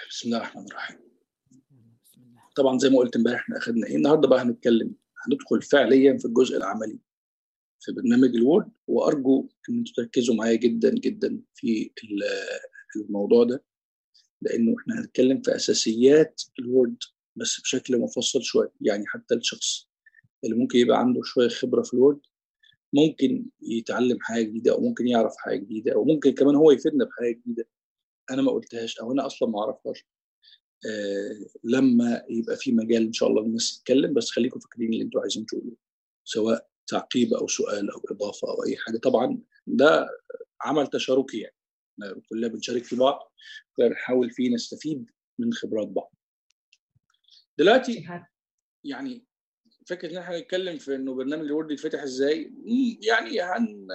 بسم الله الرحمن الرحيم طبعا زي ما قلت امبارح احنا اخذنا ايه النهارده بقى هنتكلم هندخل فعليا في الجزء العملي في برنامج الوورد وارجو ان انتم تركزوا معايا جدا جدا في الموضوع ده لانه احنا هنتكلم في اساسيات الوورد بس بشكل مفصل شويه يعني حتى الشخص اللي ممكن يبقى عنده شويه خبره في الوورد ممكن يتعلم حاجه جديده او ممكن يعرف حاجه جديده او ممكن كمان هو يفيدنا بحاجه جديده انا ما قلتهاش او انا اصلا ما اعرفهاش آه لما يبقى في مجال ان شاء الله الناس تتكلم بس خليكم فاكرين اللي انتوا عايزين تقولوه سواء تعقيب او سؤال او اضافه او اي حاجه طبعا ده عمل تشاركي يعني كلنا بنشارك في بعض بنحاول فيه نستفيد من خبرات بعض دلوقتي يعني فكره ان احنا نتكلم في انه برنامج الوورد يتفتح ازاي يعني هن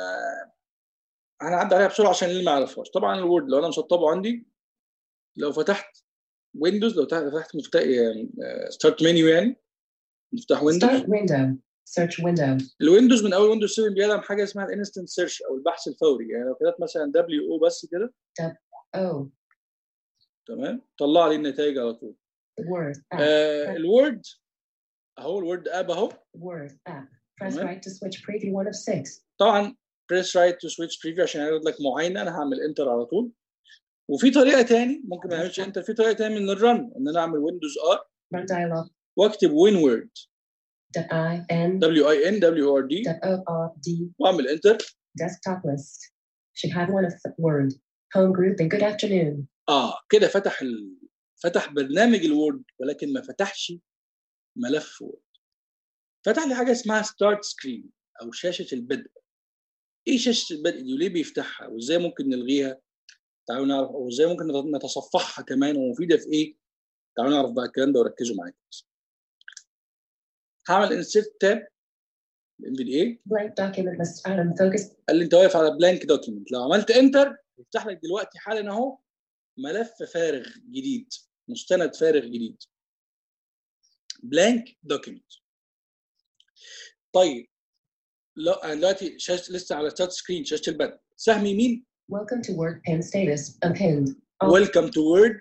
هنعدي عليها بسرعه عشان اللي ما يعرفهاش طبعا الوورد لو انا مسطبه عندي لو فتحت ويندوز لو فتحت مفتاح يعني ستارت منيو يعني مفتاح ويندوز Start window. Search window. الويندوز من اول ويندوز 7 بيدعم حاجه اسمها الانستنت سيرش او البحث الفوري يعني لو كتبت مثلا دبليو او بس كده Oh, تمام طلع لي النتائج على طول Word app. آه الوورد اهو الوورد اب اهو Word app. Press تمام. right to switch preview one of six. طبعا بريس رايت تو سويتش بريفيو عشان يعرض لك معاينه انا هعمل انتر على طول وفي طريقه تاني ممكن ما اعملش انتر في طريقه تاني من الرن ان انا اعمل ويندوز ار Run dialog. واكتب وين وورد Dot I N. دبليو اي ان دبليو ار دي Dot O R D. واعمل انتر Desktop list. Should have one of Word. Home group and good afternoon. اه كده فتح ال... فتح برنامج الوورد ولكن ما فتحش ملف وورد فتح لي حاجه اسمها ستارت سكرين او شاشه البدء ايه شاشه البدء دي وليه بيفتحها وازاي ممكن نلغيها تعالوا نعرف او ازاي ممكن نت- نتصفحها كمان ومفيده في ايه تعالوا نعرف بقى الكلام ده وركزوا معايا كويس هعمل انسيرت تاب ام في دي اي Blank document list item focus. قال لي انت واقف على بلانك دوكيمنت لو عملت انتر يفتح لك دلوقتي حالا اهو ملف فارغ جديد مستند فارغ جديد بلانك دوكيمنت طيب لا انا دلوقتي شاشه لسه على ستارت سكرين شاشه البدء سهم يمين Welcome to Word pin status. Unpinned. Alt. ويلكم تو وورد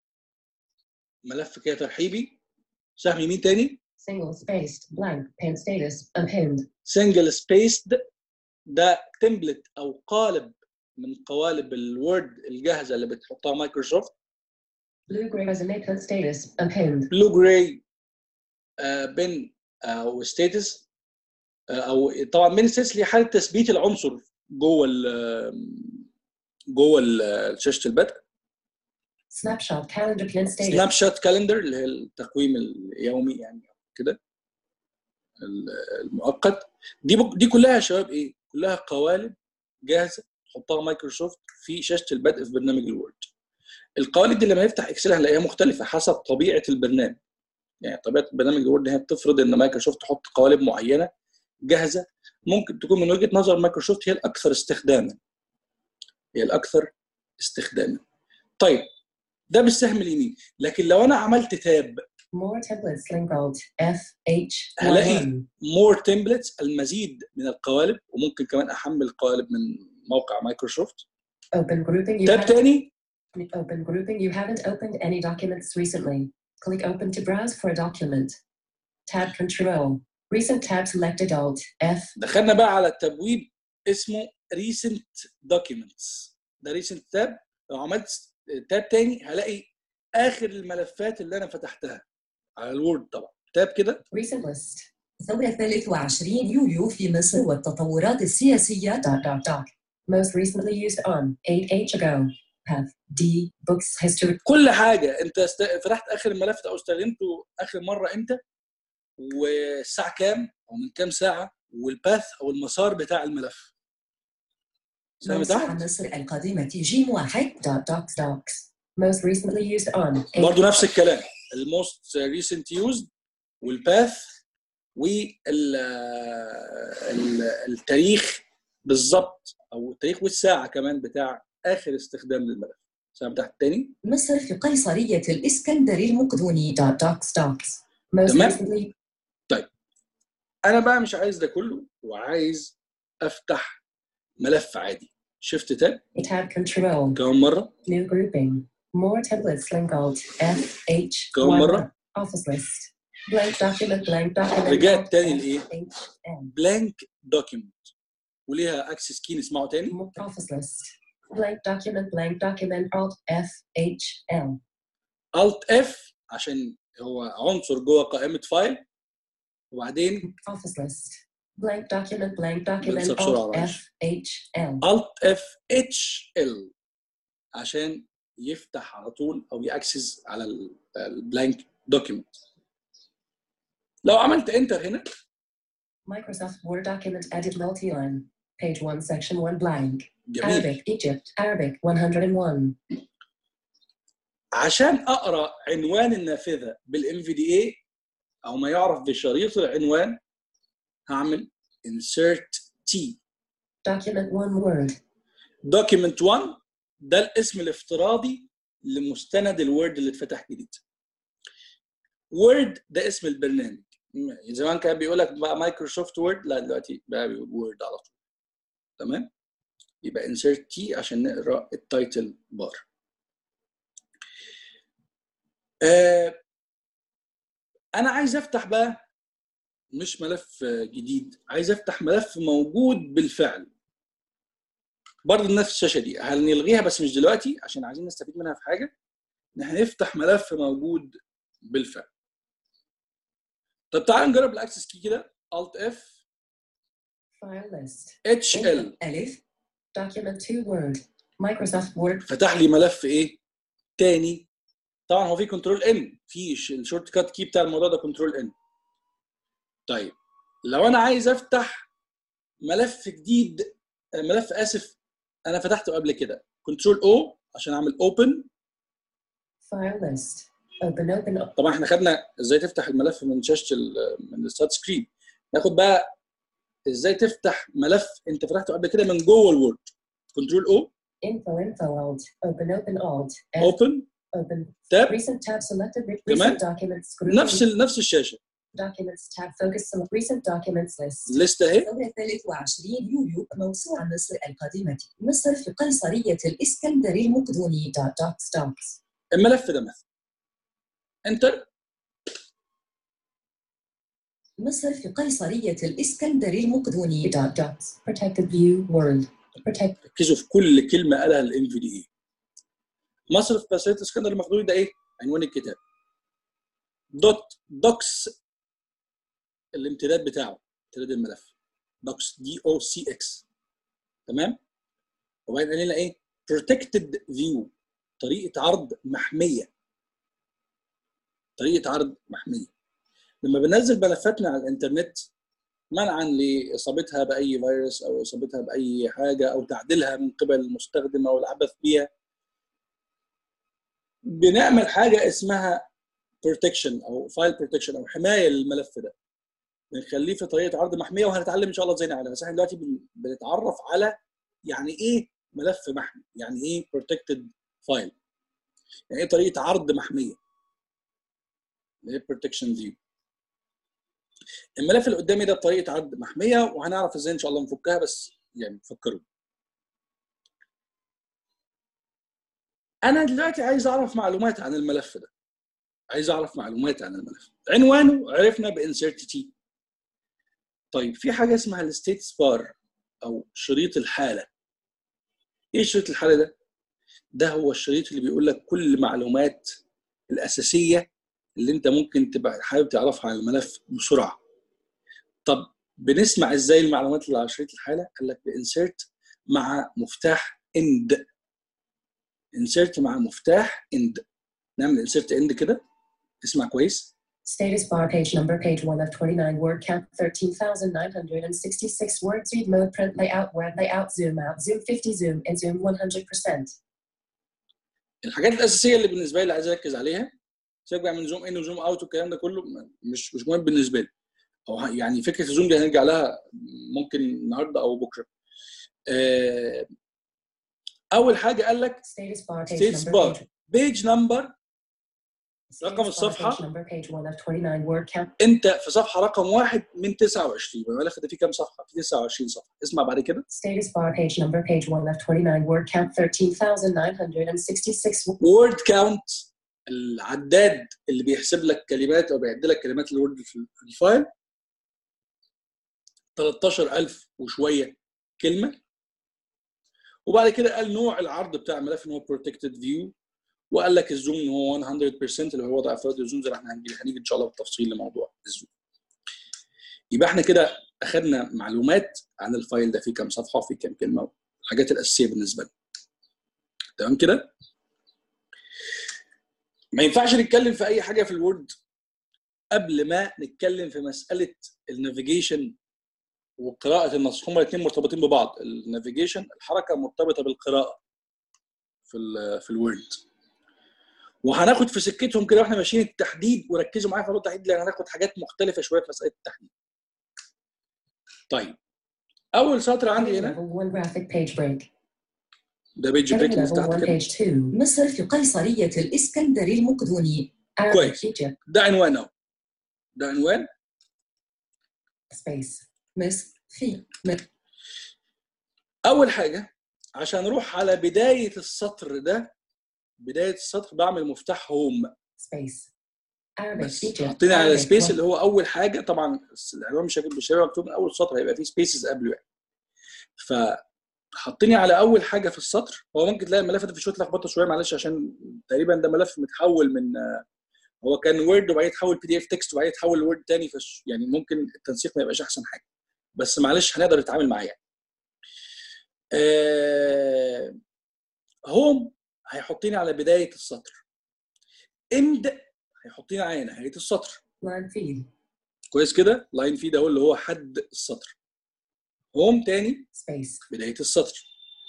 ملف كده ترحيبي سهم يمين تاني Single spaced. Blank. Pin status. Unpinned. سنجل سبيسد ده تمبلت او قالب من قوالب الوورد الجاهزه اللي بتحطها مايكروسوفت Blue gray resume pin status. Unpinned. بلو جراي بن او ستاتس او طبعا بن ستاتس اللي حاله تثبيت العنصر جوه ال جوه ال- شاشه البدء Snapshot calendar pin status. سناب شوت كالندر اللي هي التقويم اليومي يعني كده ال- المؤقت دي بك- دي كلها يا شباب ايه؟ كلها قوالب جاهزه تحطها مايكروسوفت في شاشه البدء في برنامج الوورد. القوالب دي لما يفتح اكسل هنلاقيها مختلفه حسب طبيعه البرنامج. يعني طبيعه برنامج الوورد هي بتفرض ان مايكروسوفت تحط قوالب معينه جاهزه ممكن تكون من وجهه نظر مايكروسوفت هي الاكثر استخداما. هي الاكثر استخداما. طيب ده بالسهم اليمين لكن لو انا عملت تاب More templates link alt F H هلاقي 1 مور تمبلتس المزيد من القوالب وممكن كمان احمل قوالب من موقع مايكروسوفت Open grouping you تاب haven't تاني open grouping you haven't opened any documents recently. Click open to browse for a document. Tab control. Recent tab selected alt F دخلنا بقى على التبويب اسمه ريسنت دوكيومنتس ده ريسنت تاب لو عملت تاب تاني هلاقي اخر الملفات اللي انا فتحتها على الوورد طبعا تاب كده recent list. ثورة 23 يوليو في مصر والتطورات السياسية Dot dot dot. Most recently used on 8H ago. Path D books history كل حاجه انت است... فتحت اخر الملف ده او استخدمته اخر مره امتى والساعه كام او من كام ساعه والباث او المسار بتاع الملف سامع مسرح تحت مصر القديمة جيم واحد dot docs docs. Most recently used on 8 برضه نفس الكلام الموست ريسنت يوزد والباث والتاريخ بالظبط او التاريخ والساعه كمان بتاع اخر استخدام للملف سامع تحت تاني مصر في قيصرية الإسكندر المقدوني dot docs docs. Most تمام. recently انا بقى مش عايز ده كله وعايز افتح ملف عادي شيفت تاب tab control. كمان مره New grouping. More templates link alt F H كمان Y مرة. office list blank document blank document رجعت alt تاني F لإيه؟ H N بلانك دوكيمنت وليها اكسس كي نسمعه تاني More office list blank document blank document alt F H L الت اف عشان هو عنصر جوه قائمه فايل وبعدين office list blank document blank document بنسى بسرعة alt معلش. F H L الت اف اتش ال عشان يفتح على طول او ياكسس على البلانك دوكيمنت لو عملت انتر هنا Microsoft Word document edit multi-line page 1 section 1 blank جميل Arabic Egypt Arabic 101 عشان اقرا عنوان النافذه بالام في دي اي او ما يعرف بشريط العنوان هعمل insert t document 1 word document 1 ده الاسم الافتراضي لمستند الوورد اللي اتفتح جديد وورد ده اسم البرنامج م- زمان كان بيقول لك بقى مايكروسوفت وورد لا دلوقتي بقى بيقول وورد على طول تمام يبقى insert t عشان نقرا التايتل بار آه انا عايز افتح بقى مش ملف آه، جديد عايز افتح ملف موجود بالفعل برضه نفس الشاشه دي هنلغيها بس مش دلوقتي عشان عايزين نستفيد منها في حاجه ان احنا نفتح ملف موجود بالفعل طب تعال نجرب الاكسس كي كده الت اف file list اتش ال ألف document 2 word Microsoft Word فتح لي ملف ايه تاني طبعا هو في كنترول ان في ش- الشورت كات كي بتاع الموضوع ده كنترول ان طيب لو انا عايز افتح ملف جديد آه، ملف اسف انا فتحته قبل كده كنترول او عشان اعمل اوبن file list open open طبعا احنا خدنا ازاي تفتح الملف من شاشه ال- من الستارت سكرين ناخد بقى ازاي تفتح ملف انت فتحته قبل كده من جوه الوورد كنترول او info info alt open open alt F اوبن open تاب recent tab selected re- كمان؟ recent documents group نفس ال- نفس الشاشه documents tab focus select recent documents list الليسته اهي ثورة 23 يوليو موسوعة مصر القديمة مصر في قيصرية الإسكندري المقدوني dot docs docs الملف ده مثلا انتر مصر في قيصرية الإسكندري المقدوني dot docs protected view word protect ركزوا في كل كلمه قالها الام في دي اي مصر في قصريه اسكندر المقدوني ده ايه؟ عنوان الكتاب دوت دوكس الامتداد بتاعه امتداد الملف دوكس دي او سي اكس تمام وبعدين قال لنا ايه؟ protected view طريقه عرض محميه طريقه عرض محميه لما بننزل ملفاتنا على الانترنت منعا لاصابتها باي فيروس او اصابتها باي حاجه او تعديلها من قبل المستخدم او العبث بيها بنعمل حاجه اسمها بروتكشن او فايل بروتكشن او حمايه للملف ده بنخليه في طريقه عرض محميه وهنتعلم ان شاء الله ازاي نعملها بس احنا دلوقتي بن- بنتعرف على يعني ايه ملف محمي يعني ايه بروتكتد فايل يعني ايه طريقه عرض محميه اللي هي بروتكشن فيو الملف اللي قدامي ده بطريقه عرض محميه وهنعرف ازاي ان شاء الله نفكها بس يعني فكروا انا دلوقتي عايز اعرف معلومات عن الملف ده عايز اعرف معلومات عن الملف عنوانه عرفنا بانسرت تي طيب في حاجه اسمها الستيتس بار او شريط الحاله ايه شريط الحاله ده ده هو الشريط اللي بيقول لك كل المعلومات الاساسيه اللي انت ممكن تبقى حابب تعرفها عن الملف بسرعه طب بنسمع ازاي المعلومات اللي على شريط الحاله قال لك بانسرت مع مفتاح اند انسرت مع مفتاح اند نعمل انسرت اند كده اسمع كويس Status bar page number page 1 of 29 word count 13,966 words read mode print layout web layout zoom out zoom 50 zoom and zoom 100%. الحاجات الاساسيه اللي بالنسبه لي عايز اركز عليها سيبك بقى من زوم ان وزوم اوت والكلام ده كله مش مش مهم بالنسبه لي او ه- يعني فكره الزوم دي هنرجع لها ممكن النهارده او بكره آه، اول حاجه قال لك Status bar page Status number bar. page بيج نمبر رقم الصفحة. Page number page 1 of 29 word count. انت في صفحه رقم واحد من 29 بالك ده في كام صفحه؟ في 29 صفحه اسمع بعد كده Status bar page number page 1 of 29 word count 13,966 وورد كاونت العداد اللي بيحسب لك كلمات او بيعد لك كلمات الوورد في في الفايل 13000 وشويه كلمه وبعد كده قال نوع العرض بتاع الملف ان هو بروتكتد فيو وقال لك الزوم ان هو 100% اللي هو وضع افراد الزوم زي ما احنا هنجي هنيجي ان شاء الله بالتفصيل لموضوع الزوم يبقى احنا كده اخذنا معلومات عن الفايل ده فيه كام صفحه وفيه كام كلمه الحاجات الاساسيه بالنسبه لنا تمام كده ما ينفعش نتكلم في اي حاجه في الوورد قبل ما نتكلم في مساله النافيجيشن وقراءه النص هما الاثنين مرتبطين ببعض النافيجيشن الحركه مرتبطه بالقراءه في ال في الوورد وهناخد في سكتهم كده واحنا ماشيين التحديد وركزوا معايا في موضوع التحديد لان هناخد حاجات مختلفه شويه في مساله التحديد. طيب اول سطر عندي هنا Level 1 graphic page break. ده بيج بريك Heading اللي level تحت 1 كده page 2. مصر في قيصرية الإسكندري المقدوني Arabic كويس. Egypt. ده عنوان اهو ده عنوان Space. مصر في م- اول حاجه عشان نروح على بدايه السطر ده بدايه السطر بعمل مفتاح هوم Space. Arabic بس Egypt. حاطين على Arabic سبيس one- اللي هو اول حاجه طبعا العنوان مش هيبقى مش هيبقى مكتوب من اول سطر هيبقى فيه سبيسز قبله يعني ف حاطيني على اول حاجه في السطر هو ممكن تلاقي الملف ده في شويه لخبطه شويه معلش عشان تقريبا ده ملف متحول من هو كان وورد وبعدين يتحول بي دي اف تكست وبعدين يتحول لوورد تاني فش يعني ممكن التنسيق ما يبقاش احسن حاجه بس معلش هنقدر نتعامل معاه يعني. آه هوم هيحطيني على بدايه السطر اند هيحطيني على نهايه السطر Line feed. كويس كده لاين فيد اهو اللي هو حد السطر هوم تاني Space. بدايه السطر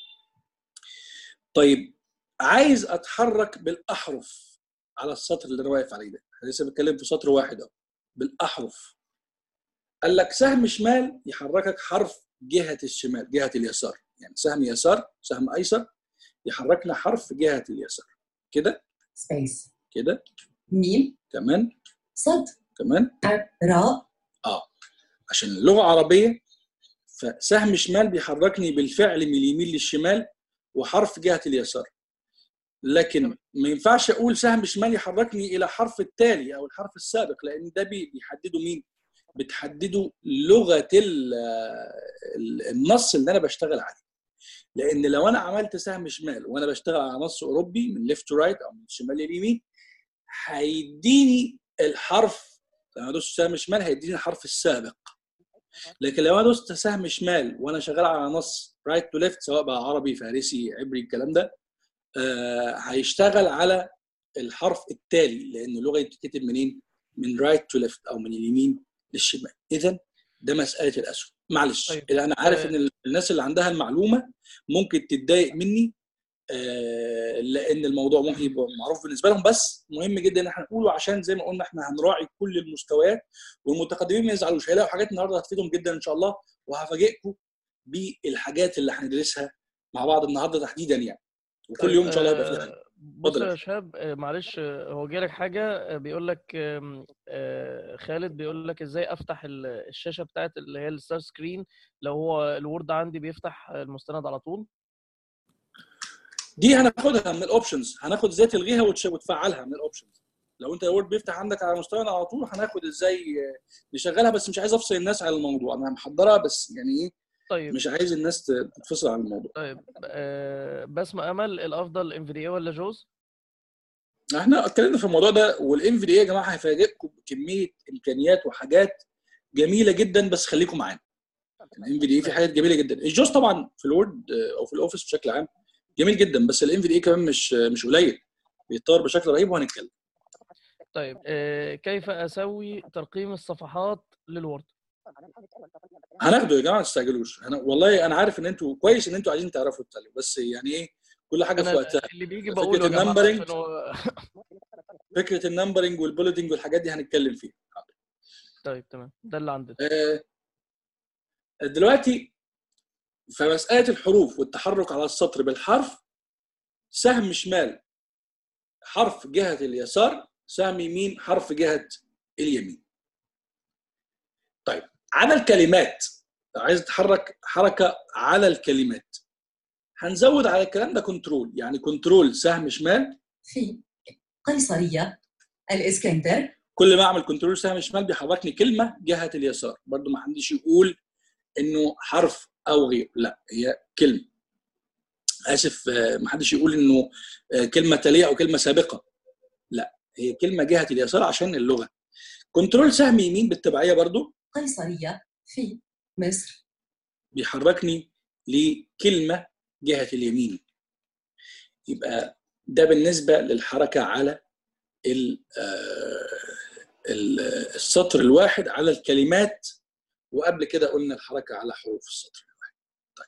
طيب عايز اتحرك بالاحرف على السطر اللي انا واقف عليه ده احنا لسه بتكلم في سطر واحد اهو بالاحرف قال لك سهم شمال يحركك حرف جهه الشمال جهه اليسار يعني سهم يسار سهم ايسر يحركنا حرف جهه اليسار كده Space. كده ميم كمان صد كمان راء اه عشان اللغه عربيه فسهم شمال بيحركني بالفعل من اليمين للشمال وحرف جهه اليسار لكن ما ينفعش اقول سهم شمال يحركني الى حرف التالي او الحرف السابق لان ده بي- بيحدده مين بتحدده لغه ال- ال- النص اللي انا بشتغل عليه لان لو انا عملت سهم شمال وانا بشتغل على نص اوروبي من ليفت تو رايت او من الشمال لليمين هيديني الحرف لما ادوس سهم شمال هيديني الحرف السابق لكن لو انا دوست سهم شمال وانا شغال على نص رايت تو ليفت سواء بقى عربي فارسي عبري الكلام ده آه هيشتغل على الحرف التالي لان اللغه دي بتتكتب منين؟ من رايت تو ليفت او من اليمين للشمال اذا ده مساله الاسهم معلش طيب. طيب. انا عارف آه. ان الناس اللي عندها المعلومه ممكن تتضايق مني آه، لان الموضوع ممكن يبقى معروف بالنسبه لهم بس مهم جدا ان احنا نقوله عشان زي ما قلنا احنا هنراعي كل المستويات والمتقدمين ما يزعلوش هيلاقوا حاجات النهارده هتفيدهم جدا ان شاء الله وهفاجئكم بالحاجات اللي هندرسها مع بعض النهارده تحديدا يعني وكل طيب، يوم ان شاء الله هيبقى في آه، حاجه بص اتفضل يا يا شهاب آه، معلش آه، هو جالك حاجة آه، بيقول لك آم، آه، خالد بيقول لك ازاي افتح ال- الشاشة بتاعت اللي هي الستار سكرين لو هو الوورد عندي بيفتح المستند على طول دي هناخدها من الاوبشنز هناخد ازاي تلغيها وتش- وتفعلها من الاوبشنز لو انت الوورد بيفتح عندك على مستوى على طول هناخد ازاي آه، نشغلها بس مش عايز افصل الناس على الموضوع انا محضرها بس يعني ايه طيب مش عايز الناس ت- تتفصل عن الموضوع طيب آه، بسمة امل الافضل ام في دي اي ولا جوز احنا اتكلمنا في الموضوع ده والام في دي يا جماعه هيفاجئكم بكميه امكانيات وحاجات جميله جدا بس خليكم معانا الام في دي في حاجات جميله جدا الجوز طبعا في الوورد آه، او في الاوفيس بشكل عام جميل جدا بس الام في دي كمان مش آه، مش قليل بيتطور بشكل رهيب وهنتكلم طيب آه، كيف اسوي ترقيم الصفحات للوورد هناخده يا جماعه ما تستعجلوش أنا والله انا عارف ان انتوا كويس ان انتوا عايزين تعرفوا تتكلموا بس يعني ايه كل حاجه في انا وقتها اللي بيجي فكرة بقوله يا جماعة النمبرنج عشان هو- فكره النمبرنج والبوليتنج والحاجات دي هنتكلم فيها طيب تمام ده اللي عندنا آه، دلوقتي في مساله الحروف والتحرك على السطر بالحرف سهم شمال حرف جهه اليسار سهم يمين حرف جهه اليمين طيب على الكلمات لو عايز تحرك حركه على الكلمات هنزود على الكلام ده كنترول يعني كنترول سهم شمال في قيصرية الإسكندر كل ما اعمل كنترول سهم شمال بيحركني كلمه جهه اليسار برضو ما حدش يقول انه حرف او غير لا هي كلمه اسف آه، ما حدش يقول انه آه، كلمه تاليه او كلمه سابقه لا هي كلمه جهه اليسار عشان اللغه كنترول سهم يمين بالتبعيه برضو قيصرية في مصر بيحركني لكلمه جهه اليمين يبقى ده بالنسبه للحركه على ال- آه، ال- السطر الواحد على الكلمات وقبل كده قلنا الحركه على حروف السطر الواحد طيب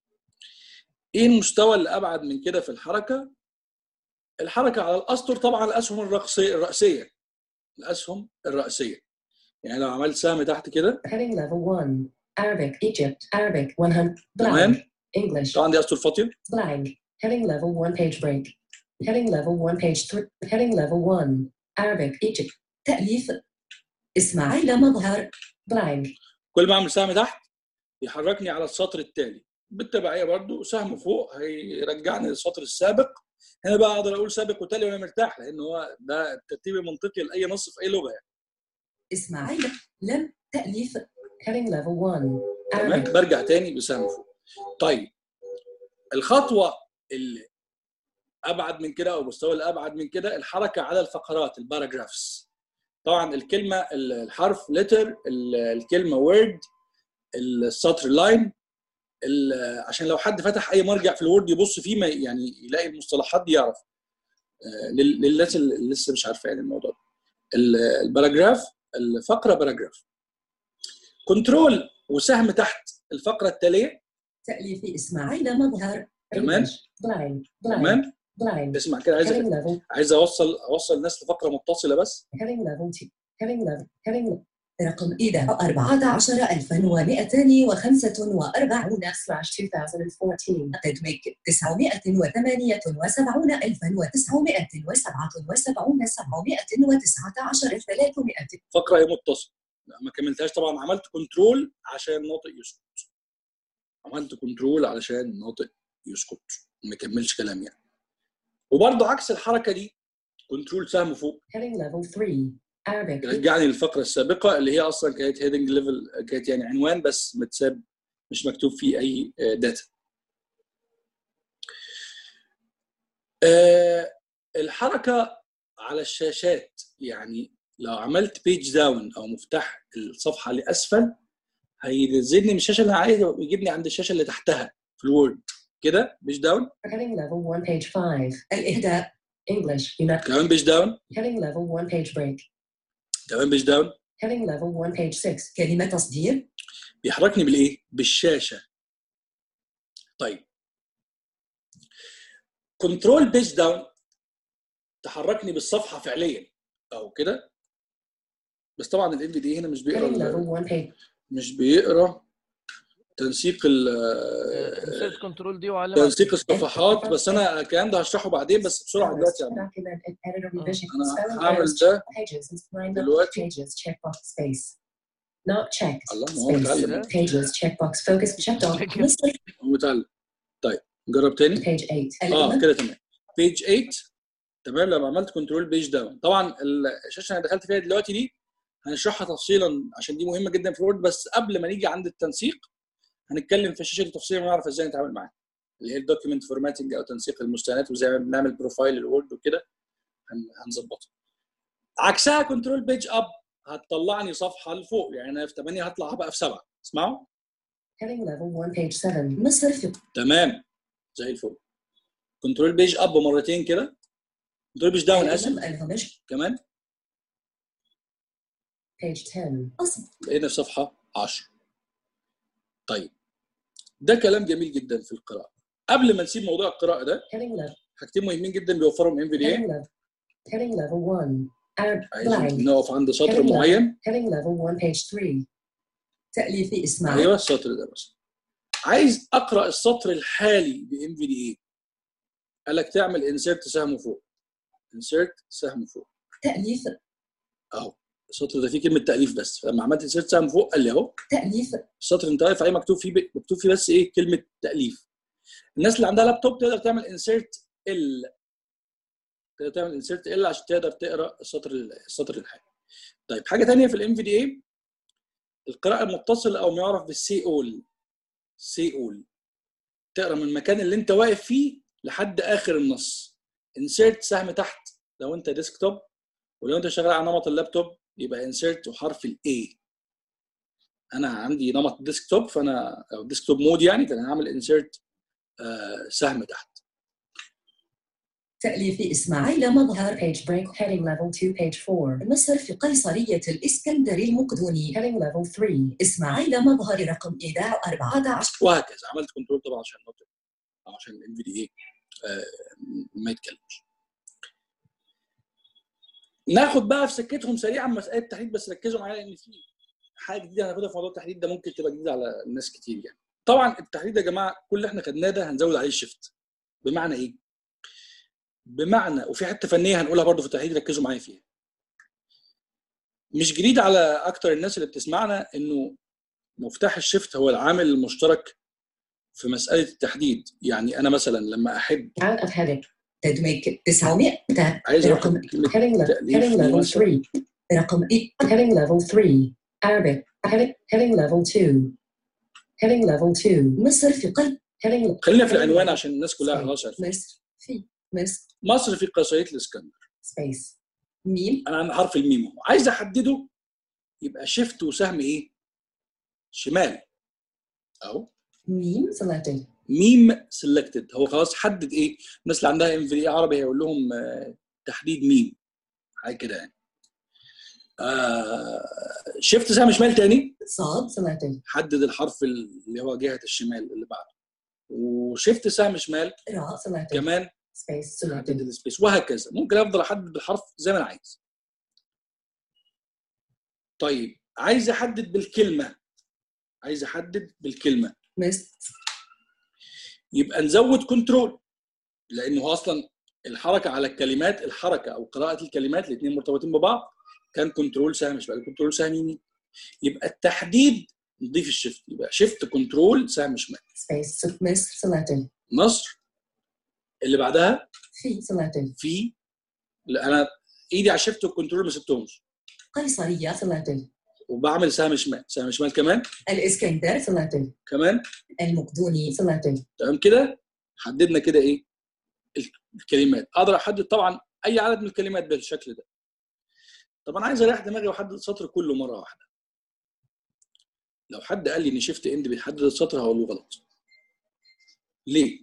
ايه المستوى اللي ابعد من كده في الحركه الحركه على الاسطر طبعا الاسهم الرأسيه الرأسيه الاسهم الرأسيه يعني لو عملت سهم تحت كده Heading level 1. Arabic, Egypt, Arabic 100. Blank. تمام English, طبعا دي اسطر فاضيه blank. Heading level 1 page break. Heading level 1 page 3. Heading level 1. Arabic, Egypt, تأليف إسماعيل مظهر blank. كل ما اعمل سهم تحت يحركني على السطر التالي بالتبعيه برضو سهم فوق هيرجعني للسطر السابق هنا بقى اقدر اقول سابق وتالي وانا مرتاح لان هو ده الترتيب المنطقي لاي نص في اي لغه يعني إسماعيل لم تأليف Heading level 1. تمام Arabic, برجع تاني بسهم فوق طيب الخطوه اللي ابعد من كده او المستوى اللي ابعد من كده الحركه على الفقرات الباراجرافز طبعا الكلمه الحرف لتر الكلمه وورد السطر لاين عشان لو حد فتح اي مرجع في الوورد يبص فيه ما يعني يلاقي المصطلحات دي يعرف آه، لل- للناس اللي لسه مش عارفه يعني الموضوع ده ال- الباراجراف الفقره باراجراف كنترول وسهم تحت الفقره التاليه تأليف إسماعيل مظهر تمام English, blank, blank, تمام blank. اسمع كده عايز Heading level, عايز اوصل اوصل الناس لفقره متصله بس heading level 2. Heading level, heading رقم إيداع أربعة عشر ألفا ومئتان وخمسة وأربعون slash 2014. تدمج تسعمائة وثمانية وسبعون ألفا وتسعمائة وسبعة وسبعون سبعمائة وتسعة عشر ثلاثمائة فقره هي متصله لا ما كملتهاش طبعا عملت كنترول عشان الناطق يسكت عملت كنترول علشان الناطق يسكت ما يكملش كلام يعني وبرضه عكس الحركه دي كنترول سهم فوق Heading level 3. Arabic, رجعني للفقره السابقه اللي هي اصلا كانت هيدنج ليفل كانت يعني عنوان بس متساب مش مكتوب فيه اي داتا الحركه على الشاشات يعني لو عملت بيج داون او مفتاح الصفحه لاسفل هينزلني من الشاشه اللي انا عايزه ويجيبني عند الشاشه اللي تحتها في الوورد كده بيج داون heading level 1 page 5. الإهداء English, United. كمان بيج داون Heading level 1 page break. كمان بيج داون Heading level 1 page 6. كلمة تصدير بيحركني بالايه؟ بالشاشه. طيب كنترول بيج داون تحركني بالصفحه فعليا او كده بس طبعا الام في دي هنا مش Heading بيقرا level 1 page. مش بيقرا تنسيق ال انسيرت كنترول دي وعلم تنسيق الصفحات بس انا الكلام ده هشرحه بعدين بس بسرعه دلوقتي يعني Document editor revision. انا Spelling هعمل errors. ده Pages and line up دلوقتي. pages. Checkbox space. Not checked. الله ما هو Space. متعلم Pages. Checkbox focus checked off. مصر هو متعلم طيب نجرب تاني Page 8. اه الأمم كده تمام بيج 8 تمام لما عملت كنترول بيج داون طبعا الشاشه اللي انا دخلت فيها دلوقتي دي هنشرحها تفصيلا عشان دي مهمه جدا في الوورد بس قبل ما نيجي عند التنسيق هنتكلم في الشاشه دي تفصيلا ونعرف ازاي نتعامل معاها اللي هي الدوكيمنت فورماتنج او تنسيق المستندات وازاي بنعمل بروفايل للوورد وكده هن- هنظبطها عكسها كنترول بيج اب هتطلعني صفحه لفوق يعني انا في 8 هطلع بقى في 7 اسمعوا Heading level 1 page 7. مصر في تمام زي الفل كنترول بيج اب مرتين كده كنترول بيج داون اسف الأمم الهمش كمان Page 10. أصل بقينا في صفحه 10 طيب ده كلام جميل جدا في القراءه قبل ما نسيب موضوع القراءه ده Heading level. حاجتين مهمين جدا بيوفرهم ام في دي Heading level. Heading level 1. Arab عايزين blank. نقف عند سطر معين Heading level 1 page 3. تأليف إسماعيل ايوه السطر ده بس عايز اقرا السطر الحالي بام في دي اي قال لك تعمل انسيرت سهم فوق انسيرت سهم فوق تأليف اهو السطر ده فيه كلمه تاليف بس فلما عملت انسيرت سهم فوق قال لي اهو تأليف السطر اللي انت واقف عليه مكتوب فيه مكتوب فيه بس ايه كلمه تاليف الناس اللي عندها لابتوب تقدر تعمل انسيرت ال تقدر تعمل انسيرت ال عشان تقدر تقرا السطر السطر الحالي طيب حاجه ثانيه في الام في دي اي القراءه المتصله او ما يعرف بالسي اول سي اول تقرا من المكان اللي انت واقف فيه لحد اخر النص انسيرت سهم تحت لو انت ديسكتوب ولو انت شغال على نمط اللابتوب يبقى انسيرت وحرف الاي انا عندي نمط ديسكتوب فانا او ديسكتوب مود يعني فانا هعمل انسيرت سهم تحت تأليف إسماعيل مظهر Page break. Heading level 2. Page 4. مصر في قيصرية الإسكندري المقدوني Heading level 3. إسماعيل مظهر رقم إيداع 14 وهكذا عملت كنترول طبعا عشان نقطة او عشان الام في دي اي ما يتكلمش ناخد بقى في سكتهم سريعا مساله التحديد بس ركزوا معايا لان في حاجه جديده هناخدها في موضوع التحديد ده ممكن تبقى جديده على ناس كتير يعني طبعا التحديد يا جماعه كل اللي احنا خدناه ده هنزود عليه الشيفت بمعنى ايه؟ بمعنى وفي حته فنيه هنقولها برضو في التحديد ركزوا معايا فيها مش جديد على اكتر الناس اللي بتسمعنا انه مفتاح الشيفت هو العامل المشترك في مساله التحديد يعني انا مثلا لما احب Out of heading. تدمج 900 تاب عايز اروح رقم كلمه Heading, le- تأليف heading دي level مثلا 3. رقم إي Heading level 3. Arabic. Heading, heading level 2. Heading level 2. مصر في قلب Heading, خلينا في العنوان عشان الناس كلها خلاص عرفت مصر في مصر مصر في قيصريه الاسكندر space. ميم انا عندي حرف الميم اهو عايز احدده يبقى شيفت وسهم ايه؟ شمال اهو ميم Selected. ميم سيلكتد هو خلاص حدد ايه؟ الناس اللي عندها ام في عربي هيقول لهم آه، تحديد ميم حاجه كده يعني آه شيفت سهم شمال تاني صاد Selected. حدد الحرف اللي هو جهه الشمال اللي بعده وشيفت سهم شمال راء Selected. كمان Space. حدد Selected. السبيس وهكذا ممكن افضل احدد بالحرف زي ما انا عايز طيب عايز احدد بالكلمه عايز احدد بالكلمه مصر يبقى نزود كنترول لانه اصلا الحركه على الكلمات الحركه او قراءه الكلمات الاثنين مرتبطين ببعض كان كنترول سهم شمال كنترول سهم يمين يبقى التحديد نضيف الشيفت يبقى شيفت كنترول سهم شمال Space. مصر Selected. مصر اللي بعدها في Selected. في لا انا ايدي على الشيفت والكنترول ما سبتهمش قيصرية Selected. وبعمل سهم شمال سهم شمال كمان الإسكندر Selected. كمان المقدوني Selected. تمام كده حددنا كده ايه الكلمات اقدر احدد طبعا اي عدد من الكلمات بالشكل ده طب انا عايز اريح دماغي واحدد السطر كله مره واحده لو حد قال لي ان شيفت اند بيحدد السطر هقول له غلط ليه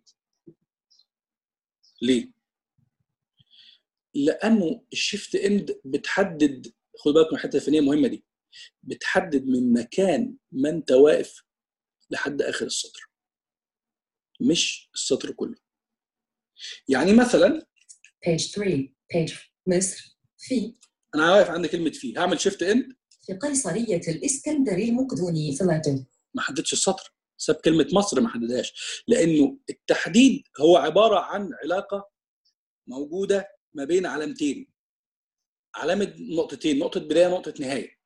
ليه لانه الشيفت اند بتحدد خد بالك من الحته الفنيه المهمه دي بتحدد من مكان ما انت واقف لحد اخر السطر مش السطر كله يعني مثلا Page 3. Page. مصر في انا واقف عند كلمه فيه هعمل شيفت اند في قيصرية الإسكندري المقدوني Selected. ما حددش السطر ساب كلمه مصر ما حددهاش لانه التحديد هو عباره عن علاقه موجوده ما بين علامتين علامه نقطتين نقطه بدايه نقطه نهايه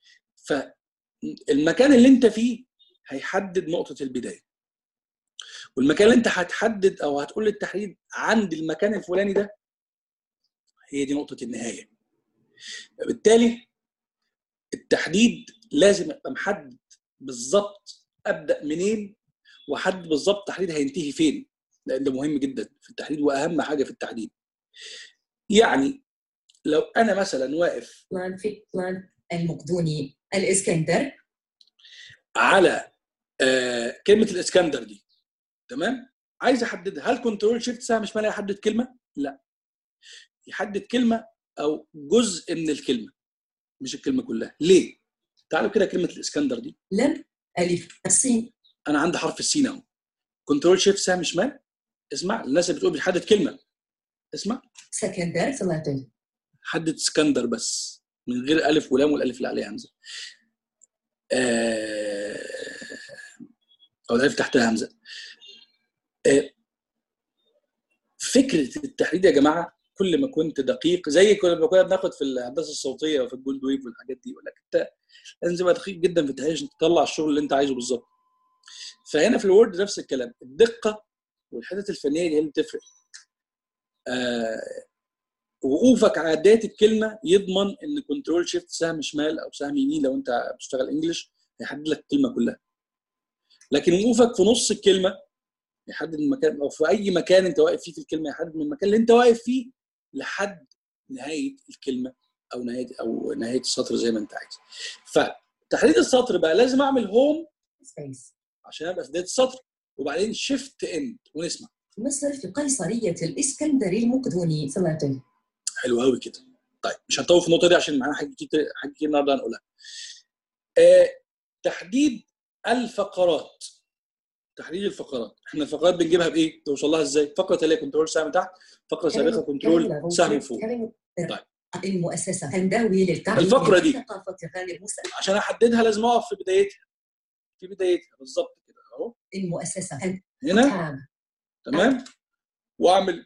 فالمكان اللي انت فيه هيحدد نقطه البدايه والمكان اللي انت هتحدد او هتقول للتحديد عند المكان الفلاني ده هي دي نقطه النهايه بالتالي التحديد لازم ابقى محدد بالظبط ابدا منين واحدد بالظبط التحديد هينتهي فين لان ده مهم جدا في التحديد واهم حاجه في التحديد يعني لو انا مثلا واقف Line. Fi- line. المقدوني الإسكندر على آه كلمه الاسكندر دي تمام عايز احددها هل كنترول شيفت سهم شمال يحدد كلمه لا يحدد كلمه او جزء من الكلمه مش الكلمه كلها ليه تعالوا كده كلمه الاسكندر دي لم ألف الصين انا عندي حرف السين اهو كنترول شيفت سهم شمال اسمع الناس اللي بتقول بتحدد كلمه اسمع سكندر Selected. حدد اسكندر بس من غير الف ولام والالف اللي عليها همزه آه، او الالف تحتها همزه آه، فكره التحديد يا جماعه كل ما كنت دقيق زي كل ما كنا بناخد في الهندسه الصوتيه وفي الجولد ويف والحاجات دي يقول لك انت لازم تبقى دقيق جدا في التهيئه عشان تطلع الشغل اللي انت عايزه بالظبط فهنا في الوورد نفس الكلام الدقه والحتت الفنيه دي هي اللي بتفرق آه وقوفك على بدايه الكلمه يضمن ان كنترول شيفت سهم شمال او سهم يمين لو انت بتشتغل انجلش هيحدد لك الكلمه كلها لكن وقوفك في نص الكلمه يحدد المكان او في اي مكان انت واقف فيه في الكلمه يحدد من المكان اللي انت واقف فيه لحد نهايه الكلمه او نهايه او نهايه السطر زي ما انت عايز فتحديد السطر بقى لازم اعمل هوم Space. عشان ابقى في بدايه السطر وبعدين شيفت اند ونسمع مصر في قيصرية الإسكندري المقدوني Selected. حلو قوي كده طيب مش هنطول في النقطه دي عشان معانا حاجات كتير حاجات كتير النهارده هنقولها آه تحديد الفقرات تحديد الفقرات احنا الفقرات بنجيبها بايه توصل لها ازاي فقره تاليه كنترول سهم تحت فقره سابقه كنترول سهم فوق المؤسسة تندوي للتعليم الفقرة دي. والثقافة غير مسلمة عشان احددها لازم اقف في بدايتها في بدايتها بالظبط كده اهو المؤسسة تن- هنا Tab. تمام واعمل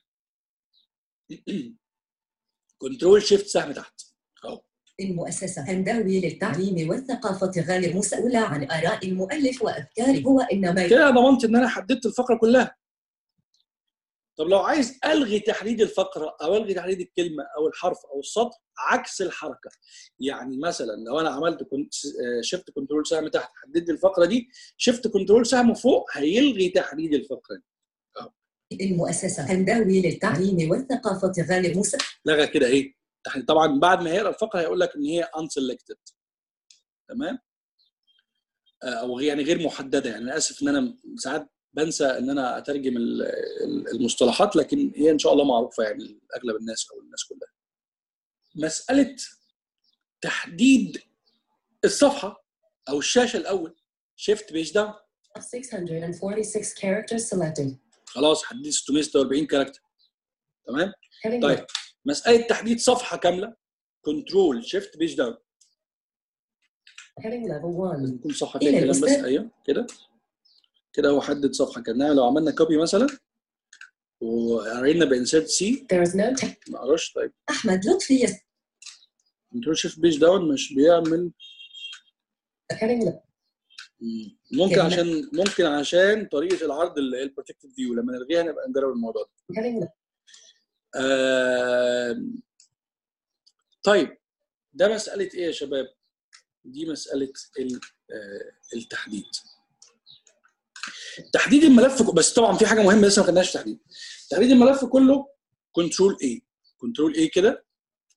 كنترول شيفت سهم تحت اهو المؤسسة تندوي للتعليم والثقافة غير مسؤولة عن آراء المؤلف وأفكاره هو إنما كده ضمنت ان انا حددت الفقره كلها طب لو عايز الغي تحديد الفقره او الغي تحديد الكلمه او الحرف او السطر عكس الحركه يعني مثلا لو انا عملت كنت شيفت كنترول سهم تحت حددت الفقره دي شيفت كنترول سهم فوق هيلغي تحديد الفقره دي المؤسسة تندوي للتعليم والثقافة غير مسؤولة لغى كده ايه تحديد طبعا بعد ما هيقرا الفقره هيقول لك ان هي unselected تمام آه، او يعني غير محدده يعني انا اسف ان انا ساعات بنسى ان انا اترجم ال- ال- المصطلحات لكن هي ان شاء الله معروفه يعني لاغلب الناس او الناس كلها مساله تحديد الصفحه او الشاشه الاول شيفت بيج داون 646 characters selected. خلاص حددت 646 كاركتر تمام Heading طيب مساله تحديد صفحه كامله كنترول شيفت بيج داون heading level 1. لازم يكون صفحه إيه فيها كلام بس الأستاذ؟ ايوه كده كده هو حدد صفحه كده لو عملنا كوبي مثلا وقرينا بانسيرت سي There is no text. ما قراش طيب أحمد لطفي يس- كنترول شيفت بيج داون مش بيعمل Heading level. مم. ممكن كلمة. عشان ممكن عشان طريقه العرض اللي هي البروتكتد فيو لما نلغيها نبقى نجرب الموضوع ده Heading level. آم، طيب ده مساله ايه يا شباب؟ دي مساله ال- آه، التحديد تحديد الملف ك- بس طبعا في حاجه مهمه لسه ما خدناهاش في التحديد تحديد الملف كله كنترول ايه كنترول ايه كده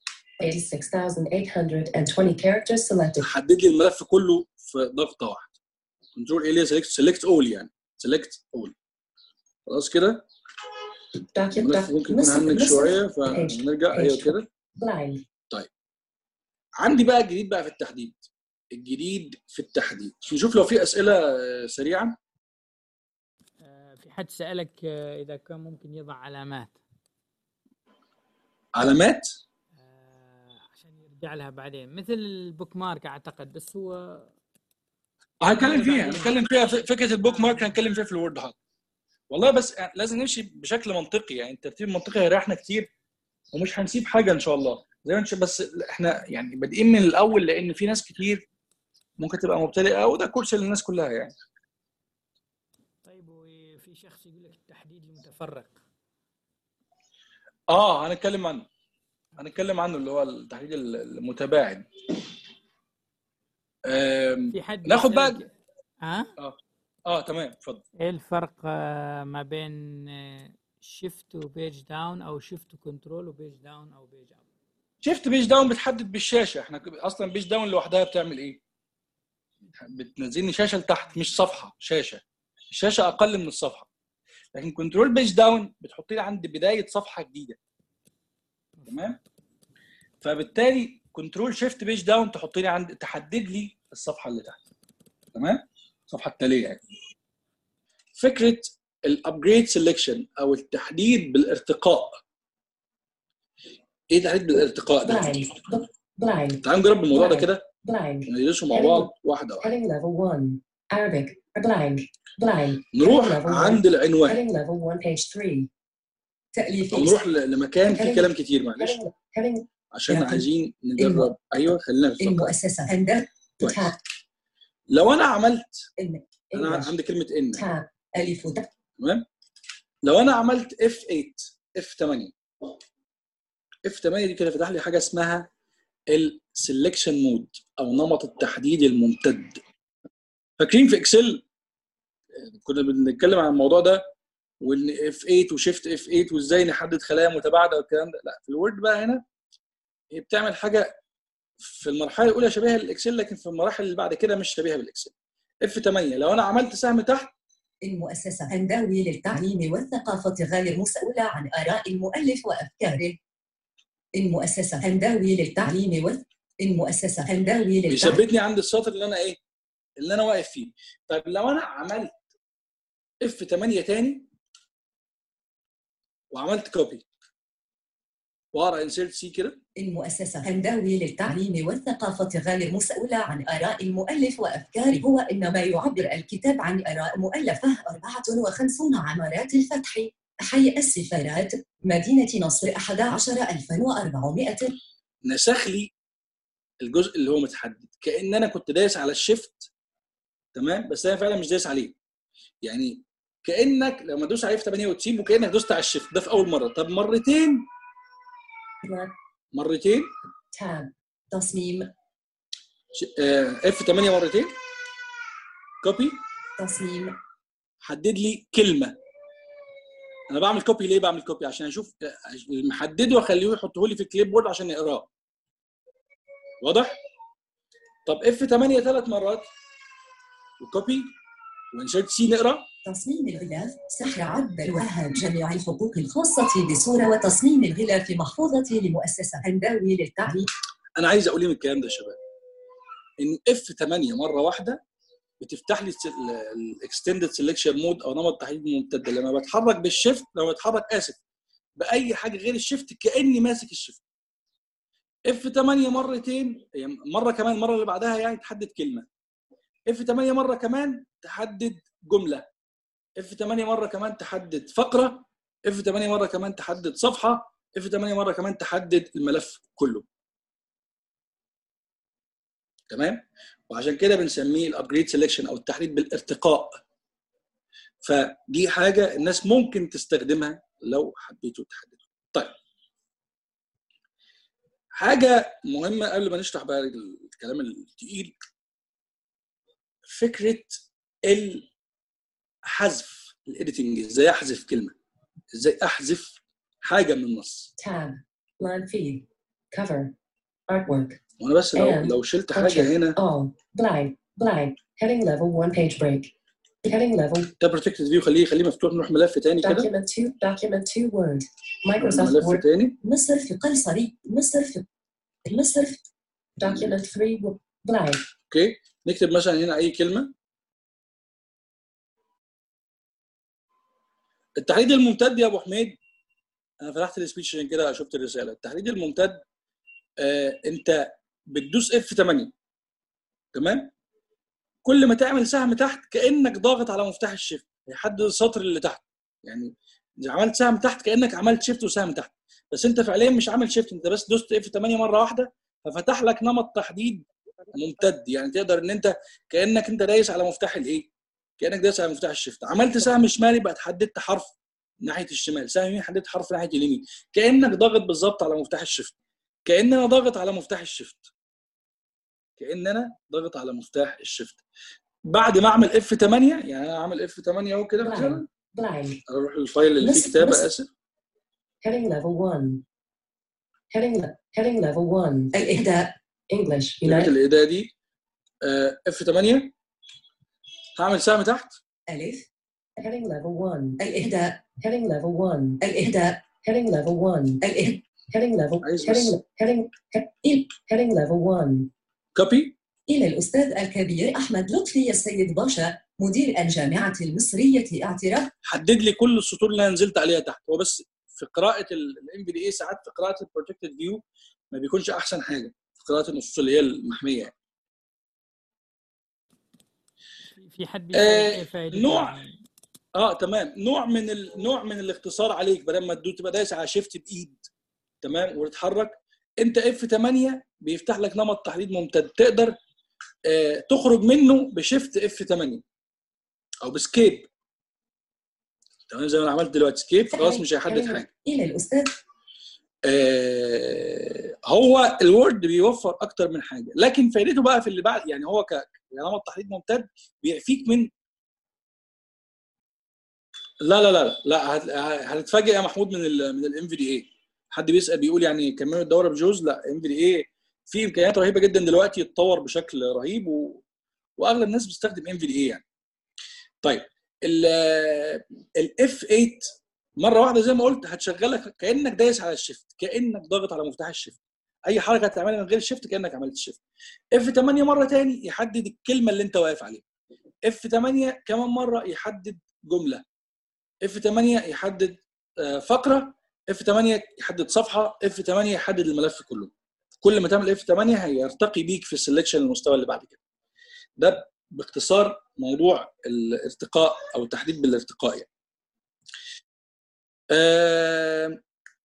86,820 characters selected. حدد لي الملف كله في ضغطه واحده كنترول ايه اللي سيلكت سيلكت اول يعني سيلكت اول خلاص كده Document. الملف ممكن يكون هنج شويه فنرجع ايوه كده Blank. عندي بقى الجديد بقى في التحديد الجديد في التحديد نشوف لو في اسئله آه، سريعا آه، في حد سألك آه، إذا كان ممكن يضع علامات علامات آه، عشان يرجع لها بعدين مثل البوك مارك أعتقد بس هو هنتكلم فيها هنتكلم فيها ف- فكره البوك مارك هنتكلم فيها في الوورد هاك والله بس لازم نمشي بشكل منطقي يعني الترتيب المنطقي هيريحنا كتير ومش هنسيب حاجه ان شاء الله زي ما انت بس احنا يعني بادئين من الاول لان في ناس كتير ممكن تبقى مبتدئه وده كورس للناس كلها يعني طيب وفي شخص يقول لك التحديد المتفرق اه هنتكلم عنه هنتكلم عنه اللي هو التحديد المتباعد آم، في حد ناخد بقى- يسألك- ها اه تمام اتفضل ايه الفرق آه، ما بين شيفت وبيج داون او شيفت كنترول وبيج داون او بيج اب شيفت بيج داون بتحدد بالشاشه احنا ك- اصلا بيج داون لوحدها بتعمل ايه؟ بتنزلني شاشه لتحت مش صفحه شاشه الشاشه اقل من الصفحه لكن كنترول بيج داون بتحط لي عند بدايه صفحه جديده تمام فبالتالي كنترول شيفت بيج داون تحط لي عند تحدد لي الصفحه اللي تحت تمام الصفحه التاليه يعني فكره الابجريد سيلكشن او التحديد بالارتقاء ايه تحديد بالارتقاء ده؟ Blank. Blank. تعالوا نجرب الموضوع ده كده Blank. ندرسه مع بعض واحده واحده Heading level 1. Arabic. Blank. Blank. نروح عند العنوان Heading level 1 page 3. تأليف او نروح ل- لمكان فيه كلام كتير معلش Heading, heading, عشان لكن عايزين نجرب ايوه خلينا نفكر المؤسسة هندسة كويس. تاب لو انا عملت إن انا English, عندي كلمه ان tab, ألف تاب تمام لو انا عملت اف 8 اف 8 اف 8 دي كده فتح لي حاجه اسمها السلكشن مود او نمط التحديد الممتد فاكرين في اكسل كنا بنتكلم عن الموضوع ده وان اف 8 وشيفت اف 8 وازاي نحدد خلايا متباعده والكلام ده لا في الوورد بقى هنا هي بتعمل حاجه في المرحله الاولى شبيهه للاكسل لكن في المراحل اللي بعد كده مش شبيهه بالاكسل اف 8 لو انا عملت سهم تحت المؤسسة هنداوي للتعليم والثقافة غير مسؤولة عن آراء المؤلف وأفكاره المؤسسة هنداوي للتعليم وال المؤسسة هنداوي للتعليم بيثبتني عند السطر اللي انا ايه اللي انا واقف فيه طيب لو انا عملت اف 8 تاني وعملت كوبي واقرا انسيرت سي كده المؤسسة هنداوي للتعليم والثقافة غير مسؤولة عن آراء المؤلف وأفكاره هو إنما يعبر الكتاب عن آراء مؤلفة 54 عمارات الفتح حي السفارات مدينة نصر 11400 نسخ لي الجزء اللي هو متحدد كان انا كنت دايس على الشيفت تمام بس انا فعلا مش دايس عليه يعني كانك لما تدوس عليه في 8 وتسيبه كانك دوست على الشيفت ده في اول مره طب مرتين مرتين تاب تصميم اف 8 مرتين كوبي تصميم حدد لي كلمه انا بعمل كوبي ليه بعمل كوبي عشان اشوف محدده واخليه يحطه لي في الكليب بورد عشان يقراه واضح طب اف 8 ثلاث مرات وكوبي وانشرت سي نقرا تصميم الغلاف سحر عبد الوهاب جميع الحقوق الخاصة بصورة وتصميم الغلاف محفوظة لمؤسسة هنداوي للتعليم انا عايز اقول ايه من الكلام ده يا شباب ان اف 8 مره واحده بتفتح لي الاكستندد سelection مود او نمط تحديد ممتد لما بتحرك بالشيفت لما بتحرك اسف باي حاجه غير الشيفت كاني ماسك الشيفت اف 8 مرتين يعني مره كمان المره اللي بعدها يعني تحدد كلمه اف 8 مره كمان تحدد جمله اف 8 مره كمان تحدد فقره اف 8 مره كمان تحدد صفحه اف 8 مره كمان تحدد الملف كله تمام وعشان كده بنسميه الابجريد سيلكشن او التحديد بالارتقاء فدي حاجه الناس ممكن تستخدمها لو حبيتوا تحددوا طيب حاجه مهمه قبل ما نشرح بقى الكلام التقيل فكره الحذف الايديتنج ازاي احذف كلمه ازاي احذف حاجه من النص tab, line feed, cover, artwork, وانا بس لو And لو شلت حاجه هنا all, blank, blank, heading level one page break. Heading level, ده بروتكتد فيو خليه خليه مفتوح نروح ملف تاني كده document two, document two word, نروح Microsoft ملف Word, تاني مصر في قيصري مصر في مصر في document three, wo- blank, اوكي نكتب مثلا هنا اي كلمه التحديد الممتد يا ابو حميد انا فتحت السبيتش عشان كده شفت الرساله التحديد الممتد آه انت بتدوس اف 8 تمام كل ما تعمل سهم تحت كانك ضاغط على مفتاح الشيفت يحدد السطر اللي تحت يعني اذا عملت سهم تحت كانك عملت شيفت وسهم تحت بس انت فعليا مش عامل شيفت انت بس دوست اف 8 مره واحده ففتح لك نمط تحديد ممتد يعني تقدر ان انت كانك انت دايس على مفتاح الايه كانك دايس على مفتاح الشيفت عملت سهم شمال يبقى حددت حرف ناحيه الشمال سهم يمين حددت حرف ناحيه اليمين كانك ضاغط بالظبط على مفتاح الشيفت كان انا ضاغط على مفتاح الشيفت كان انا ضاغط على مفتاح الشيفت بعد ما اعمل اف 8 يعني انا عامل اف 8 اهو كده مثلا blank, اروح للفايل اللي فيه بس- كتابه بس- اسف heading level one. Heading, le- heading level one, الإهداء English, كلمه United, الاداه دي اف 8 هعمل سهم تحت ألف heading level one, الإهداء heading level one, الإهداء heading level one, الإهداء heading level, عايز heading, بس. heading, he- heading level one, كوبي إلى الأستاذ الكبير أحمد لطفي السيد باشا مدير الجامعة المصرية اعتراف حدد لي كل السطور اللي انا نزلت عليها تحت هو بس في قراءه الام بي دي اي ساعات في قراءه البروتكتد فيو ما بيكونش احسن حاجه في قراءه النصوص اللي هي المحميه يعني. في حد آه، بيسأل كيف edit نوع- ال- اه تمام نوع من ال... نوع من الاختصار عليك بدل ما تدو- تبقى دايس على شيفت بايد تمام وتتحرك انت اف 8 بيفتح لك نمط تحديد ممتد تقدر آه تخرج منه بشيفت اف 8 او بسكيب تمام زي ما انا عملت دلوقتي سكيب خلاص مش هيحدد حاجه إلى الأستاذ آه، هو الوورد بيوفر اكتر من حاجه لكن فائدته بقى في اللي بعد يعني هو ك نمط تحديد ممتد بيعفيك من لا لا لا لا هت- هتتفاجئ يا محمود من ال من الام في دي اي حد بيسال بيقول يعني كملوا الدوره بجوز لا ام في دي اي في امكانيات رهيبه جدا دلوقتي يتطور بشكل رهيب و... واغلب الناس بتستخدم ام في دي اي يعني طيب الاف 8 مره واحده زي ما قلت هتشغلك كانك دايس على الشيفت كانك ضاغط على مفتاح الشيفت اي حركه هتعملها من غير الشيفت كانك عملت الشيفت اف 8 مره تاني يحدد الكلمه اللي انت واقف عليها اف 8 كمان مره يحدد جمله اف 8 يحدد آه، فقره اف 8 يحدد صفحه اف 8 يحدد الملف كله كل ما تعمل اف 8 هيرتقي بيك في السلكشن المستوى اللي بعد كده ده باختصار موضوع الارتقاء او التحديد بالارتقاء يعني. آه،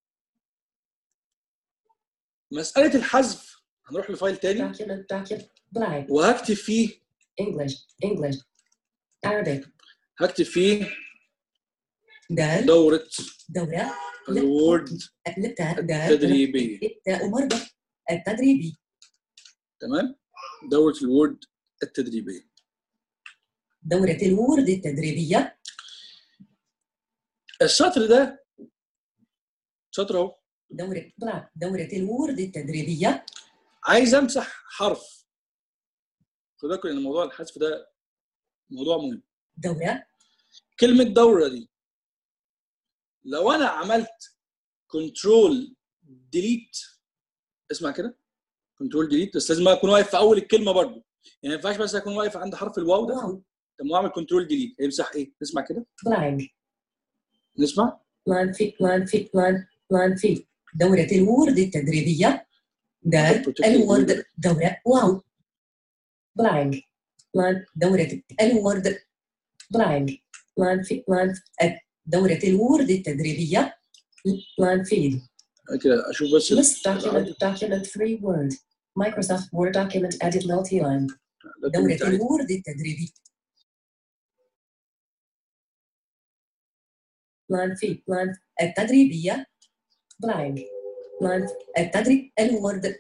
مساله الحذف هنروح لفايل تاني Document, document, blank, وهكتب فيه English, English, Arabic, هكتب فيه دال دوره دورة الوورد التاء دال التدريبيه التاء مربع التدريبي تمام دوره الوورد التدريبيه دورة الوورد التدريبية السطر ده سطر اهو دورة بلا دورة الوورد التدريبية عايز امسح حرف خد بالكم ان موضوع الحذف ده موضوع مهم دورة كلمه دوره دي لو انا عملت كنترول ديليت اسمع كده كنترول ديليت بس لازم اكون واقف في اول الكلمه برضو يعني ما ينفعش بس اكون واقف عند حرف الواو ده واو طب ما اعمل كنترول ديليت يمسح ايه نسمع كده blank, نسمع line feet, line feet, line, line feet, دورة الوورد التدريبية دال الوورد دورة واو blank, line, دورة الوورد blank, line feet, line, دورة الوورد التدريبية line feed, كده اشوف بس list document, document three word, Microsoft Word document edit multi-line, ده دورة كنت عايز. الوورد التدريبي line feet, line, التدريبية blank, line, التدريب الوورد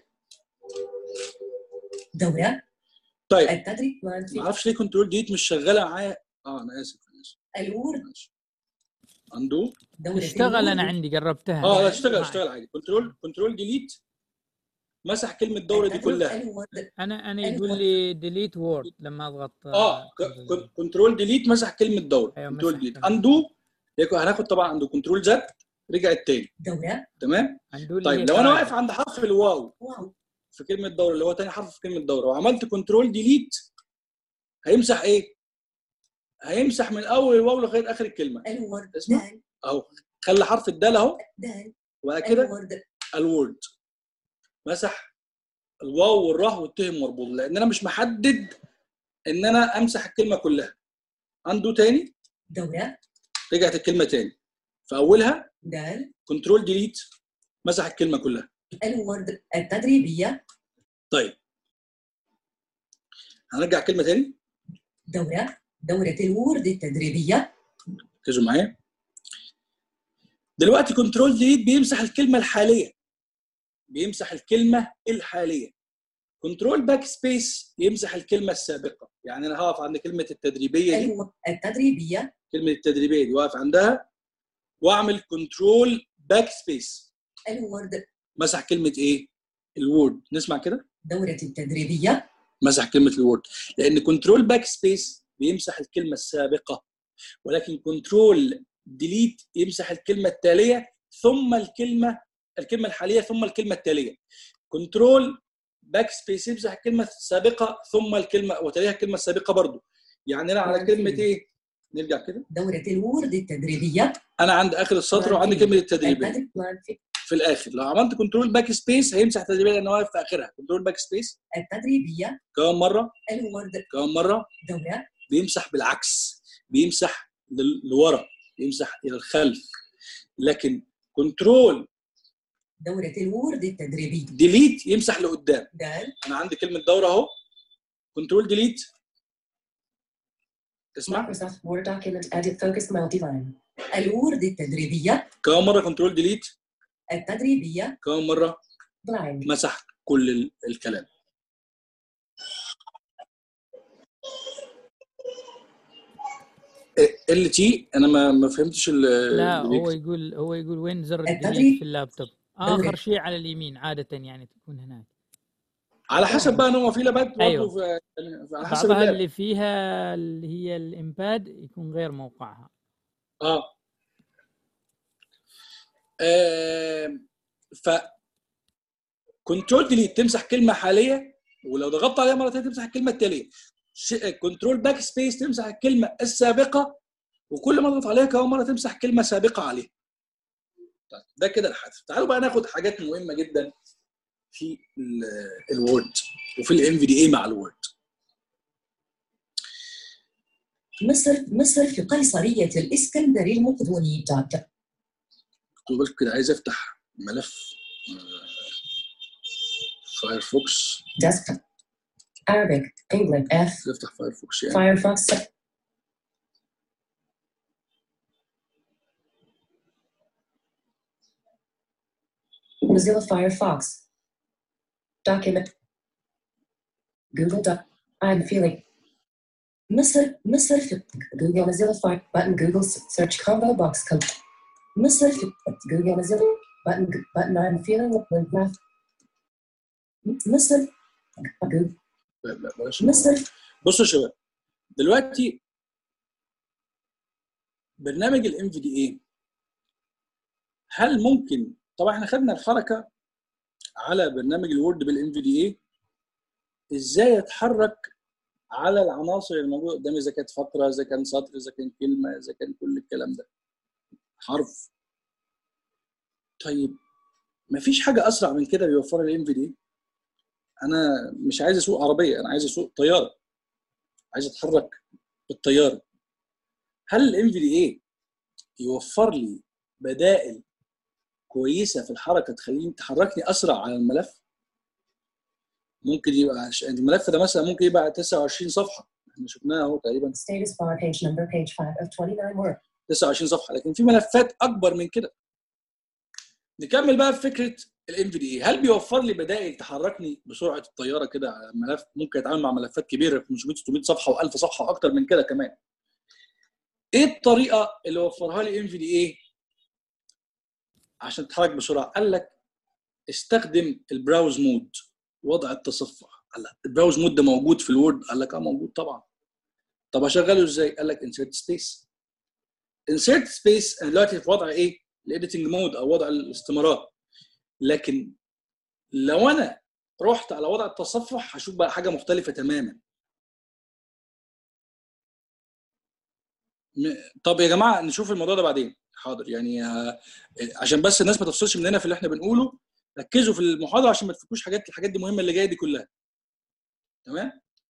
دورة طيب التدريب line ما feet, اعرفش ليه كنترول ديليت مش شغاله معايا اه انا اسف انا اسف الوورد ماشي اندو دورة تشتغل انا الوورد. عندي جربتها اه لا اشتغل معي. اشتغل عادي كنترول كنترول ديليت مسح كلمه الدوره دي التدريب كلها الوورد انا انا الوورد. يقول لي ديليت وورد لما اضغط اه ك- كنترول ديليت مسح كلمه دوره أيوة، كنترول مسح ديليت كلمة. اندو يكون هناخد طبعا عنده كنترول زد رجعت تاني دورة تمام عنده لي طيب لو انا قاعدة. واقف عند حرف الواو واو في كلمه دوره اللي هو تاني حرف في كلمه دوره وعملت كنترول ديليت هيمسح ايه؟ هيمسح من اول الواو لغايه اخر الكلمه الوورد اسمع. دال اهو خلى حرف الدال اهو دال وبعد كده الوورد الوورد مسح الواو والراء والته مربوط لان انا مش محدد ان انا امسح الكلمه كلها عنده تاني دورة رجعت الكلمه تاني في اولها دال كنترول ديليت مسح الكلمه كلها الوورد التدريبية طيب هنرجع كلمه تاني دورة دورة الوورد التدريبية ركزوا معايا دلوقتي كنترول ديليت بيمسح الكلمه الحاليه بيمسح الكلمه الحاليه كنترول باك سبيس يمسح الكلمه السابقه يعني انا هقف عند كلمه التدريبيه دي الو- التدريبية كلمه التدريبيه دي واقف عندها واعمل كنترول باك سبيس الوورد مسح كلمه ايه الوورد نسمع كده دورة التدريبية مسح كلمه الوورد لان كنترول باك سبيس بيمسح الكلمه السابقه ولكن كنترول ديليت يمسح الكلمه التاليه ثم الكلمه الكلمه الحاليه ثم الكلمه التاليه كنترول باك سبيس يمسح الكلمه السابقه ثم الكلمه وتاليها الكلمه السابقه برضو يعني انا على كلمه ايه نرجع كده دورة الوورد التدريبية انا عند اخر السطر وعندي كلمه التدريبيه التدريب line feet, في الاخر لو عملت كنترول باك سبيس هيمسح التدريبيه لان هو واقف في اخرها كنترول باك سبيس التدريبية كمان مره الوورد كمان مره دورة بيمسح بالعكس بيمسح لل- لورا يمسح الى الخلف لكن كنترول دورة الوورد التدريبية ديليت يمسح لقدام دال انا عندي كلمه دوره اهو كنترول ديليت اسمع Microsoft Word document edit focus multiline. الوورد التدريبية كم مره كنترول ديليت التدريبية كم مره Blank. مسح كل ال- الكلام ال تي انا ما ما فهمتش ال- لا اللي هو بيكتب. يقول هو يقول وين زر التدريب. الديليت في اللابتوب اخر التدريب. شيء على اليمين عاده يعني تكون هناك على حسب بقى ان هو في لابات برضه أيوه. في يعني على حسب بعضها اللاب اللي فيها اللي هي الامباد يكون غير موقعها اه آم، ف كنترول ديليت تمسح كلمه حاليه ولو ضغطت عليها مرتين تمسح الكلمه التاليه كنترول باك سبيس تمسح الكلمه السابقه وكل ما تضغط عليها كمان مره تمسح كلمه سابقه عليها طيب ده كده الحذف تعالوا بقى ناخد حاجات مهمه جدا في ال- الوورد وفي الام في دي اي مع الوورد مصر مصر في قيصرية الإسكندري المقدوني دوت خدوا بالكم كده عايز افتح ملف آه، فايرفوكس Desktop. Arabic. English. F. عايز افتح فايرفوكس يعني Firefox. Mozilla Firefox. Document. Google Doc. I'm feeling. مصر مصر في Google Mozilla Fire button. Google s- search combo box. Com- مصر في Google Mozilla button. g- Button. I'm feeling. Link math. مصر Google. لا لا بلاش مصر بصوا يا شباب دلوقتي برنامج الام في دي اي هل ممكن طبعا احنا خدنا الحركه على برنامج الوورد بالام في دي اي ازاي اتحرك على العناصر اللي موجوده قدامي اذا كانت فتره اذا كان سطر اذا كان كلمه اذا كان كل الكلام ده حرف طيب مفيش حاجه اسرع من كده بيوفرها الام في دي انا مش عايز اسوق عربيه انا عايز اسوق طياره عايز اتحرك بالطياره هل الام في دي اي يوفر لي بدائل كويسه في الحركه تخليني تحركني اسرع على الملف ممكن يبقى عش- الملف ده مثلا ممكن يبقى 29 صفحه احنا شفناها اهو تقريبا Status bar page number page 5 of 29 work. 29 صفحه لكن في ملفات اكبر من كده نكمل بقى في فكره الام في دي اي هل بيوفر لي بدائل تحركني بسرعه الطياره كده على ملف ممكن يتعامل مع ملفات كبيره 500 600 صفحه و1000 صفحه واكتر من كده كمان ايه الطريقه اللي وفرها لي ام في دي اي عشان تتحرك بسرعه قال لك استخدم البراوز مود وضع التصفح قال لك البراوز مود ده موجود في الوورد قال لك اه موجود طبعا طب اشغله ازاي قال لك انسيرت سبيس انسيرت سبيس انا دلوقتي في وضع ايه الايديتنج مود او وضع الاستمرار لكن لو انا رحت على وضع التصفح هشوف بقى حاجه مختلفه تماما م- طب يا جماعه نشوف الموضوع ده بعدين حاضر يعني آه، عشان بس الناس ما تفصلش مننا في اللي احنا بنقوله ركزوا في المحاضره عشان ما تفكوش حاجات الحاجات دي مهمه اللي جايه دي كلها تمام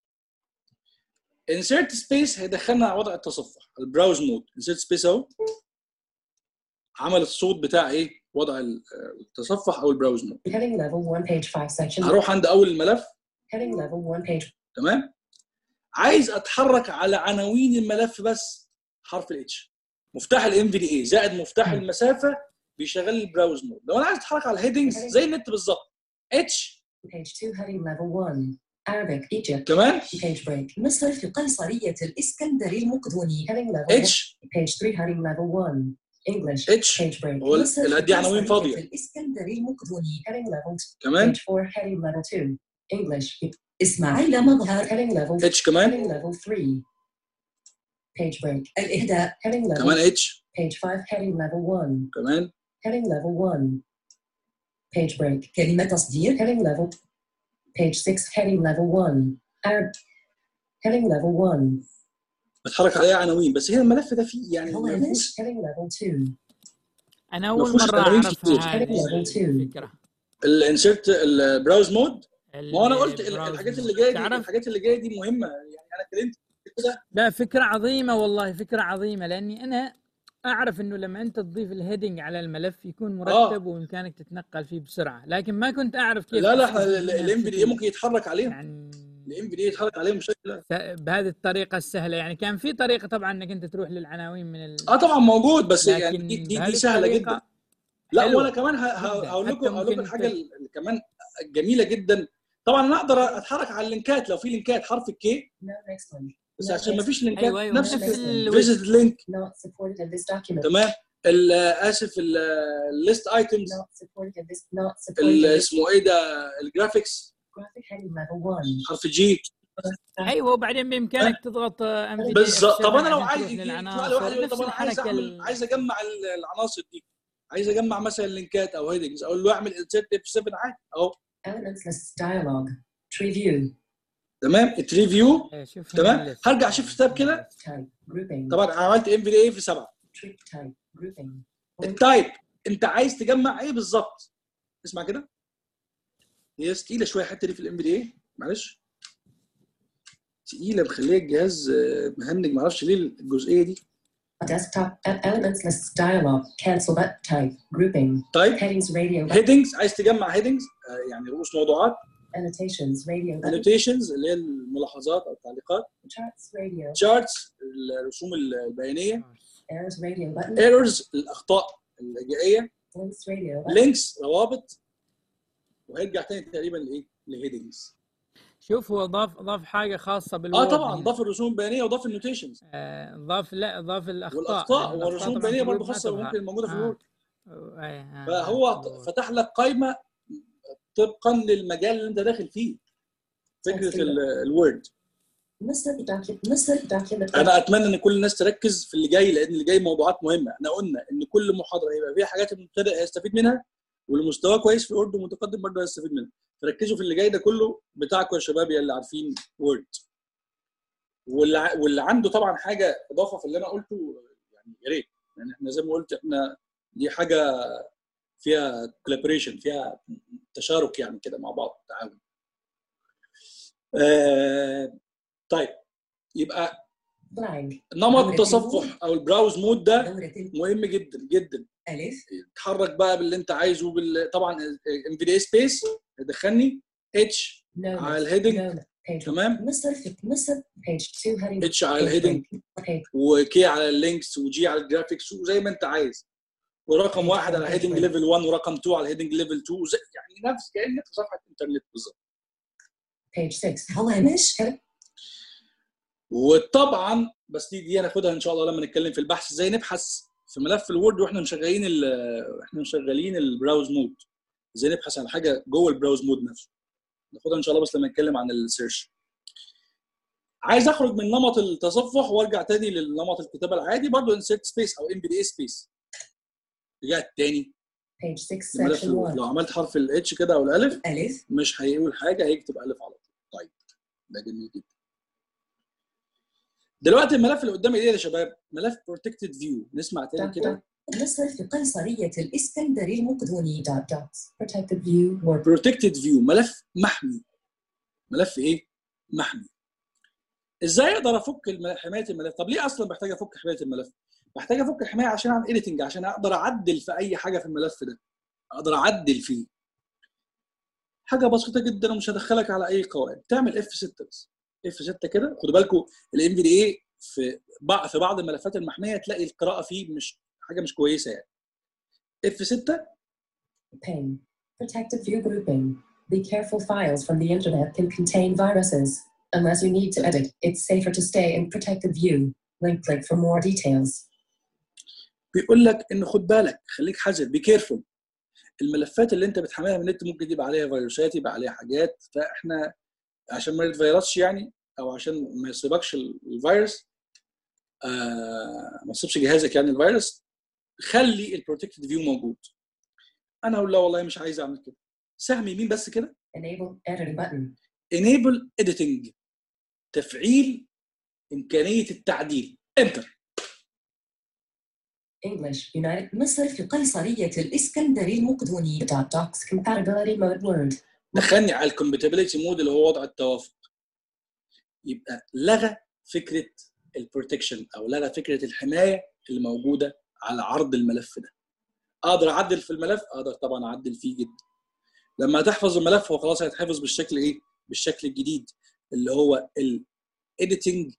insert space هيدخلنا على وضع التصفح البراوز مود insert space اهو عمل الصوت بتاع ايه وضع ال- التصفح او البراوز مود Heading level 1 page 5 section. هروح عند اول الملف Heading level 1 page. تمام عايز اتحرك على عناوين الملف بس حرف الاتش مفتاح الام في دي اي زائد مفتاح المسافه بيشغل لي البراوز مود لو انا عايز اتحرك على الهيدنجز زي النت بالظبط اتش Page 2 heading level 1. Arabic Egypt. كمان Page break. مصر في قيصرية الإسكندري المقدوني Heading level اتش Page 3 heading level 1. English. اتش Page break. هو مصر ال- في دي عناوين قيصرية فاضيه الإسكندري المقدوني Heading level كمان Page 4 heading level 2. English. إسماعيل مظهر Heading level اتش كمان Heading level 3. Page break. الإهداء Heading level كمان اتش Page 5 heading level 1. كمان Heading level 1. Page break. كلمة تصدير Heading level. Page 6 heading level 1. Arab. Heading level 1. بتحرك عليها عناوين بس هنا الملف ده فيه يعني هو ما فيهوش Heading level 2. انا اول مفهوش مره عناوين اعرفها كتير. هذه Level two. الفكره الانسيرت البراوز مود ما هو انا قلت ال- البراوز الحاجات مود. اللي جايه دي تعرف الحاجات اللي جايه دي مهمه يعني انا اتكلمت كده لا فكرة عظيمة والله فكرة عظيمة لأني أنا أعرف إنه لما أنت تضيف الهيدنج على الملف يكون مرتب وإمكانك تتنقل فيه بسرعة لكن ما كنت أعرف كيف لا لا تستفيد منها الام في دي بشكل- ممكن يتحرك عليهم يعني الام في دي يتحرك عليهم بشكل س- بهذه الطريقة السهلة يعني كان في طريقة طبعا إنك أنت تروح للعناوين من ال... اه طبعا موجود بس يعني لكن دي دي, بهذه دي سهله الطريقة جدا لا حلوة وانا كمان ه- ه- جداً. هقول لكم حتى هقول لكم ممكن الحاجه ت- اللي كمان جميله جدا طبعا انا اقدر اتحرك على اللينكات لو في لينكات حرف الكي No next one. بس No عشان ما next. فيش لينكات أيوه أيوه نفس نفس الفكره ال... فيزيت لينك Not supported in this document. تمام ال- اسف الليست ايتمز Not supported in this. Not supported in this اسمه ايه ده الجرافيكس graphic heading level one. حرف جي ايوه وبعدين بامكانك تضغط ام في بالظبط طب انا لو عايز يجي يطلع لي واحد يقول لي طب انا عايز الحركه اعمل ال- عايز اجمع ال- العناصر دي عايز اجمع مثلا لينكات او هيدنجز اقول له اعمل انسيرت اف 7 عادي اهو Elements list dialog. Tree view. تمام التريفيو إيه، شوف تمام هنا الليست. هرجع شيفت تاب كده Type. Grouping. طبعا عملت ام في دي في 7 Tree type. Grouping. التايب انت عايز تجمع ايه بالظبط اسمع كده هي تقيله شويه الحته دي في الام في دي معلش تقيله مخليه الجهاز آه، مهنج معرفش ليه الجزئيه دي Desktop. e- Elements list dialog. Cancel button type. Grouping. طيب Headings radio. button. هيدنجز عايز تجمع هيدنجز يعني رؤوس موضوعات Annotations radio. button. annotations اللي هي الملاحظات او التعليقات Charts radio. charts الرسوم البيانيه Errors radio button. ايرورز الاخطاء الهجائيه Links radio button. لينكس روابط وهيرجع تاني تقريبا لايه؟ لهيدنجز شوف هو ضاف ضاف حاجه خاصه اه بالوورد طبعا هنا. ضاف الرسوم البيانيه وضاف النوتيشنز آه، ضاف لا ضاف الاخطاء والاخطاء لأن والرسوم طبعاً البيانيه في برضه الوورد ما خاصه تظهر. ممكن موجوده في آه. الوورد آه، آه، فهو في الوورد. فتح لك قائمه طبقا للمجال اللي انت داخل فيه فكره ال- الوورد List of document. List of document. انا اتمنى ان كل الناس تركز في اللي جاي لان اللي جاي موضوعات مهمه احنا قلنا ان كل محاضره هيبقى فيها حاجات المبتدئ هيستفيد منها واللي مستواه كويس في الوورد ومتقدم برضه هيستفيد منها فركزوا في اللي جاي ده كله بتاعكم يا شباب يا اللي عارفين وورد واللي ع- واللي عنده طبعا حاجه اضافه في اللي انا قلته يعني يا ريت يعني احنا زي ما قلت احنا دي حاجه فيها كولابوريشن فيها تشارك يعني كده مع بعض تعاون آه طيب يبقى Blank. نمط التصفح او البراوز مود ده دورة مهم جدا جدا الألف تتحرك بقى باللي انت عايزه بال... طبعا ام في دي سبيس يدخلني اتش No. على list. الهيدنج No. Page. تمام Mr. Fit. Mr. Page two heading. اتش على Page الهيدنج one. Page. وكي على اللينكس وجي على الجرافيكس وزي ما انت عايز ورقم واحد على هيدنج ليفل 1 ورقم 2 على هيدنج ليفل 2 وزي يعني نفس كانك في صفحه انترنت بالظبط Page six. هوامش وطبعا بس دي دي هناخدها ان شاء الله لما نتكلم في البحث ازاي نبحث في ملف الوورد واحنا مشغلين ال- احنا مشغلين البراوز مود ازاي نبحث عن حاجه جوه البراوز مود نفسه ناخدها ان شاء الله بس لما نتكلم عن السيرش عايز اخرج من نمط التصفح وارجع تاني لنمط الكتابه العادي برضو انسيرت سبيس او ام بي دي اي سبيس رجعت تاني Page six. لملف Section الوورد one. لو عملت حرف الاتش كده او الالف ألف مش هيقول حاجه هيكتب الف على طول طيب ده جميل جدا دلوقتي الملف اللي قدامي ايه يا شباب ملف بروتكتد فيو نسمع تاني كده مصر في قيصرية الإسكندري المقدوني Dot dots. Protected view. Word. بروتكتد فيو ملف محمي ملف ايه محمي ازاي اقدر افك الم- حمايه الملف طب ليه اصلا بحتاج افك حمايه الملف بحتاج افك الحمايه عشان اعمل اديتنج عشان اقدر اعدل في اي حاجه في الملف ده اقدر اعدل فيه حاجه بسيطه جدا ومش هدخلك على اي قواعد تعمل اف 6 بس اف 6 كده خدوا بالكم الام في دي اي في بعض في بعض الملفات المحميه تلاقي القراءه فيه مش حاجه مش كويسه يعني اف 6 Pane. Protected view grouping. Be careful files from the internet can contain viruses. Unless you need to edit, it's safer to stay in protected view. Link click for more details. بيقول لك ان خد بالك خليك حذر بي كيرفول الملفات اللي انت بتحملها من النت ممكن يبقى عليها فيروسات يبقى عليها حاجات فاحنا عشان ما يتفيرسش يعني او عشان ما يصيبكش ال- الفيروس آه ما يصيبش جهازك يعني الفيروس خلي البروتكتد فيو موجود انا اقول لا والله مش عايز اعمل كده سهم يمين بس كده Enable editing button. enable editing تفعيل امكانيه التعديل انتر English. United. مصر في قيصرية الإسكندري المقدوني Dot docs. Compatibility mode. Word. دخلني على الكومباتيبلتي مود اللي هو وضع التوافق يبقى لغى فكره البروتكشن او لغى فكره الحمايه اللي موجوده على عرض الملف ده اقدر اعدل في الملف اقدر طبعا اعدل فيه جدا لما تحفظ الملف هو خلاص هيتحفظ بالشكل ايه بالشكل الجديد اللي هو الايديتنج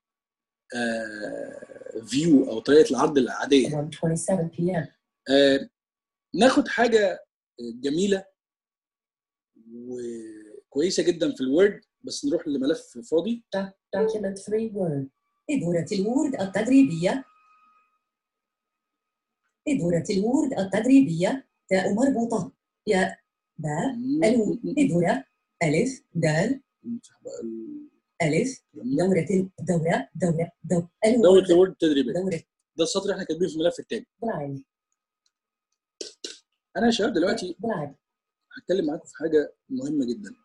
فيو او طريقه العرض العاديه 1:27 p.m. آه، ناخد حاجه جميله وكويسه جدا في الوورد بس نروح لملف فاضي Document 3 Word. إدارة الوورد التدريبية إدارة الوورد التدريبية تاء مربوطة يا باء ألو إدارة ألف دال ألف دورة دورة دورة دورة ألو دوره الوورد التدريبيه دورة ده السطر اللي احنا كاتبينه في الملف الثاني Blind. انا يا شباب دلوقتي Blind. هتكلم معاكم في حاجه مهمه جدا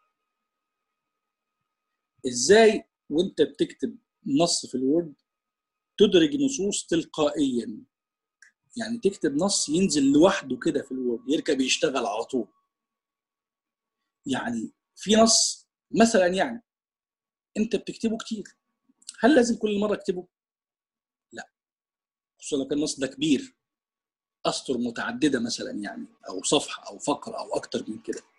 ازاي وانت بتكتب نص في الوورد تدرج نصوص تلقائيا يعني تكتب نص ينزل لوحده كده في الوورد يركب يشتغل على طول يعني في نص مثلا يعني انت بتكتبه كتير هل لازم كل مره اكتبه لا خصوصا لو كان النص ده كبير اسطر متعدده مثلا يعني او صفحه او فقره او اكتر من كده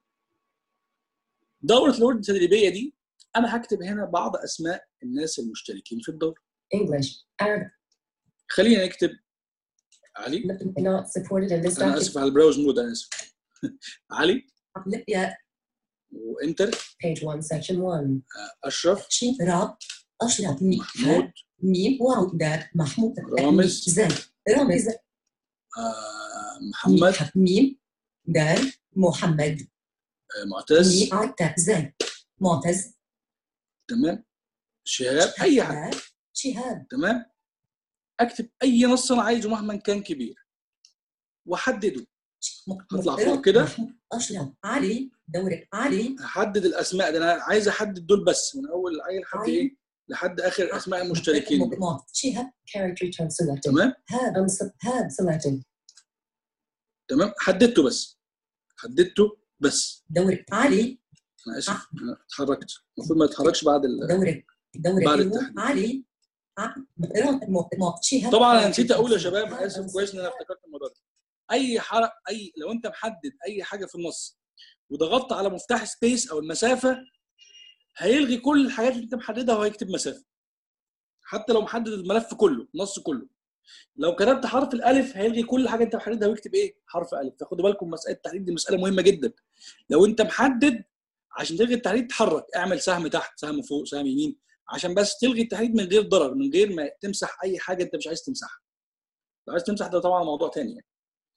دوره الورد التدريبيه دي انا هكتب هنا بعض اسماء الناس المشتركين في الدوره English. Arab. خلينا نكتب علي Not supported in this انا document. اسف على البراوز مود انا اسف علي يا وانتر Page 1, Section 1. اشرف شين راب أشرف مي محمود ميم واو دال محمود رامز. زين رامز آه، محمد ميم دال محمد آه، معتز ميم عتا زين معتز تمام شهاب اي حاجه دال شهاب تمام اكتب اي نص انا عايزه مهما كان كبير واحدده هطلع فوق كده. محمود. أشرف علي دورة علي هحدد الاسماء ده انا عايز احدد دول بس من اول عيل لحد ايه لحد اخر اسماء المشتركين دول. مط- شهاب Character term selected. تمام هاب Unsub- هاب selected. تمام حددته بس حددته بس دورة علي انا اسف انا اتحركت المفروض ما اتحركش بعد ال... دورة دورة بعد الو- التحديد. علي ع- رام- م- م- شهاب طبعا انا نسيت اقول يا Character شباب term انا اسف selected. كويس ان انا افتكرت الموضوع ده اي حرق اي لو انت محدد اي حاجه في النص وضغطت على مفتاح سبيس او المسافه هيلغي كل الحاجات اللي انت محددها وهيكتب مسافه حتى لو محدد الملف كله النص كله لو كتبت حرف الالف هيلغي كل حاجه انت محددها ويكتب ايه حرف الف فخدوا بالكم مساله التحديد دي مساله مهمه جدا لو انت محدد عشان تلغي التحديد تحرك اعمل سهم تحت سهم فوق سهم يمين عشان بس تلغي التحديد من غير ضرر من غير ما تمسح اي حاجه انت مش عايز تمسحها لو عايز تمسح ده طبعا موضوع تاني يعني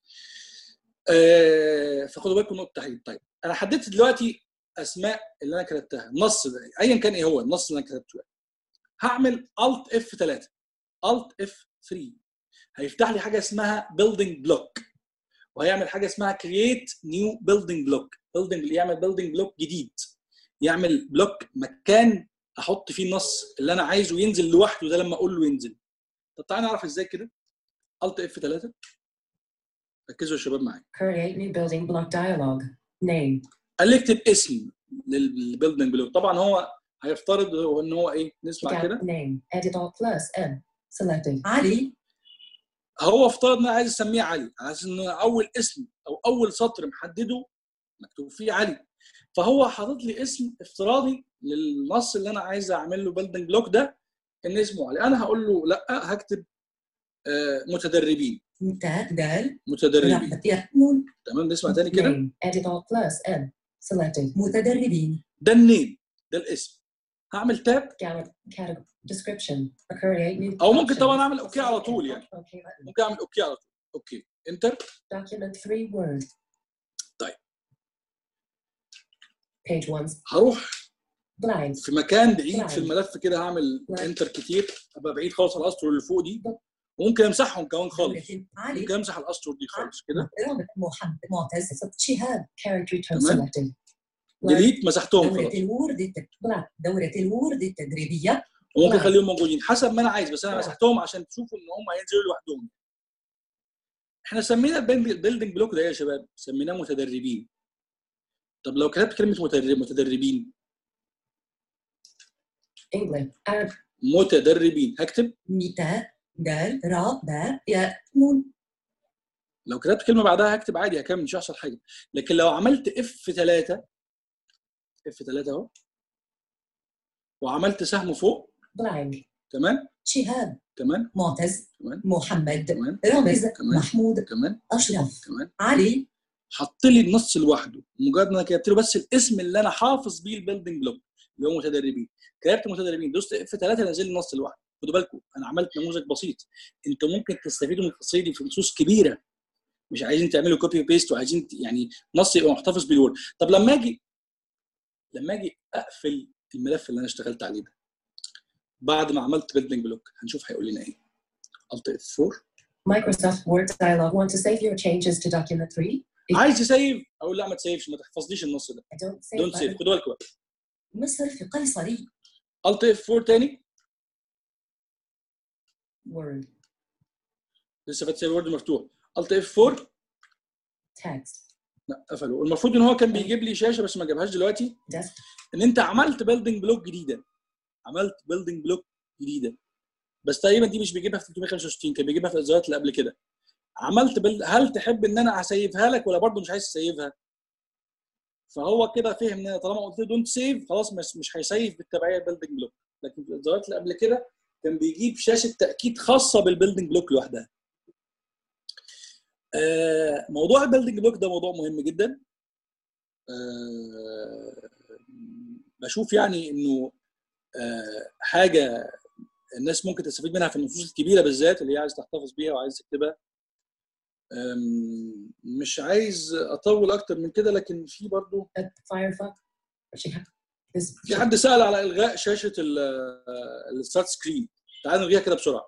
آه فخدوا بالكم من نقطه التحديد طيب انا حددت دلوقتي اسماء اللي انا كتبتها النص ده ايا كان ايه هو النص اللي انا كتبته يعني. هعمل الت اف 3 الت اف 3 هيفتح لي حاجه اسمها بيلدينج بلوك وهيعمل حاجه اسمها كرييت نيو بيلدينج بلوك بيلدينج يعمل بيلدينج بلوك جديد يعمل بلوك مكان احط فيه النص اللي انا عايزه ينزل لوحده ده لما اقول له ينزل طب تعالى نعرف ازاي كده الت اف 3 ركزوا يا شباب معايا Create new building block dialog. Name. قال لي اكتب اسم للبيلدينج بلوك طبعا هو هيفترض هو ان هو ايه نسمع Gap كده name. Edit all plus M. Selected. علي هو افترض ان انا عايز اسميه علي على اساس ان اول اسم او اول سطر محدده مكتوب فيه علي فهو حاطط لي اسم افتراضي للنص اللي انا عايز اعمل له بيلدينج بلوك ده ان اسمه علي انا هقول له لا هكتب آه، متدربين تاء دال متدربين رحمة يا نون تمام نسمع تاني كده Name. Edit all plus M. Selected. متدربين ده النيم ده الاسم هعمل تاب Gallup. Category. Description. Create new. أو ممكن طبعاً options. أعمل أوكي على طول يعني. OK button. ممكن اعمل اوكي على طول اوكي انتر Document 3 Word. طيب. Page 1. هروح Blind. في مكان بعيد نعم. في الملف كده هعمل نعم. انتر كتير ابقى بعيد خالص على الاسطر اللي فوق دي وممكن امسحهم كمان خالص دورة علي ممكن امسح الاسطر دي خالص كده رام محمد معتز شهاب Character term تمام. selected. ديليت مسحتهم دورة خلاص الورد الت- Black. دورة الورد التدريبية وممكن نعم. اخليهم موجودين حسب ما انا عايز بس انا نعم. مسحتهم عشان تشوفوا ان هم هينزلوا لوحدهم احنا سمينا البيلدنج بلوك ده إيه يا شباب سميناه متدربين طب لو كتبت كلمه متدرب متدربين English. Arab. متدربين هكتب ميتاء دال راء باء ياء نون لو كتبت كلمه بعدها هكتب عادي هكمل مش هيحصل حاجه لكن لو عملت اف 3 اف 3 اهو وعملت سهم فوق blank كمان شهاب كمان معتز كمان محمد كمان رامز كمان. محمود كمان أشرف كمان علي حط لي النص لوحده مجرد ما انا كتبت له بس الاسم اللي انا حافظ بيه البيلدنج بلوك اللي هو متدربين كتبت متدربين دوست اف 3 نزل لي النص لوحده خدوا بالكم انا عملت نموذج بسيط انتوا ممكن تستفيدوا من القصه دي في نصوص كبيره مش عايزين تعملوا كوبي بيست وعايزين ت- يعني نص يبقى محتفظ بالوورد طب لما اجي لما اجي اقفل الملف اللي انا اشتغلت عليه ده بعد ما عملت بيلدنج بلوك هنشوف هيقول لنا ايه الت اف 4 Microsoft Word dialog. Want to save your changes to document 3? عايز تسيف اقول لا ما تسيفش ما تحفظليش النص ده I don't save دونت سيف button. خدوا بالكم بقى مصر في قيصري الت اف 4 تاني Word. لسه فاتح الوورد مفتوح الت اف 4 Text. لا قفلوا المفروض ان هو كان بيجيب لي شاشه بس ما جابهاش دلوقتي Desk. ان انت عملت بيلدنج بلوك جديده عملت بيلدنج بلوك جديده بس تقريبا دي مش بيجيبها في 365 كان بيجيبها في الازرارات اللي قبل كده عملت بل... هل تحب ان انا هسيفها لك ولا برضه مش عايز تسيفها فهو كده فهم ان أنا طالما قلت له دونت سيف خلاص مش مش هيسيف بالتبعيه البيلدنج بلوك لكن في الازرارات اللي قبل كده كان بيجيب شاشه تاكيد خاصه بالبيلدنج بلوك لوحدها آه، موضوع البيلدنج بلوك ده موضوع مهم جدا آه، بشوف يعني انه آه، حاجه الناس ممكن تستفيد منها في النصوص الكبيره بالذات اللي هي عايز تحتفظ بيها وعايز تكتبها أم، مش عايز اطول اكتر من كده لكن في برضو Uh, Firefox. She ha- This. في حد سال على الغاء شاشه الستارت سكرين تعالوا نلغيها كده بسرعه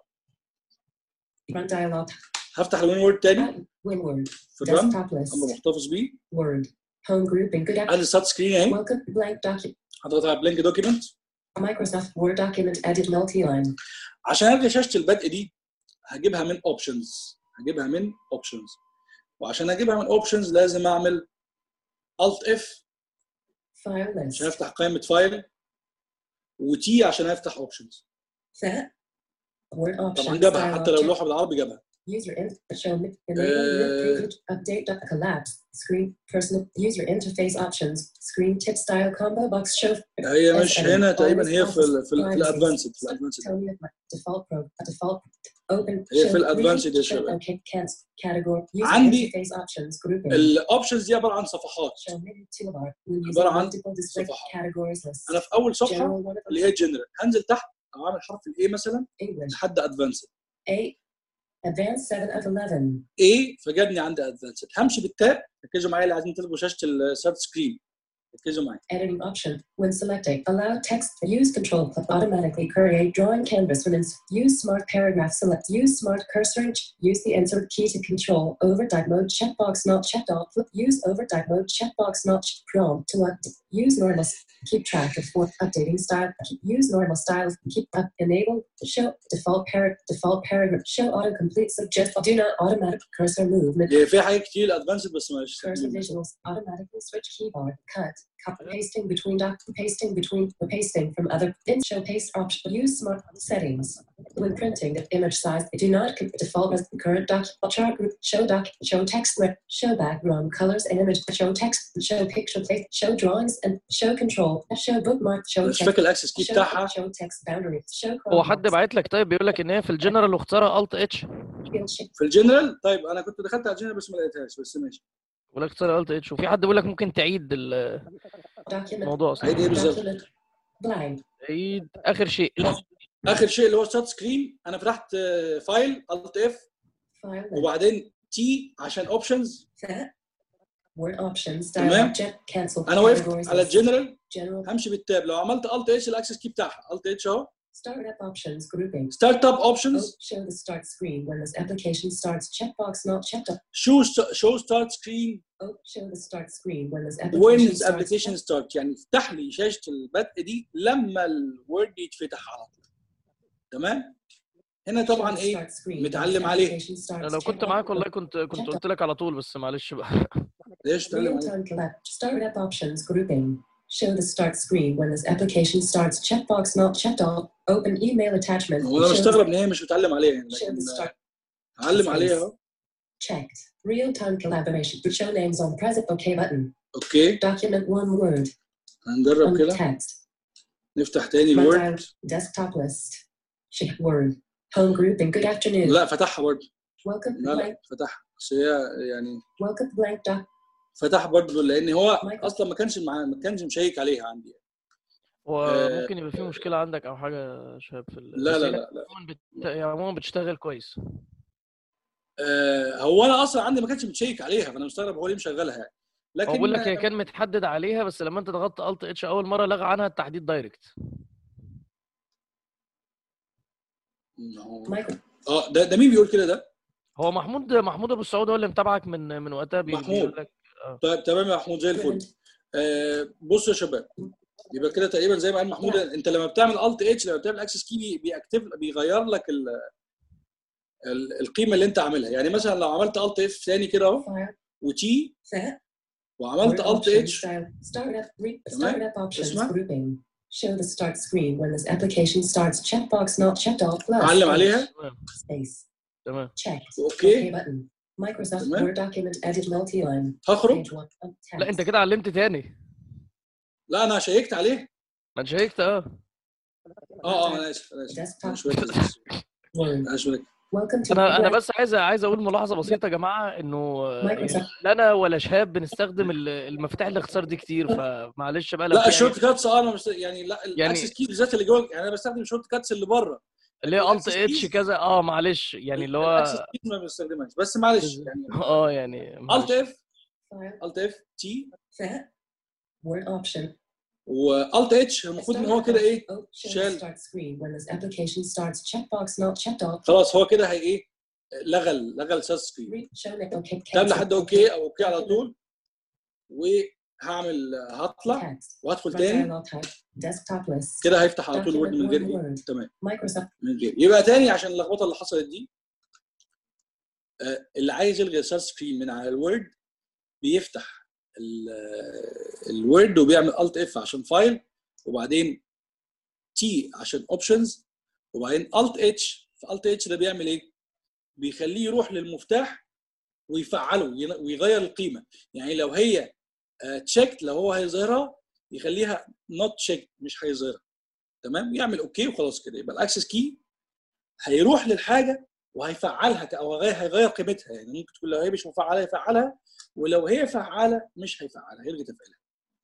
Run dialog. هفتح الوين وورد تاني Button. WinWord. في الرن Desktop list. ابقى محتفظ بيه Word. Home grouping. Good. app- ادي الستارت سكرين اهي Welcome. Blank document. هضغط على بلينك دوكيمنت Microsoft Word document. Edit multi-line. عشان الغي شاشه البدء دي هجيبها من اوبشنز هجيبها من اوبشنز وعشان اجيبها من اوبشنز لازم اعمل الت اف File list. عشان افتح قائمه فايل وتي عشان افتح اوبشنز فاء Word options. طبعا جابها dialog حتى لو check. اللوحه بالعربي جابها User in show mi- enable Uh, lip preview update dot collapse screen personal user interface options screen tip style combo box show هي مش Yes, هنا edit. تقريبا Always هي في ال في, ال في privacy. الادفانسد في الادفانسد Tell me my default pro default open هي show في الادفانسد يا show شباب okay cancel category user عندي interface options grouping الاوبشنز دي عباره عن صفحات show menu toolbar when using عبارة عن multiple display صفحات. categories list انا في اول صفحه general one of اللي them هي جنرال هنزل تحت او اعمل حرف الاي مثلا English لحد ادفانسد 8 advanced 7 of 11 اي فجابني عند ادفانسد همشي بالتاب ركزوا معايا اللي عايزين تلغوا شاشه السيرت سكرين ركزوا معايا Editing option. When selecting, allow text. Use control clip automatically create drawing canvas when ins- use smart paragraph select. Use smart cursor. ch- Use the insert key to control overtype mode checkbox not checked off. Flip. Use overtype mode checkbox not ch- prompt to up. Use normal. s- Keep track of what updating style. Keep, use normal style. Keep up. Enable. Show default parrot. Default paragraph. Show autocomplete. Suggest. Do not automatic cursor movement. هي في حاجات كتير ادفانسد بس مش Cursor visuals automatically switch keyboard cut copy pasting between doc pasting between pasting from other in show paste option use smart settings when printing the image size do not con- default as current doc chart group show doc show text list show background colors and image show text show picture place show drawings and show control show bookmark show مش text فاكر الاكسس كي show, بتاعها show text boundary show هو حد Chrome بعت لك طيب بيقول لك ان هي في الجنرال واختارها الت اتش field shift في الجنرال طيب انا كنت دخلت على الجنرال بس ما لقيتهاش بس ماشي بيقول لك اختار الت اتش وفي حد بيقول لك ممكن تعيد ال- document الموضوع اصلا عيد ايه بالظبط document blank تعيد اخر شيء اخر شيء اللي هو ستارت سكرين انا فتحت آه، فايل الت اف file list. وبعدين تي عشان اوبشنز فاء Word options تمام. dialog check cancel انا وقفت categories على list. الجنرال general همشي بالتاب لو عملت الت اتش الاكسس كي بتاعها الت اتش اهو Startup options grouping. ستارت اب Oh, اوبشنز show the start screen when this application starts. Checkbox not checked up. شو شو ستارت سكرين Oh, show the start screen when this وين application starts. الابلكيشن ستارت يعني افتح لي شاشه البدء دي لما الوورد يتفتح على طول تمام هنا Show طبعا the ايه start screen when متعلم this عليه. application starts. انا لو كنت Checkbox معاك والله not- كنت كنت قلت لك على طول بس معلش بقى ليش تعلم Real عليه time collect. Startup options grouping. Show the start screen when this application starts. Checkbox not checked off. Open email attachment. هو انا Show- مستغرب ان هي مش بتعلم عليها يعني show لكن the start. علم عليها اهو Checked. Real-time collaboration. Show names on present. OK button. اوكي Document one word. هنجرب On كده text. نفتح تاني My الوورد dial- desktop list. Shape word. Home grouping. Good afternoon. لا فتحها برضه Welcome لا blank. لا فتحها بس هي يعني Welcome blank doc. فتح برضه لان هو مايكل. اصلا ما كانش معاه ما كانش مشيك عليها عندي هو آه. ممكن يبقى في مشكله عندك او حاجه يا شباب في ال... لا بس لا هي لا لا عموما بت... هي عموما بتشتغل كويس آه هو انا اصلا عندي ما كانش متشيك عليها فانا مستغرب هو ليه مشغلها يعني هو لكن بقول لك هي كان متحدد عليها بس لما انت ضغطت الت اتش اول مره لغى عنها التحديد دايركت ما هو- Michael. اه ده ده مين بيقول كده ده؟ هو محمود محمود ابو السعود هو اللي متابعك من من وقتها بي- محمود. بيقول لك طيب تمام يا محمود زي الفل آه بصوا يا شباب يبقى كده تقريبا زي ما قال محمود انت لما بتعمل الت اتش لما بتعمل اكسس كي بيأكتف بيغير لك ال ال- القيمه اللي انت عاملها يعني مثلا لو عملت الت اف ثاني كده اهو Fire. وتي ف وعملت Word الت options. اتش Start- Startup. Re- تمام. startup options اسمع. grouping. Show the start screen when this application starts. Checkbox not checked off. Plus. علم عليها تمام Space. تمام Checked. اوكي OK button. Microsoft تمام. Word document edit multi-line. هخرج Page one. of text. لا انت كده علمت تاني لا انا شيكت عليه ما انت شيكت اه اه اه انا اسف انا اسف Desktop. انا مش مركز Word. انا مش مركز Welcome to انا انا Word. بس عايز عايز اقول ملاحظه بسيطه يا جماعه انه آه، مايكروسوفت. يعني لا انا ولا شهاب بنستخدم ال- المفاتيح الاختصار دي كتير فمعلش بقى لو لا في الشورت أي- كاتس اه انا مش يعني لا يعني- الاكسس كي بالذات اللي جوه يعني انا بستخدم الشورت كاتس اللي بره اللي هي الت الأكسس اتش كيز. كذا اه معلش يعني اللي الاكسس هو كي ما بستخدمهاش بس معلش يعني اه يعني الت معلش. اف File. الت اف تي ف Word option. والت اتش المفروض ان هو كده ايه Oh, show the شال. start screen when this application starts. Checkbox not checked off. خلاص هو كده هي ايه لغى ال- لغى السات سكرين Read show next. OK. تاب cancel. لحد اوكي او اوكي على طول وهعمل هطلع Text. وهدخل Right تاني dialog type. Desktop list. كده هيفتح على طول Document وورد من غير one ايه word. تمام Microsoft. من غير يبقى تاني عشان اللخبطه اللي حصلت دي آه، اللي عايز يلغي السات سكرين من على الوورد بيفتح ال- آه، الوورد وبيعمل الت اف عشان فايل وبعدين تي عشان اوبشنز وبعدين الت اتش فالت اتش ده بيعمل ايه؟ بيخليه يروح للمفتاح ويفعله ين- ويغير القيمه يعني لو هي تشيكت لو هو هيظهرها يخليها نوت تشيك مش هيظهرها تمام يعمل اوكي وخلاص كده يبقى الاكسس كي هيروح للحاجه وهيفعلها ك- او هيغير هيغير قيمتها يعني ممكن تكون لو هي مش مفعله يفعلها ولو هي فعاله مش هيفعلها هيلغي تفعيلها.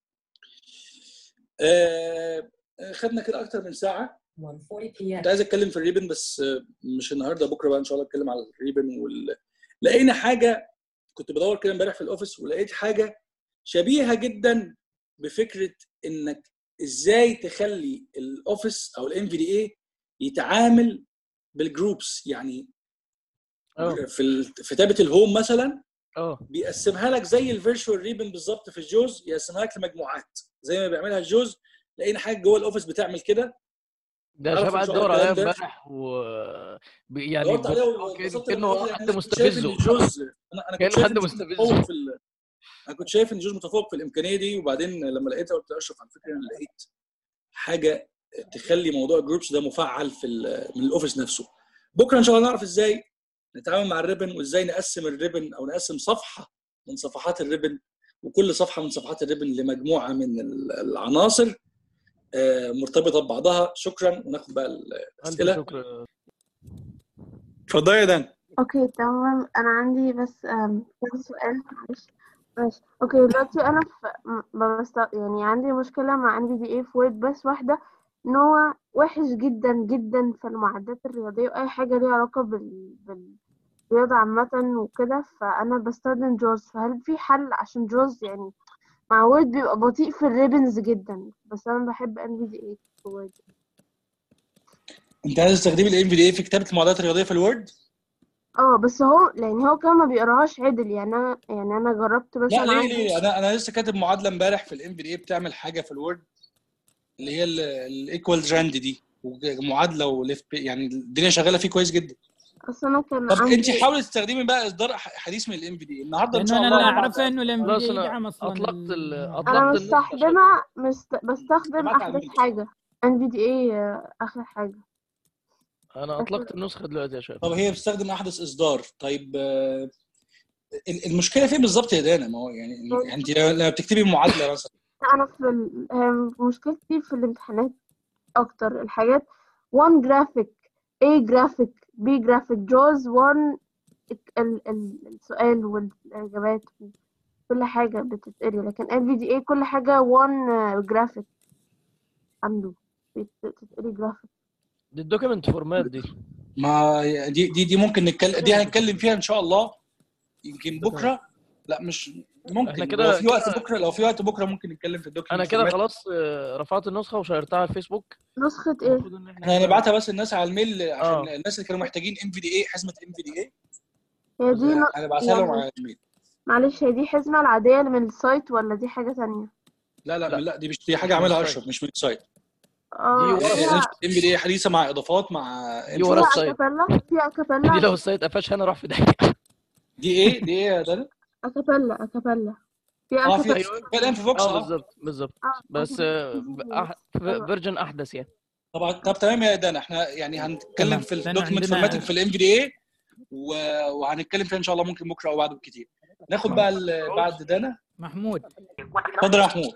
آه خدنا كده اكتر من ساعه 1:40 p.m. كنت عايز اتكلم في الريبن بس آه، مش النهارده بكره بقى ان شاء الله اتكلم على الريبن وال... لقينا حاجه كنت بدور كده امبارح في الاوفيس ولقيت حاجه شبيهه جدا بفكره انك ازاي تخلي الاوفيس او الام في دي اي يتعامل بالجروبس يعني اه في ال... في تابه الهوم مثلا اه بيقسمها لك زي الفيرتشوال ريبن بالظبط في الجوز يقسمها لك لمجموعات زي ما بيعملها الجوز لقينا حاجه جوه الاوفيس بتعمل كده ده عارف شباب إن قاعد شاء الله دور عليها الكلام ده- امبارح و بي- يعني دورت عليه هو وانبسطت كأنه لما حد لقيت- كنت شايف إن مستفزه الجوز انا انا كأنه كنت شايف حد إن الجوز مستفزه. متفوق في ال... انا كنت شايف ان الجوز متفوق في الامكانيه دي وبعدين لما لقيتها قلت اشرف على فكره انا لقيت حاجه تخلي موضوع الجروبس ده مفعل في ال- من الاوفيس نفسه بكره ان شاء الله نعرف ازاي نتعامل مع الريبن وازاي نقسم الريبن او نقسم صفحه من صفحات الريبن وكل صفحه من صفحات الريبن لمجموعه من ال- العناصر آه، مرتبطه ببعضها شكرا وناخد بقى الف الاسئله شكر اتفضلي يا دان اوكي تمام انا عندي بس آم، كذا سؤال معلش ماشي اوكي دلوقتي انا في م- بست... يعني عندي مشكلة مع ان في دي اي في وورد بس واحدة ان هو وحش جدا جدا في المعدات الرياضية واي حاجة ليها علاقة بال... بالرياضة عامة وكده فانا بستخدم جوز فهل في حل عشان جوز يعني مع وورد بيبقى بطيء في الريبنز جدا بس انا بحب ان في دي اي في وورد انت عايز تستخدمي الام في دي اي في كتابه المعادلات الرياضيه في الوورد اه بس هو يعني هو كمان ما بيقراهاش عدل يعني انا يعني انا جربت لا مثلا ليه عندي ليه انا انا لسه كاتب معادله امبارح في الام في دي اي بتعمل حاجه في الوورد اللي هي الايكوال جراند دي معادله وليفت يعني الدنيا شغاله فيه كويس جدا اصل انا كان طب عندي انت حاولي تستخدمي بقى اصدار ح- حديث من الام في دي النهارده ان لانه شاء انا الله اللي هنبعت- اعرفه انه الام خلاص في أنا يدعم اصلا أطلقت ال- ال- أطلقت انا النسخة مستخدمه مست... بستخدم ابعت على احدث الميل. حاجه ان في دي اي اخر حاجه انا اطلقت النسخه دلوقتي يا شباب طب هي بتستخدم احدث اصدار طيب آه، ال- المشكله فين بالظبط يا دانا ما هو يعني يعني انت لما بتكتبي معادله مثلا انا في ال... هي مشكلتي في الامتحانات اكتر الحاجات one graphic A graphic B graphic جوز one ال... ال... السؤال والاجابات كل حاجه بتتقري لكن NVDA كل حاجه one graphic عنده بتتقري جرافيك دي الدوكيمنت فورمات دي ما دي دي دي ممكن نتكلم دي هنتكلم فيها ان شاء الله يمكن بكره لا مش ممكن إحنا لو كده- في وقت كده- بكره لو في وقت بكره ممكن نتكلم في الدوكيمنت انا كده فورمات. خلاص آه، رفعت النسخه وشيرتها على الفيسبوك نسخه ايه المفروض ان احنا هنبعتها بس الناس على الميل عشان آه. الناس اللي كانوا محتاجين ام في دي اي حزمه ام في دي اي هي دي ن... هنبعتها لهم يعني- على الميل معلش هي دي حزمه العاديه اللي من السايت ولا دي حاجه تانية لا لا لا. لا دي مش دي حاجه عاملها السايت. اشرف مش من السايت اه دي ورا فيها ام في دي اي حديثه مع اضافات مع دي ورا فيها السايت. اكابيلا فيها دي اكابيلا لو السايت قفش انا اروح في ده دي ايه دي ايه يا دانا اكابيلا اكابيلا في اه في اكابيلا في الان في فوكس اه اه بالظبط بالظبط آه، بس أكابيلا. فيرجن احدث يعني طبعا طب تمام يا دانا احنا يعني هنتكلم تمام. في لأن الدوكيمنت عندنا- فورماتنج في الام في دي اي وهنتكلم فيها ان شاء الله ممكن بكره او بعده بكتير ناخد بقى ال- بعد دانا محمود اتفضل يا محمود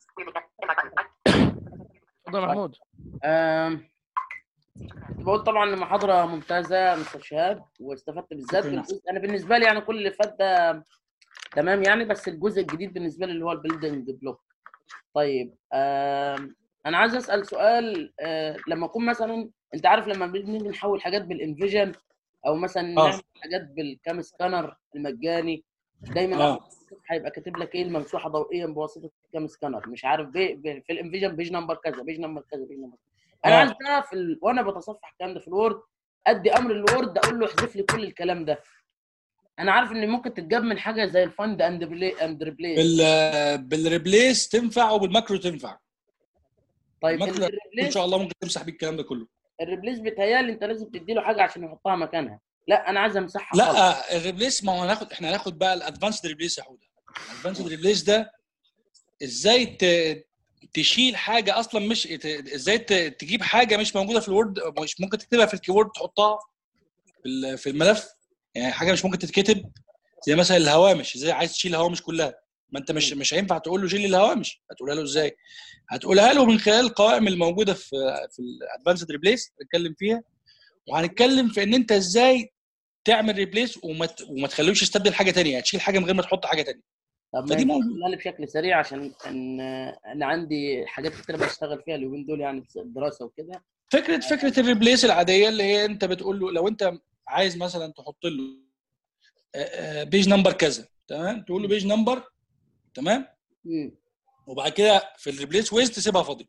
اتفضل يا محمود آم، كنت بقول طبعا المحاضرة ممتازة مستر شهاب واستفدت بالذات شكراً. بالجزء أنا بالنسبة لي يعني كل اللي فات ده تمام يعني بس الجزء الجديد بالنسبة لي اللي هو البيلدنج بلوك طيب آم، أنا عايز أسأل سؤال آه، لما أكون مثلا أنت عارف لما بنيجي نحول حاجات بالانفيجن أو مثلا آه. نعمل حاجات بالكام سكانر المجاني دايما اه هيبقى كاتب لك ايه الممسوحه ضوئيا بواسطه كام سكانر مش عارف بي بي في الانفيجن بيج نمبر كذا بيج نمبر كذا بيج نمبر انا آه. عايز ده في ال... وانا بتصفح الكلام ده في الوورد ادي امر للوورد اقول له احذف لي كل الكلام ده انا عارف ان ممكن تتجاب من حاجه زي الفند اند بلاي اند ريبليس بال بالريبليس تنفع وبالماكرو تنفع طيب الماكرو ان الريبليس شاء الله ممكن تمسح بيه الكلام ده كله الريبليس بيتهيألي انت لازم تدي له حاجه عشان يحطها مكانها لا انا عايز امسحها خالص. لا الريبليس ما هو هناخد احنا هناخد بقى الادفانسد ريبليس يا حوده الادفانسد ريبليس ده ازاي ت... تشيل حاجه اصلا مش ت- ازاي ت... تجيب حاجه مش موجوده في الوورد مش ممكن تكتبها في الكيبورد تحطها في ال- في الملف يعني حاجه مش ممكن تتكتب زي مثلا الهوامش ازاي عايز تشيل الهوامش كلها ما انت مش مش هينفع تقول له شيل لي الهوامش هتقولها له ازاي هتقولها له من خلال القوائم الموجوده في في الادفانسد ريبليس هنتكلم فيها وهنتكلم في ان انت ازاي تعمل ريبليس وما ت- وما تخلوش يستبدل حاجه تانية يعني تشيل حاجه من غير ما تحط حاجه تانية طب ما فدي ينفع موجودة. تقولها لي بشكل سريع عشان ان انا عندي حاجات كتير بشتغل فيها اليومين دول يعني في الدراسه وكده فكره فكره الريبليس العاديه اللي هي انت بتقول له لو انت عايز مثلا تحط له بيج نمبر كذا تمام تقول له بيج نمبر تمام مم. وبعد كده في الريبليس ويز تسيبها فاضيه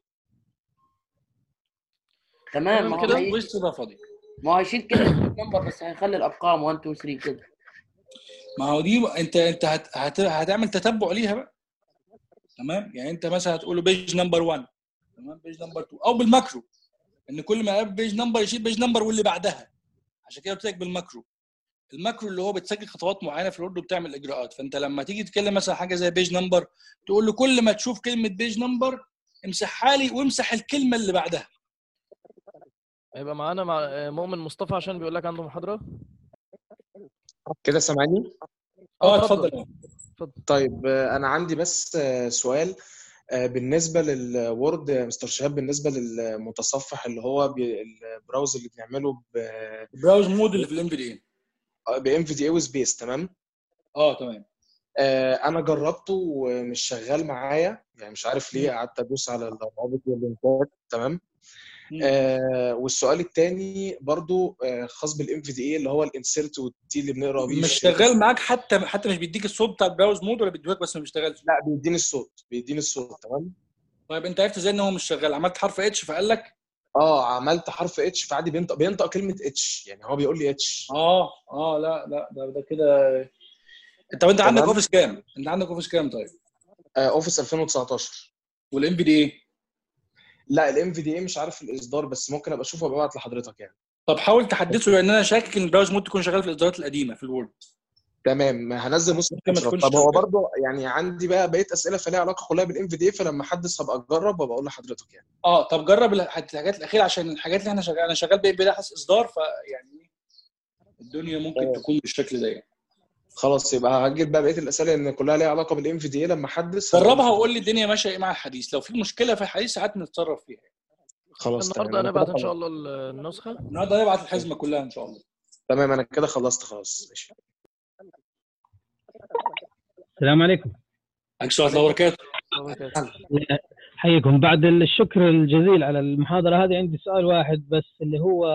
تمام ما هو كده هي- ويز تسيبها فاضيه ما هو هيشيل كلمه نمبر بس هيخلي الارقام 1 2 3 كده ما هو دي انت انت هت... هت... هتعمل تتبع ليها بقى تمام يعني انت مثلا هتقول له بيج نمبر 1 تمام بيج نمبر 2 او بالماكرو ان كل ما يقابل بيج نمبر يشيل بيج نمبر واللي بعدها عشان كده قلت لك بالماكرو الماكرو اللي هو بتسجل خطوات معينه في الورد وبتعمل اجراءات فانت لما تيجي تتكلم مثلا حاجه زي بيج نمبر تقول له كل ما تشوف كلمه بيج نمبر امسحها لي وامسح الكلمه اللي بعدها هيبقى معانا مع آه، مؤمن مصطفى عشان بيقول لك عنده محاضره كده سامعني اه اتفضل. اتفضل طيب آه، انا عندي بس آه، سؤال آه، بالنسبه للوورد آه، مستر شهاب بالنسبه للمتصفح اللي هو بي- البراوز اللي بنعمله البراوز مود اللي في الام في دي بام في دي اي وسبيس تمام اه تمام آه، انا جربته ومش شغال معايا يعني مش عارف ليه قعدت ادوس على الروابط واللينكات تمام مم. آه والسؤال الثاني برضو آه خاص بالام في دي اي اللي هو الانسيرت والتي اللي بنقرا بيه مش الشيت. شغال معاك حتى حتى مش بيديك الصوت بتاع البراوز مود ولا بيديهولك بس ما بيشتغلش لا بيديني الصوت بيديني الصوت تمام طيب انت عرفت ازاي ان هو مش شغال عملت حرف اتش فقال لك اه عملت حرف اتش فعادي بينطق بينطق كلمه اتش يعني هو بيقول لي اتش اه اه لا لا ده ده كده طب انت عندك تمام. اوفيس كام؟ انت عندك اوفيس كام طيب؟ آه اوفيس 2019 والام بي دي ايه؟ لا الام في دي اي مش عارف الاصدار بس ممكن ابقى اشوفه وابقى ابعت لحضرتك يعني طب حاول تحدثه لان انا شاكك ان البراوز مود تكون شغال في الاصدارات القديمه في الوورد تمام هنزل نسخه ممكن ما أشرف. تكونش طب هو شغال. برضه يعني عندي بقى بقيه اسئله فليها علاقه كلها بالام في دي اي فلما احدث هبقى اجرب وابقى اقول لحضرتك يعني اه طب جرب الحاجات الاخيره عشان الحاجات اللي احنا شغال انا شغال بايه بلحظ اصدار فيعني الدنيا ممكن تكون بالشكل ده يعني خلاص يبقى هجيب بقى بقيه الاسئله ان كلها ليها علاقه بالام في دي اي لما احدث جربها وقول لي الدنيا ماشيه ايه مع الحديث لو في مشكله في الحديث ساعات بنتصرف فيها خلاص النهارده تمام أنا هنبعت كده ان شاء خلصت. الله النسخه النهارده هنبعت الحزمه كلها ان شاء الله تمام انا كده خلصت خلاص ماشي السلام عليكم عليكم السلام ورحمه الله وبركاته حيكم بعد الشكر الجزيل على المحاضرة هذه عندي سؤال واحد بس اللي هو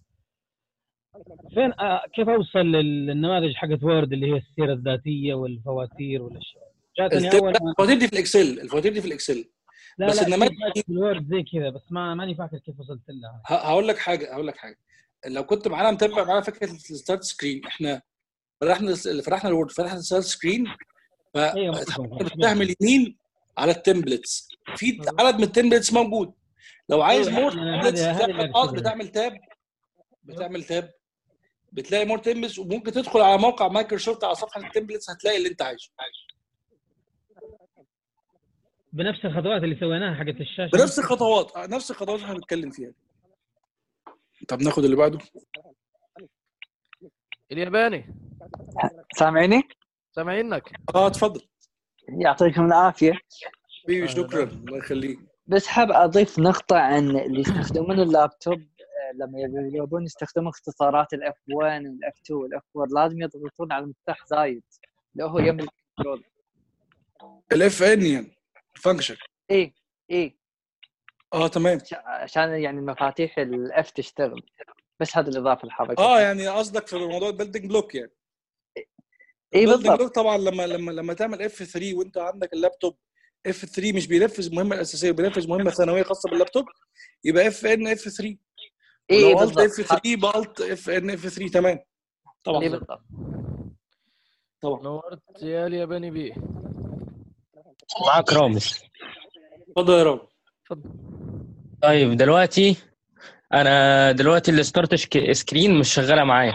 فين آه، كيف اوصل للنماذج حقت وورد اللي هي السيرة الذاتية والفواتير والاشياء جاتني اول ما الفواتير دي في الاكسل الفواتير دي في الاكسل لا بس لا النماذج في في الوورد زي كذا بس ما ماني فاكر كيف وصلت لها ه- هقول لك حاجه هقول لك حاجه لو كنت معانا متابع معانا فكره الستارت سكرين احنا فتحنا فتحنا الوورد فتحنا الستارت سكرين ايوه فاتحركنا مفهوم. بالسهم اليمين على التمبلتس في عدد من التمبلتس موجود لو عايز أيوة، مور يعني تمبلتس هذه- هذه اللي بتعمل اه أقصدها. بتعمل تاب بتعمل تاب بتلاقي مور تمبلتس وممكن تدخل على موقع مايكروسوفت على صفحه التمبلتس هتلاقي اللي انت عايزه بنفس الخطوات اللي سويناها حقت الشاشة بنفس الخطوات آه، نفس الخطوات اللي احنا بنتكلم فيها طب ناخد اللي بعده الياباني سامعيني؟ سامعينك اه اتفضل يعطيكم العافية حبيبي شكرا الله يخليك بس حاب أضيف نقطة عن اللي يستخدمون اللابتوب آه، لما يبي- يبون يستخدمون اختصارات الاف 1 والاف 2 والاف 4 لازم يضغطون على مفتاح زايد اللي هو يملك الكنترول الاف ان يعني فانكشن اي اي اه تمام ش- عشان يعني المفاتيح الاف تشتغل بس هذه الإضافة اللي حاب اه يعني قصدك في موضوع البيلدنج بلوك يعني اي البيلدنج بالضبط بلوك طبعا لما لما لما تعمل اف 3 وانت عندك اللابتوب اف 3 مش بينفذ المهمه الاساسيه بينفذ مهمه ثانويه خاصه باللابتوب يبقى اف ان اف 3 اي ولو الت اف بالضبط 3 يبقى الت اف ان اف 3 تمام طبعا اي بالضبط طبعا نورت يا الياباني بيه معك رامز اتفضل يا رب اتفضل طيب دلوقتي انا دلوقتي الستارت شك- سكرين مش شغاله معايا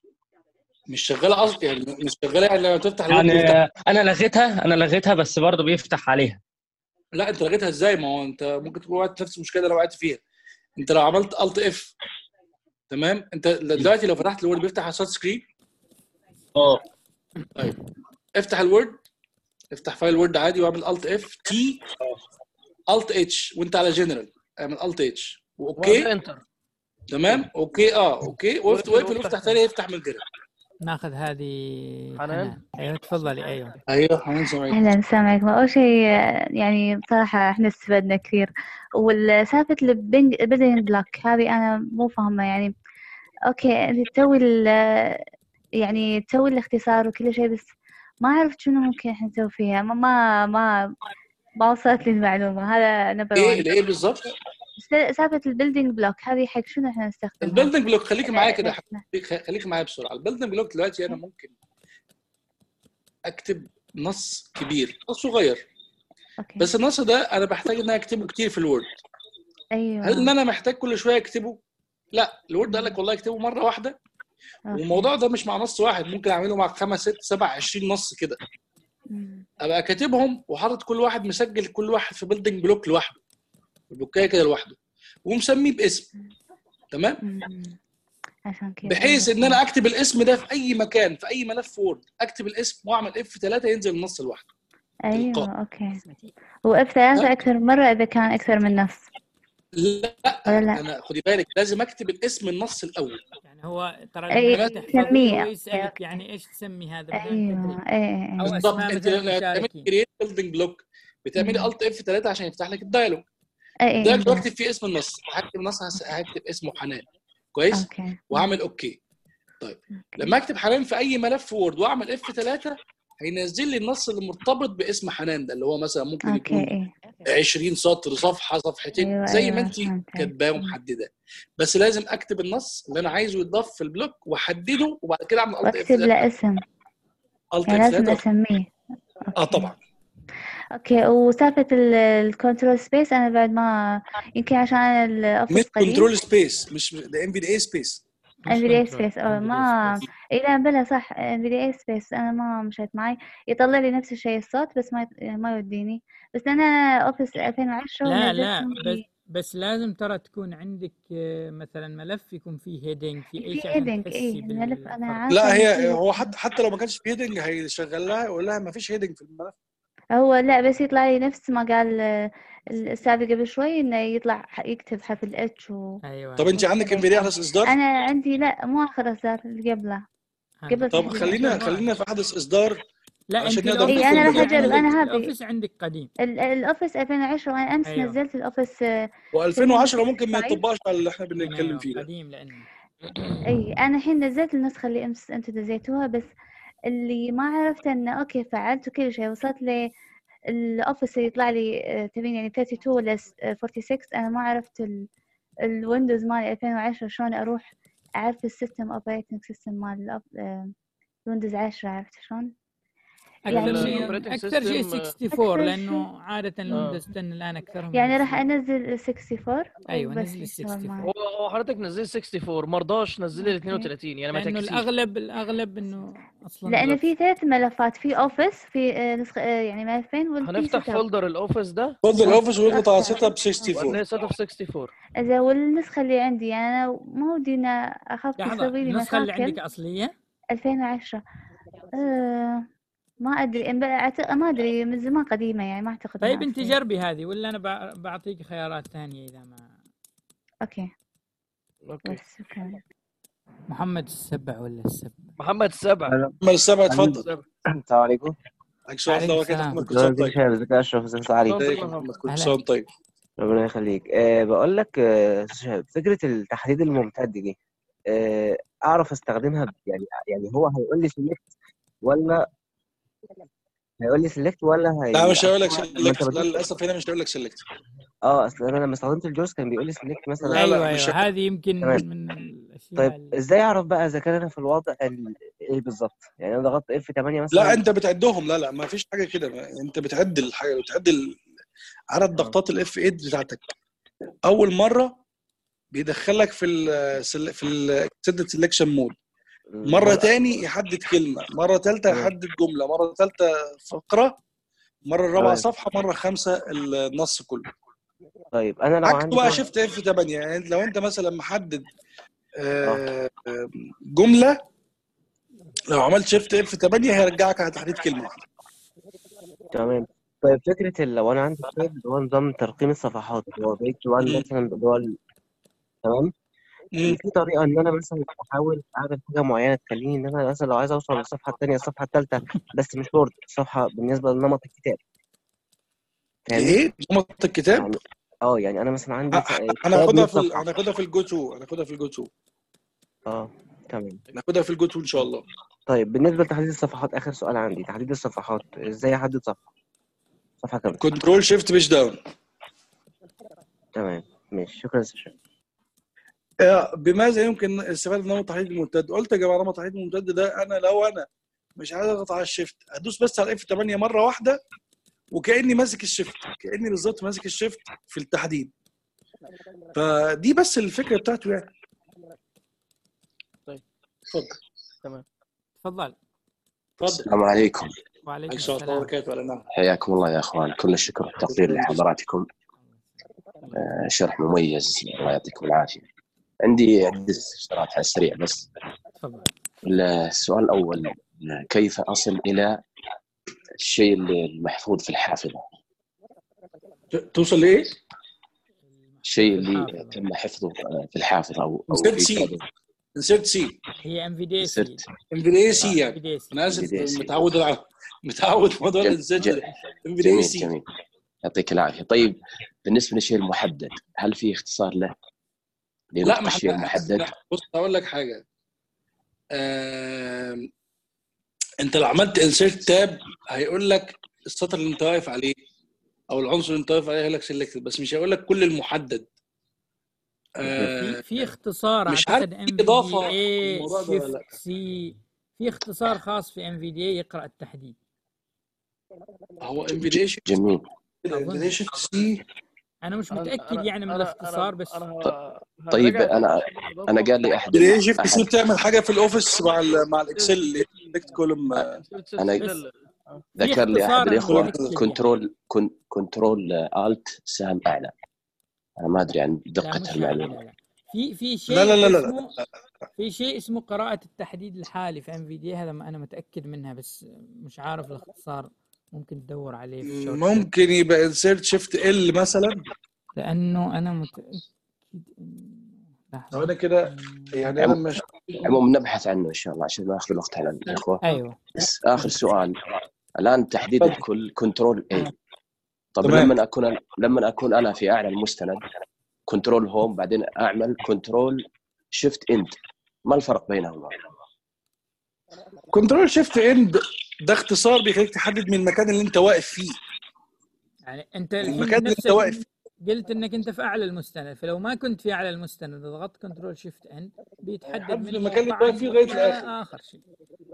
مش شغاله اصلا يعني مش شغاله يعني لما تفتح الويب يعني بيفتح انا لغيتها انا لغيتها بس برضه بيفتح عليها لا انت لغيتها ازاي ما هو انت ممكن تكون وقعت في نفس المشكله اللي وقعت فيها انت لو عملت الت اف تمام انت دلوقتي لو فتحت الوورد بيفتح على سكرين اه طيب افتح الوورد افتح فايل وورد عادي واعمل الت اف تي الت اتش وانت على جنرال اعمل الت اتش اوكي واوكي انتر تمام اوكي اه اوكي وقفت واقفل وقفل وافتح وافتح تاني يفتح من غيرها ناخذ هذه حنان. ايوه تفضلي ايوه ايوه حنان سامعين أهلا السلام عليكم أول شيء آه، يعني بصراحة إحنا استفدنا كثير والسالفة البينج البيلدينج بلوك هذه أنا مو فاهمة يعني أوكي أنت تسوي ال يعني تسوي الاختصار وكل شيء بس ما عرفت شنو ممكن إحنا نسوي فيها ما ما ما, ما وصلت لي المعلومة هذا نمبر ايه 1 ايه بالظبط سالفة البيلدينج بلوك هذه حق شنو إحنا نستخدمها؟ البيلدنج بلوك خليكي معايا كده نفسنا. خليك- خليكي معايا بسرعه البيلدنج بلوك دلوقتي انا ممكن اكتب نص كبير نص صغير أوكي بس النص ده انا بحتاج ان انا اكتبه كتير في الوورد أيوه هل ان انا محتاج كل شويه اكتبه لا الوورد قال لك والله اكتبه مره واحده أوكي. والموضوع ده مش مع نص واحد ممكن اعمله مع خمس ست سبع 20 نص كده مم. ابقى كاتبهم وحاطط كل واحد مسجل كل واحد في بيلدنج بلوك لوحده البلوكايه كده لوحده ومسميه باسم تمام مم. عشان كذا بحيث أيوه ان انا اكتب الاسم ده في اي مكان في اي ملف وورد اكتب الاسم واعمل اف 3 ينزل النص لوحده ايوه تلقائي. اوكي واف ثلاثة ها؟ اكثر من مرة اذا كان اكثر من نص لا ولا لا انا خدي بالك لازم اكتب الاسم النص الاول يعني هو ترى أي لما تحفظيه تسميه. هو يسألك يعني ايش تسمي هذا بعدين ايوه تدري ايه او ايه بالظبط اسماء انت مثلا لما تعملي المشاركين كريت بيلدنج بلوك بتعملي مم. الت اف 3 عشان يفتح لك الدايلوج ايه الدايلوج ايه بكتب فيه اسم النص هكتب النص هس- هكتب اسمه حنان كويس اوكي وهعمل اوكي طيب اوكي لما اكتب حنان في اي ملف وورد واعمل اف 3 هينزل لي النص اللي مرتبط باسم حنان ده اللي هو مثلا ممكن اوكي يكون ايه 20 سطر صفحه صفحتين ايوه زي ما ايوه انت فهمت كاتباه ومحدده بس لازم اكتب النص اللي انا عايزه يتضاف في البلوك واحدده وبعد كده اعمل الت اف واكتب 3 له اسم الت يعني اف لازم 3 اسميه اه اوكي طبعا اوكي وسالفة الكنترول سبيس انا بعد ما يمكن عشان مش الاوفيس قديم كنترول سبيس مش ده ام في دي اي سبيس مش NVDA كنترول سبيس اه NVDA ما سبيس اي لا بلا صح NVDA سبيس انا ما مشيت معي يطلع لي نفس الشيء الصوت بس ما يط- ما يوديني بس انا اوفيس 2010 لا ونزلت لا بس عندي بس لازم ترى تكون عندك آه، مثلا ملف يكون فيه هيدنج في اي في شيء عشان هيدنج تحسي ايه الملف انا بالفرق عارفه لا انه هي في هو حتى حتى لو ما كانش في هيدنج هيشغل لها يقول لها ما فيش هيدنج في الملف هو لا بس يطلع لي نفس ما قال آه، الاستاذ قبل شوي انه يطلع ح- يكتب حرف الاتش و ايوه طب انت عندك انفيديا احدث اصدار انا عندي لا مو اخر اصدار اللي قبله قبل طب تحديث خلينا خلينا في احدث اصدار لا عشان انت نقدر الاوفيس اي انا ندخل راح اجرب بالحمد انا هذه الاوفيس عندك قديم ال- الاوفيس 2010 وانا امس ايوه نزلت الاوفيس آه، و2010 ممكن ما 765 يطبقش على اللي احنا ايوه بنتكلم ايوه فيه ده قديم لانه اي انا الحين نزلت النسخه اللي امس انتم دزيتوها بس اللي ما عرفت انه اوكي فعلت كل شيء وصلت لي الاوفيس اللي يطلع لي آه، تبين يعني 32 ولا س- آه، 46 انا ما عرفت ال- الويندوز مالي 2010 شلون اروح اعرف السيستم اوبريتنج سيستم مال الأب- آه، الويندوز 10 عرفت شلون اكثر يعني شيء الاوبريتنج اكثر شيء سيستم 64 اكثر شيء لانه عاده اه الويندوز 10 الان اكثرهم يعني راح ينزلون انزل ال 64 ايوه وبس نزل ال يشتغل 64 معي هو هو حضرتك نزل 64 ما رضاش نزل ال اوكي 32 يعني ما لانه تكسيش الاغلب الاغلب انه اصلا لان في ثلاث ملفات في اوفيس في آه، نسخه آه، يعني ملفين وفي هنفتح سيت اب فولدر الاوفيس ده خد الاوفيس اوكي واضغط على افتح سيت اب 64 وهتلاقي سيت اب 64 إذا والنسخة اللي عندي يعني أنا ما ودي إن أخاف لحظه يسوي لي النسخه اللي مشاكل عندك اصليه 2010 أه ما أدري إن بأعت- ما أدري من زمان قديمة يعني ما أعتقد طيب إنها انت أصلية جربي هذه ولا انا بع- بعطيك خيارات ثانيه اذا ما أوكي اوكي بس شكرا محمد السبع ولا السبع محمد السبع هلا محمد السبع حبيبي اتفضل السبع السلام عليكم عليك سؤال عليكم الله وبركاته السلام محمد كل سنه ازيك طيب يا ازيك يا اشرف ازيك يا علي شلون ازيك طيب يا يا محمد كل اهلا سنه طيب ربنا يخليك أه بقول لك أه أستاذ شهاب، فكره التحديد الممتد دي أه اعرف استخدمها ب- يعني يعني هو هيقول لي سيلكت ولا هيقول لي سيلكت ولا هي لا مش هقول لك أصل هو لما انت سيلكت لا بتقول للاسف هنا مش هقول لك سيلكت اه اصل انا لما استخدمت الجوز كان بيقول لي سيلكت مثلا لا ايوه لا مش ايوه هذه يمكن تمام من الاشياء طيب ال- ازاي اعرف بقى اذا كان انا في الوضع ال- ايه بالظبط يعني انا ضغطت اف 8 لا مثلا انت بتعدهم لا لا ما فيش حاجه كده ما- انت بتعد الحاجه بتعد ال- عدد اه ضغطات الاف 8 بتاعتك اول مره بيدخلك في ال في السيد سelection مود مره مره تاني يحدد كلمه مره ثالثه تمام يحدد جمله مره ثالثه فقره مره رابعه تمام صفحه مره خمسه النص كله طيب انا لو عكسه عندي بقى بقى شيفت اف 8 يعني لو انت مثلا محدد اه آه، جمله لو عملت شيفت اف 8 هيرجعك على تحديد كلمه واحده تمام طيب فكرة ال- لو أنا عندي كتاب اللي هو نظام ترقيم الصفحات اللي هو بيج 1 مم. مثلا اللي هو ال- تمام مم. في طريقة إن أنا مثلا أحاول أعمل حاجة معينة تخليني إن أنا مثلا لو عايز أوصل للصفحة التانية الصفحة التالتة بس مش وورد الصفحة بالنسبة لنمط الكتاب فاهمني؟ ايه نمط الكتاب يعني اه يعني أنا مثلا عندي س- كتاب هناخدها 100 في ال- صفحة هناخدها في الجو 2 هناخدها في الجو 2 اه تمام هناخدها في الجو 2 ان شاء الله طيب بالنسبة لتحديد الصفحات آخر سؤال عندي تحديد الصفحات إزاي أحدد صفحة؟ صفحة كاملة كنترول شيفت بيش داون تمام ماشي شكرا يا أستاذ شهاب. آه، بماذا يمكن استفاده نمط التحديد الممتد؟ قلت يا جماعه نمط التحديد الممتد ده انا لو انا مش عايز اضغط على الشيفت هدوس بس على اف 8 مره واحده وكاني ماسك الشيفت كاني بالظبط ماسك الشيفت في التحديد فدي بس الفكره بتاعته يعني طيب اتفضل تمام تفضل اتفضل السلام عليكم وعليكم عليك السلام ورحمه الله السلام وبركاته ولا نعم حياكم الله يا اخوان كل الشكر والتقدير لحضراتكم آه، شرح مميز الله يعطيكم العافيه عندي عده استفسارات على السريع بس تفضل السؤال الاول آه، كيف اصل الى الشيء اللي المحفوظ في الحافظه ت- توصل لايه؟ الشيء في اللي الحافظة تم حفظه آه، في الحافظه او او انسرت في سي كتاب انسرت سي هي ام في دي سي انسرت انفيدي سي ام يعني في دي سي انا اسف بدي سي متعود على متعود موضوع جم... الانسرت ج... ده انفيدي جميل سي جميل يعطيك العافيه طيب بالنسبه للشيء المحدد هل في اختصار له لا لنطق ما الشيء احنا المحدد لا بص هقول لك حاجه آم، انت لو عملت انسيرت تاب هيقول لك السطر اللي انت واقف عليه او العنصر اللي انت واقف عليه هيقول لك سيلكتد بس مش هيقول لك كل المحدد في آه، في اختصار مش عارف اعتقد في ام في دي اضافه اي الموضوع ده ولا لا شيفت سي في اختصار خاص في ام في دي يقرا التحديد هو ج... ج... انفيدي شيفت جميل اظن انفيدي شيفت سي انا مش انا متاكد انا يعني من انا الاختصار انا بس انا ط... ه- طيب هراجع انا تاني عشان انا الاضافه قال لي احد انفيدي شيفت سي احد بتعمل حاجه في الاوفيس مع ال مع الاكسل اللي سيلكت كولوم انسرت سيل انا سيل بس ال- آه. في ذكر لي احد اختصار انا الاخوه متاكد يعني كنترول كن... كنترول الت سهم اعلى انا ما ادري عن لا دقه مش هذه المعلومه لا لا في في شيء لا لا لا لا, اسمه لا. في شيء اسمه قراءة التحديد الحالي في انفيديا هذا ما انا متأكد منها بس مش عارف الاختصار ممكن تدور عليه في الشورت كات ممكن يبقى انسيرت شيفت ال مثلا لانه انا متأكد لحظة هو انا كده يعني انا مش عموما نبحث عنه ان شاء الله عشان ما اخذ الوقت على الاخوه ايوه بس اخر سؤال الان تحديد اتفضل. الكل كنترول اي طب تمام. لما اكون لما اكون انا في اعلى المستند كنترول هوم بعدين اعمل كنترول شيفت اند ما الفرق بينهما؟ كنترول شيفت اند ده اختصار بيخليك تحدد من المكان اللي انت واقف فيه يعني انت الحين المكان اللي انت نفسك واقف قلت انك انت في اعلى المستند فلو ما كنت في اعلى المستند ضغطت كنترول شيفت ان بيتحدد هيحدد من المكان اللي موقعك واقف فيه لغايه الى الاخر اخر شيء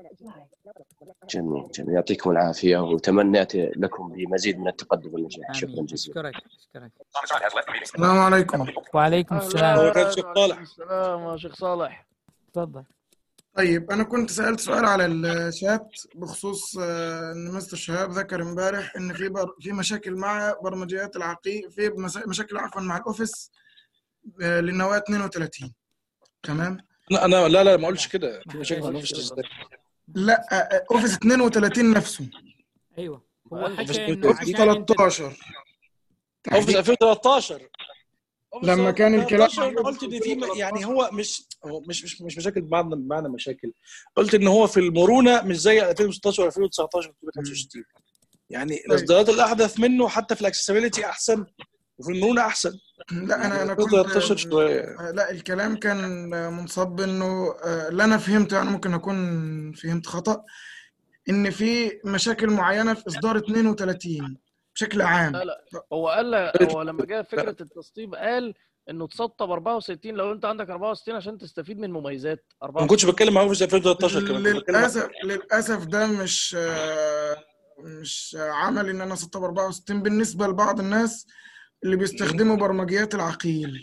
جميل جميل يعطيكم العافيه وتمنيت لكم بمزيد من التقدم والنجاح شكرا امين جزيلا اشكرك اشكرك السلام عليكم وعليكم السلام وكان اهلا شيخ وعليكم صالح السلام يا شيخ صالح تفضل طيب انا كنت سألت سؤال على الشات بخصوص آه، ان مستر شهاب ذكر امبارح ان في بر... في مشاكل مع برمجيات العقيم في مس- مشاكل عفوا مع الاوفيس آه، للنواة 32 تمام لا انا لا لا ما قلتش لا كده ما في مشاكل مع حكيتش الاوفيس كده ازاي لا آه، آه، اوفيس 32 نفسه ايوه هو قال اوفيس حكى انه اوفيس عشان انت 13 اوفيس تحديد 2013 اوفيس لما كان الكلام 2013 انا قلت ان في م- يعني هو مش هو مش مش مش مشاكل بمعنى بمعنى مشاكل قلت ان هو في المرونه مش زي 2016 و 2019 و 65 يعني طيب الاصدارات الاحدث منه حتى في الاكسسبيلتي احسن وفي المرونه احسن لا انا يعني انا كنت 2013 شويه آه، لا الكلام كان آه، منصب انه آه، اللي انا فهمته انا ممكن اكون فهمت خطأ ان في مشاكل معينه في اصدار 32 بشكل عام لا لا هو قال هو لما جاء فكره التسطيب قال انه تسطب 64 لو انت عندك 64 عشان تستفيد من مميزات ما كنتش 64 بتكلم عن اوفيس 2013 كمان كنت بتكلم عن للاسف للاسف ده مش آه، مش عمل ان انا اسطب 64 بالنسبه لبعض الناس اللي بيستخدموا برمجيات العقيل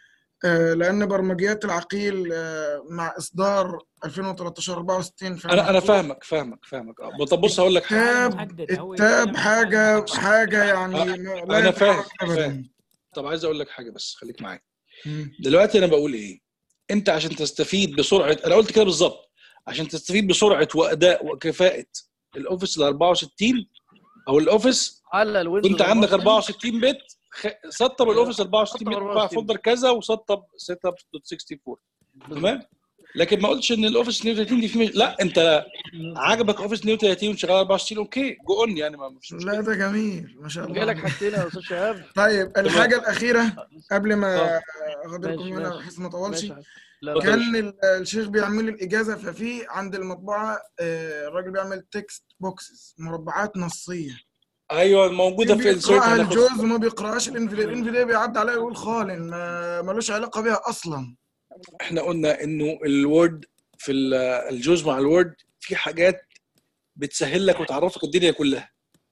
آه، لان برمجيات العقيل آه، مع اصدار 2013 64 في انا انا المحفوظ فاهمك فاهمك فاهمك اه طب بص هقول لك حاجه حاجه التاب محدده هو التاب يتكلم عن حاجه حاجه حاجه يعني آه، ما- لا انا فاهم يتحرك فاهم ابدا طب عايز اقول لك حاجه بس خليك معايا مم. دلوقتي انا بقول ايه انت عشان تستفيد بسرعه انا قلت كده بالظبط عشان تستفيد بسرعه واداء وكفاءه الاوفيس ال 64 او الاوفيس على الويندوز وانت عندك 64 64 بت خ- سطب الاوفيس 64 سطب بت بقى 64 فولدر كذا وسطب سيت اب 64 تمام بالظبط لكن ما قلتش ان الاوفيس 32 دي فيه مش... لا انت عجبك اوفيس 32 وشغال 24 اوكي جو اون يعني ما فيش لا مشكله ده جميل ما شاء جاي لك الله حاجتين يا استاذ شهاب طيب تمام الحاجه الاخيره قبل ما اه اغادركم ماشي هنا ماشي بحيث ما اطولش ماشي يا حبيبي. لا لا اتفضل يا كان باشا ال- الشيخ بيعمل لي الاجازه ففي عند المطبعه آه، الراجل بيعمل تكست بوكسز مربعات نصيه ايوه في موجوده في انسيرت بيقراها هناخد الجوز وما بيقراهاش الانفيديا الانفيديا بيعدي عليها يقول خالن ما ملوش علاقه بيها اصلا احنا قلنا انه الوورد في ال- الجوز مع الوورد في حاجات بتسهل لك وتعرفك الدنيا كلها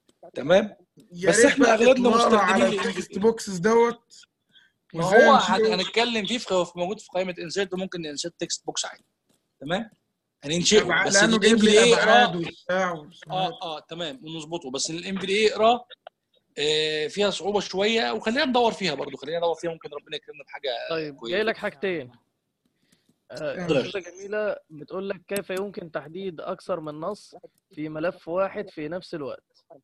تمام يا بس ريت احنا بقى اغلبنا اطلاله مستخدمين على التكست الانفيديا بوكسز دوت ما وازاي هو هن- انشئه هنتكلم فيه في في- موجود في قائمه انسيرت ممكن ننسيت تكست بوكس عادي تمام هننشئه أبع- بس لانه جايب الام في لي دي ابعاد يقرا وبتاع ورسومات اه اه تمام ونظبطه بس الام في دي يقرا آه فيها صعوبه شويه وخلينا ندور فيها برضو خلينا ندور فيها ممكن ربنا يكرمنا بحاجه طيب جاي كويسه لك حاجتين آه، كمل. أستاذة جميلة بتقول لك كيف يمكن تحديد أكثر من نص في ملف واحد في نفس الوقت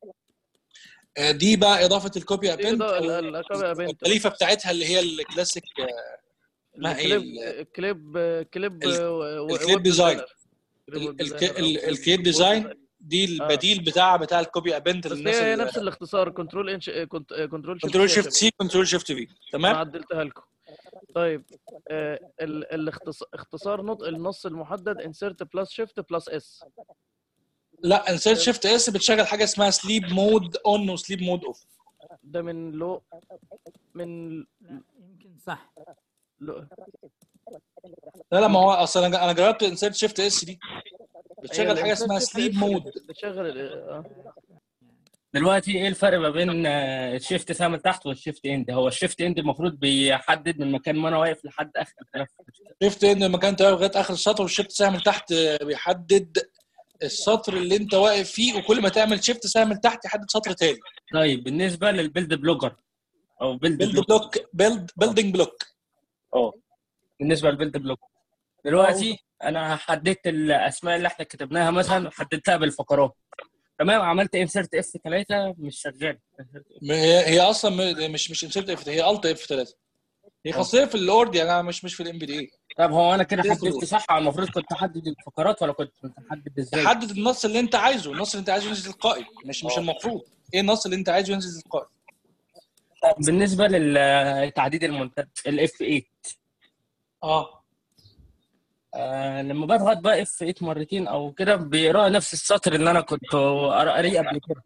آه دي بقى اضافه الكوبي دي ابنت ده او ال- الكوبي ابنت التأليفة بتاعتها اللي هي الكلاسيك آه، اسمها ايه الكليب ال- كليب كليب ال- و- و- الكليب ويب ديزاين ديزاينر كليب ويب ال- الك- ديزاينر أو ال- كليب الكليب ويب ديزاين ديزاينر دي اه البديل بتاع بتاع الكوبي ابنت بس للناس هي هي اللي نفس الاختصار كنترول انش كنترول شيفت كنترول سي يا شيفت شباب سي كنترول شيفت في انا تمام عدلتها لكم طيب آه ال- الاختص- اختصار نطق النص المحدد insert بلس شيفت بلس اس لا انسيرت شيفت اس بتشغل حاجه اسمها سليب مود اون وسليب مود اوف ده من لو من لا يمكن صح لو لا لا ما هو اصلا انا انا جربت انسيرت شيفت اس دي هي بتشغل حاجه الانسert اسمها شيفت سليب اس مود بتشغل ال- اه دلوقتي ايه الفرق ما بين آه، الشيفت سهم تحت والشيفت اند هو الشيفت اند المفروض بيحدد من مكان ما انا واقف لحد اخر الملف شفت ان المكان تمام لغايه اخر السطر والشيفت سهم تحت بيحدد السطر اللي انت واقف فيه وكل ما تعمل شيفت سهم تحت يحدد سطر تاني طيب بالنسبه للبيلد بلوجر او بيلد بيلد بلوك بلوك بيلد بيلدينج بلوك اه بالنسبه للبيلد بلوك دلوقتي انا حددت الاسماء اللي احنا كتبناها مثلا حددتها بالفقرات تمام عملت انسرت اف 3 مش شغال هي هي اصلا م- مش مش انسرت اف هي الت اف 3 هي خاصيه في الاورد يعني أنا مش مش في الام بي دي اي طب هو انا كده هي في حددت الأورد. صح المفروض كنت احدد الفقرات ولا كنت محدد ازاي؟ تحدد النص اللي انت عايزه النص اللي انت عايزه ينزل تلقائي مش مش اه. المفروض ايه النص اللي انت عايزه ينزل تلقائي طب بالنسبه للتعديد الممتد الاف 8 اه آه لما بضغط بقى اف 8 مرتين او كده بيقرا نفس السطر اللي انا كنت قاريه قبل كده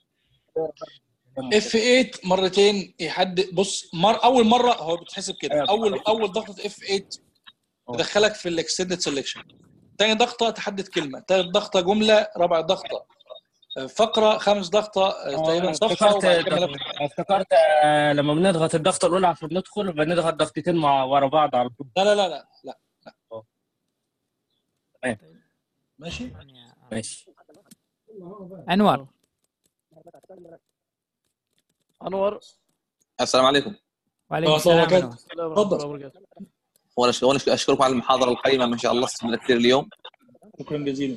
اف 8 مرتين يحدد بص مر اول مره هو بتحسب كده اول اول ضغطه اف 8 تدخلك في الاكستندد سelection تاني ضغطه تحدد كلمه تالت ضغطه جمله رابع ضغطه آه، فقره خامس ضغطه آه، تقريبا آه، صفحه افتكرت وبعد كده ملف افتكرت آه، لما بنضغط الضغطه الاولى عشان ندخل بنضغط ضغطتين مع ورا بعض على طول لا لا لا لا لا تمام ماشي ماشي انور انور السلام عليكم وعليكم السلام السلام عليكم. انور تفضل وانا وانا اشكركم على المحاضره القيمه ما شاء الله استفدنا كثير اليوم شكرا جزيلا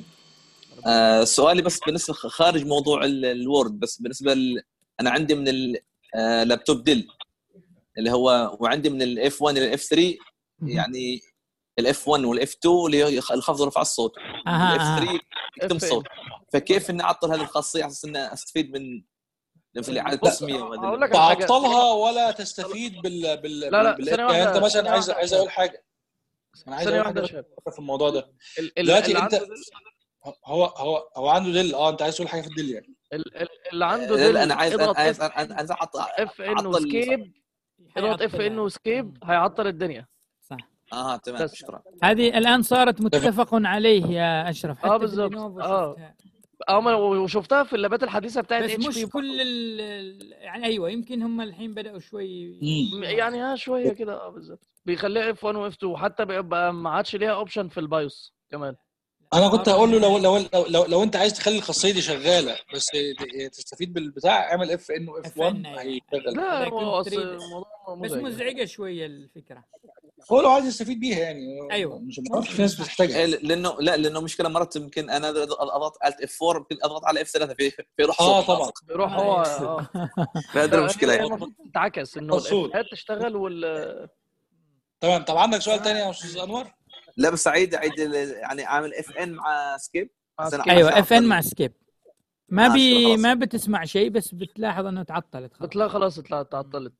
آه سؤالي بس بالنسبه خارج موضوع ال- الوورد بس بالنسبه ل... انا عندي من اللابتوب ديل اللي هو وعندي من الاف 1 للاف 3 يعني الاف 1 والاف 2 اللي هي الخفض ورفع الصوت اها والاف اها 3 يكتم الصوت فكيف اني اعطل هذه الخاصيه على اساس اني استفيد من في اعاده لا، التسميه وهذه هقول لك على حاجه تعطلها ولا تستفيد بال بال لا، لا، بال... ثانية يعني واحدة، انت مثلا ثانية عايز واحدة. عايز اقول حاجه انا عايز ثانية اقول حاجه واحدة يا بس شباب. في الموضوع ده ال- ال- دلوقتي اللي انت عنده دل هو هو هو عنده ديل اه انت عايز تقول حاجه في الديل يعني ال- ال- اللي عنده لا، دل لا، انا عايز اضغط عايز اف عايز عايز احط اف ان اعطل وسكيب اضغط اف ان وسكيب هيعطل الدنيا صح اه تمام بس. شكرا هذه الان صارت متفق عليه يا اشرف حتى اه في بالظبط اللينوفو اه شفتها. اه ما- وشفتها في اللابات الحديثه بتاعت بس اتش مش بي كل ال ال- يعني ايوه يمكن هم الحين بداوا شوي يعني ها شويه كده اه بالظبط بيخليها اف 1 واف 2 وحتى بيبقى ما عادش ليها اوبشن في البايوس كمان انا كنت هقول له لو لو لو, لو, لو انت عايز تخلي الخاصيه دي شغاله بس ت- تستفيد بالبتاع اعمل اف ان واف 1 هيشغل لا إذا هو كنت أصل تريد الموضوع بس مزعج مزعجه شويه الفكره هو لو عايز يستفيد بيها يعني ايوه مش ما اعرفش في ناس بتحتاجها إيه، لانه لا لانه مشكله مرات يمكن انا اضغط الت اف 4 يمكن اضغط على اف 3 في في يروح اه صوت طبعا بيروح هو اه هذا المشكله هي يعني المفروض تتعكس انه مقصود. الافات تشتغل وال تمام طب عندك سؤال تاني يا استاذ انور؟ لا بس اعيد اعيد ال- يعني عامل اف ان مع سكيب مع عشان- سكيب. عشان ايوه اف ان أعطل. مع سكيب ما آه، بي خلاص. ما بتسمع شيء بس بتلاحظ انه تعطلت خلاص بتلاقي خلاص اتلا- تعطلت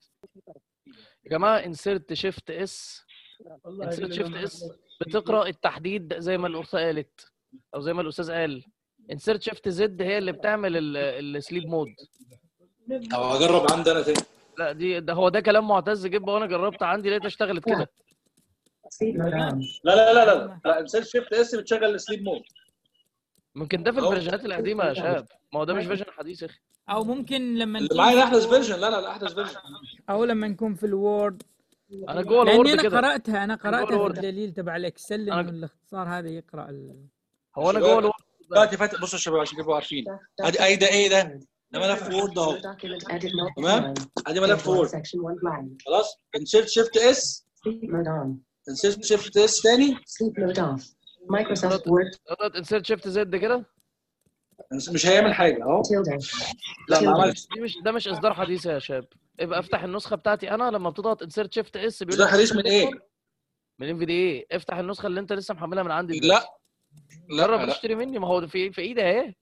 يا جماعه انسرت شيفت اس انسرت شيفت اس بتقرا التحديد زي ما الاخت قالت او زي ما الاستاذ قال انسرت شيفت زد هي اللي بتعمل السليب مود طب هجرب عندي انا تاني لا دي ده هو ده كلام معتز جدا وانا جربت عندي لقيتها اشتغلت كده لا لا لا لا لا انسان شيفت اس بتشغل السليب مود ممكن ده في أهو. الفيرجنات القديمه يا شباب ما هو ده مش فيرجن حديث يا اخي او ممكن لما اللي نكون معايا في احدث الوورد- فيرجن لا لا لا احدث فيرجن او لما نكون في الوورد انا جوه لاني الوورد انا كده قراتها انا قراتها في الوورد. الدليل تبع الاكسل أنا- انه الاختصار هذا يقرا ال... هو انا جوه الوورد دلوقتي فاتح بصوا يا شباب عشان تبقوا عارفين ادي اي ده ايه ده؟ ده ملف وورد اهو تمام؟ ادي ملف وورد خلاص انسيرت شيفت اس انسيرت شيفت اس تاني Microsoft Word اضغط انسيرت شيفت زد كده مش هيعمل حاجه اهو لا ما عملش دي مش ده مش اصدار حديث يا شباب ابقى افتح النسخه بتاعتي انا لما بتضغط انسيرت شيفت اس بيقول ده لك حديث من ايه؟ من ام في دي ايه افتح النسخه اللي انت لسه محملها من عندي لا لا جرب لا اشتري مني ما هو ده في في ايدي اهي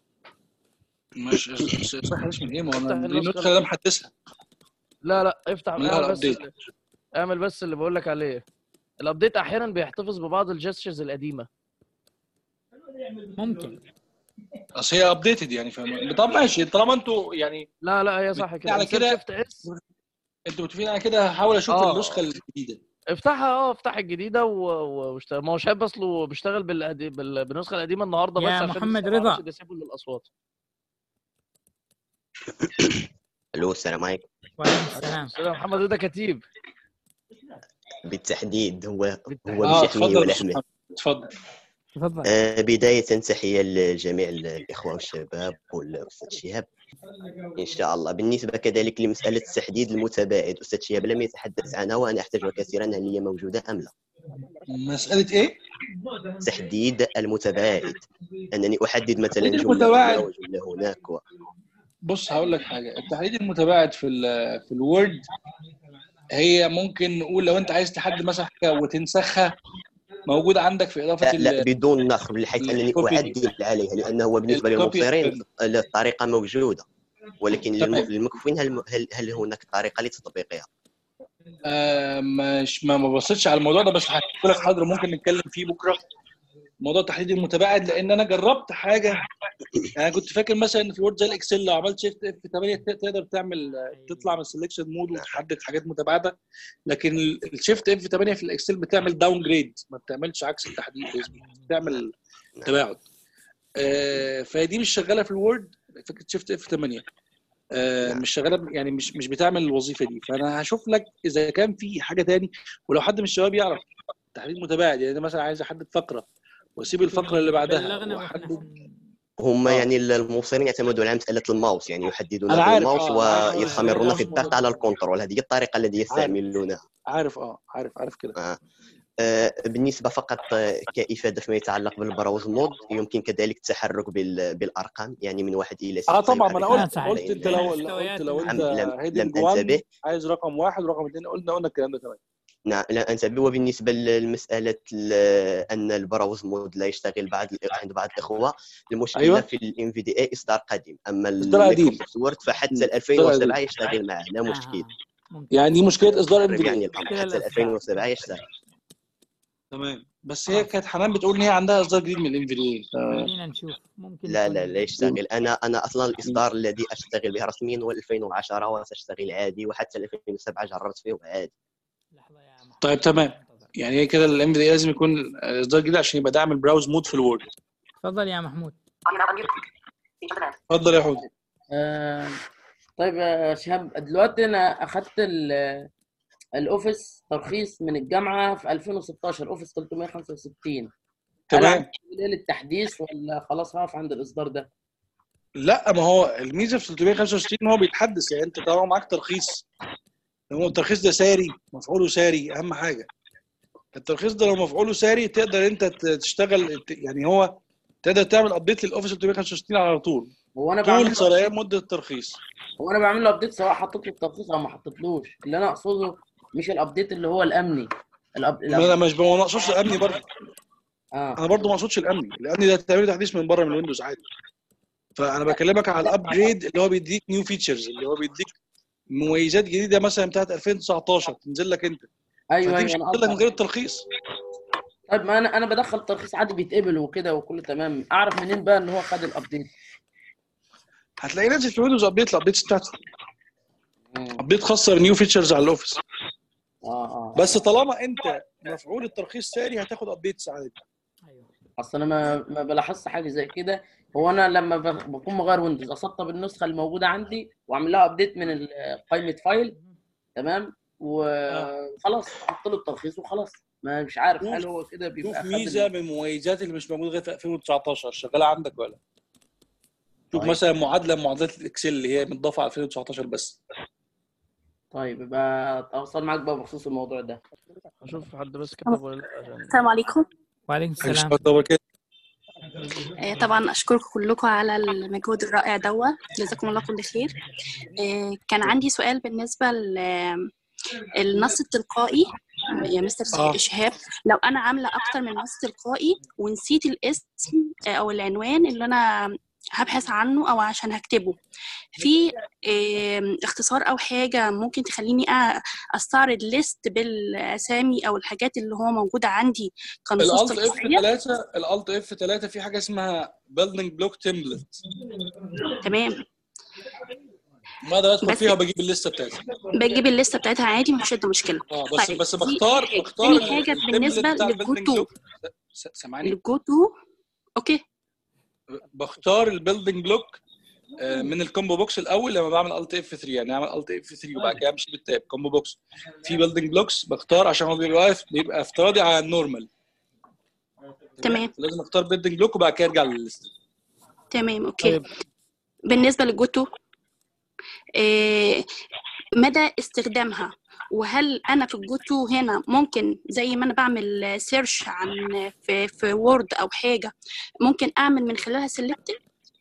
مش مش مش حديث من ايه ما هو افتح انا دي النسخة النسخه اللي انا محدثها لا لا افتح لا، اعمل بس الابديت. اللي- اعمل بس اللي بقول لك عليه الابديت احيانا بيحتفظ ببعض الجستشرز القديمه ممكن اصل هي ابديتد يعني فاهم طب ماشي طالما انتوا يعني لا لا هي صح كده على insert كده shift اس انتوا متفقين على كده هحاول اشوف آه. النسخه الجديده افتحها اه افتح الجديده و... و... واشت- ما هو شاب اصله بيشتغل بالأدي... بال... بالنسخه القديمه النهارده يا بس عشان محمد لسه ما رضا. عملش ديسيبل للاصوات الو السلام عليكم وعليكم السلام استاذ محمد رضا كتيب بالتحديد هو هو اه مش يحميه اتفضل ولا يا أستاذ يحميه محمد، اتفضل تفضل آه، بداية تحية لجميع الإخوة والشباب والأستاذ شهاب إن شاء الله بالنسبة كذلك لمسألة تحديد المتباعد أستاذ شهاب لم يتحدث عنها وأنا أحتاجها كثيرا هل هي موجودة أم لا مساله ايه؟ تحديد المتباعد أنني أحدد مثلا تحديد جملة المتباعد. هنا وجملة هناك و... بص هقول لك حاجه التحديد المتباعد في ال في الوورد هي ممكن نقول لو انت عايز تحدد مثلا حاجه وتنسخها موجود عندك في اضافه لا, لا ال- بدون نسخ بحيث أنني الكوبي. أعدل عليها لأنه هو بالنسبة الكوبي للمبصرين الطريقة موجودة ولكن للم- تمام. للمكفوين هل, هل, هل هناك طريقة لتطبيقها؟ آه مش ما ما بصيتش على الموضوع ده بس هحكي لك حاضر ممكن نتكلم فيه بكره موضوع التحديد المتباعد لان انا جربت حاجه انا كنت فاكر مثلا ان في وورد زي الاكسل لو عملت شيفت اف 8 ت- تقدر تعمل تطلع من السلكشن مود وتحدد حاجات متباعده لكن الشيفت اف 8 في الاكسل بتعمل داون جريد ما بتعملش عكس التحديد بتعمل تباعد آه، فدي مش شغاله في الوورد فكره شيفت اف 8 آه، مش شغاله ب- يعني مش مش بتعمل الوظيفه دي فانا هشوف لك اذا كان في حاجه تاني ولو حد من الشباب يعرف تحديد متباعد يعني أنا مثلا عايز احدد فقره واسيب الفقره اللي بعدها بلغنا واحدد هم يعني المبصرين يعتمدون على مسألة الماوس يعني يحددون أنا عارف، بالماوس آه، عارف. ويستمرون في الضغط على الكنترول هذه هي الطريقة التي يستعملونها عارف اه عارف عارف كده آه. آه، بالنسبة فقط آه، كإفادة فيما يتعلق بالبراوز مود يمكن كذلك التحرك بال- بالأرقام يعني من واحد إلى ستة اه طبعا ما انا يعرف قلت صحيح. قلت انت لو قلت لو انت لم- لم- هيدنج لم 1 أنتبه. عايز رقم واحد ورقم اثنين قلنا قلنا الكلام ده كمان نعم لا انتبه وبالنسبه لمساله ل- ان البراوز مود لا يشتغل بعض عند بعض الاخوه المشكله أيوة. في الام في دي اي اصدار قديم اما إصدار قديم. المايكروسوفت وورد فحتى إصدار 2007 قديم. يشتغل معه لا مشكل يعني دي مشكله اصدار ام يعني الامر حتى 2007 يشتغل تمام بس هي كانت حنان بتقول ان هي عندها اصدار جديد من الام في دي خلينا نشوف ممكن لا يكون- لا لا يشتغل انا انا اصلا الاصدار الذي اشتغل به رسميا هو 2010 وساشتغل عادي وحتى 2007 جربت فيه عادي طيب تمام يعني هي كده الام في دي لازم يكون اصدار جديد عشان يبقى داعم البراوز مود في الوورد تفضل يا محمود اتفضل يا حود آه، طيب يا شهاب دلوقتي انا اخدت ال- الاوفيس ترخيص من الجامعه في 2016 اوفيس 365 هل تمام. عندي بداية للتحديث ولا خلاص هقف عند الاصدار ده؟ لا ما هو الميزه في 365 ان هو بيتحدث يعني انت طالما معاك ترخيص هو الترخيص ده ساري مفعوله ساري اهم حاجه الترخيص ده لو مفعوله ساري تقدر انت ت- تشتغل ت- يعني هو تقدر تعمل ابديت للاوفيس 365 على طول هو انا بعمل طول له سريان مده الترخيص هو انا بعمل له ابديت سواء حطيت له الترخيص او ما حطيتلوش اللي انا اقصده مش الابديت اللي هو الامني الأب... ما انا مش ما اقصدش الامني برضه اه انا برضه ما اقصدش الامني الامني ده تعمل تحديث من بره من الويندوز عادي فانا بكلمك على الابجريد اللي هو بيديك نيو فيتشرز اللي هو بيديك مميزات جديده مثلا بتاعت 2019 تنزل لك انت ايوه فدي ايوه مش انا هتنزل لك من قصدي غير الترخيص طيب ما انا انا بدخل الترخيص عادي بيتقبل وكده وكله تمام اعرف منين بقى ان هو خد الابديت هتلاقيه نازل في ويندوز ابديت الابديتس بتاعته ابديت خاصه بنيو فيتشرز على الاوفيس اه اه بس طالما انت مفعول الترخيص ساري هتاخد ابديتس عادي اصل انا ما ما بلاحظش حاجه زي كده هو انا لما ب- بكون مغير ويندوز اسطب النسخه الموجوده عندي واعمل لها ابديت من ال- قائمه فايل تمام وخلاص احط له الترخيص وخلاص ما مش عارف هل هو كده شوف بيبقى خد ميزه ال- من المميزات اللي مش موجوده غير في 2019 شغاله عندك ولا شوف طيب. مثلا معادله من معادلات الاكسل اللي هي متضافه على 2019 بس طيب يبقى اتواصل معاك بقى بخصوص الموضوع ده اشوف حد بس كتب ولا لا عشان السلام عليكم وعليكم السلام آه، طبعا اشكركم كلكم على المجهود الرائع دوا جزاكم الله كل خير آه، كان عندي سؤال بالنسبه للنص التلقائي يا مستر آه. شهاب لو انا عامله اكتر من نص تلقائي ونسيت الاسم آه، او العنوان اللي انا هبحث عنه او عشان هكتبه في آم، اختصار او حاجه ممكن تخليني أ- استعرض ليست بالاسامي او الحاجات اللي هو موجوده عندي كنصوص الالت اف تلقائيه 3 الالت اف 3 في حاجه اسمها بيلدينج بلوك تمبلت تمام ماذا بدخل بس- فيها وبجيب الليسته بتاعتي بجيب الليسته بتاعتها عادي مفيش ادنى مشكله اه بس طيب، بس دي بختار حاجة. بختار تاني حاجه التمبلت بالنسبه بتاع للجو البيلدينج تو بلوك سامعني الجو تو اوكي بختار البيلدينج بلوك آه، من الكومبو بوكس الاول لما بعمل الت اف 3 يعني اعمل الت اف 3 وبعد كده امشي بالتاب كومبو بوكس في بيلدينج بلوكس بختار عشان هو بيبقى واقف بيبقى افتراضي على النورمال تمام لازم اختار بيلدنج بلوك وبعد كده ارجع للست تمام اوكي بالنسبه للجوتو آه، مدى استخدامها وهل انا في الجوتو هنا ممكن زي ما انا بعمل سيرش عن في في وورد او حاجه ممكن اعمل من خلالها سيلكت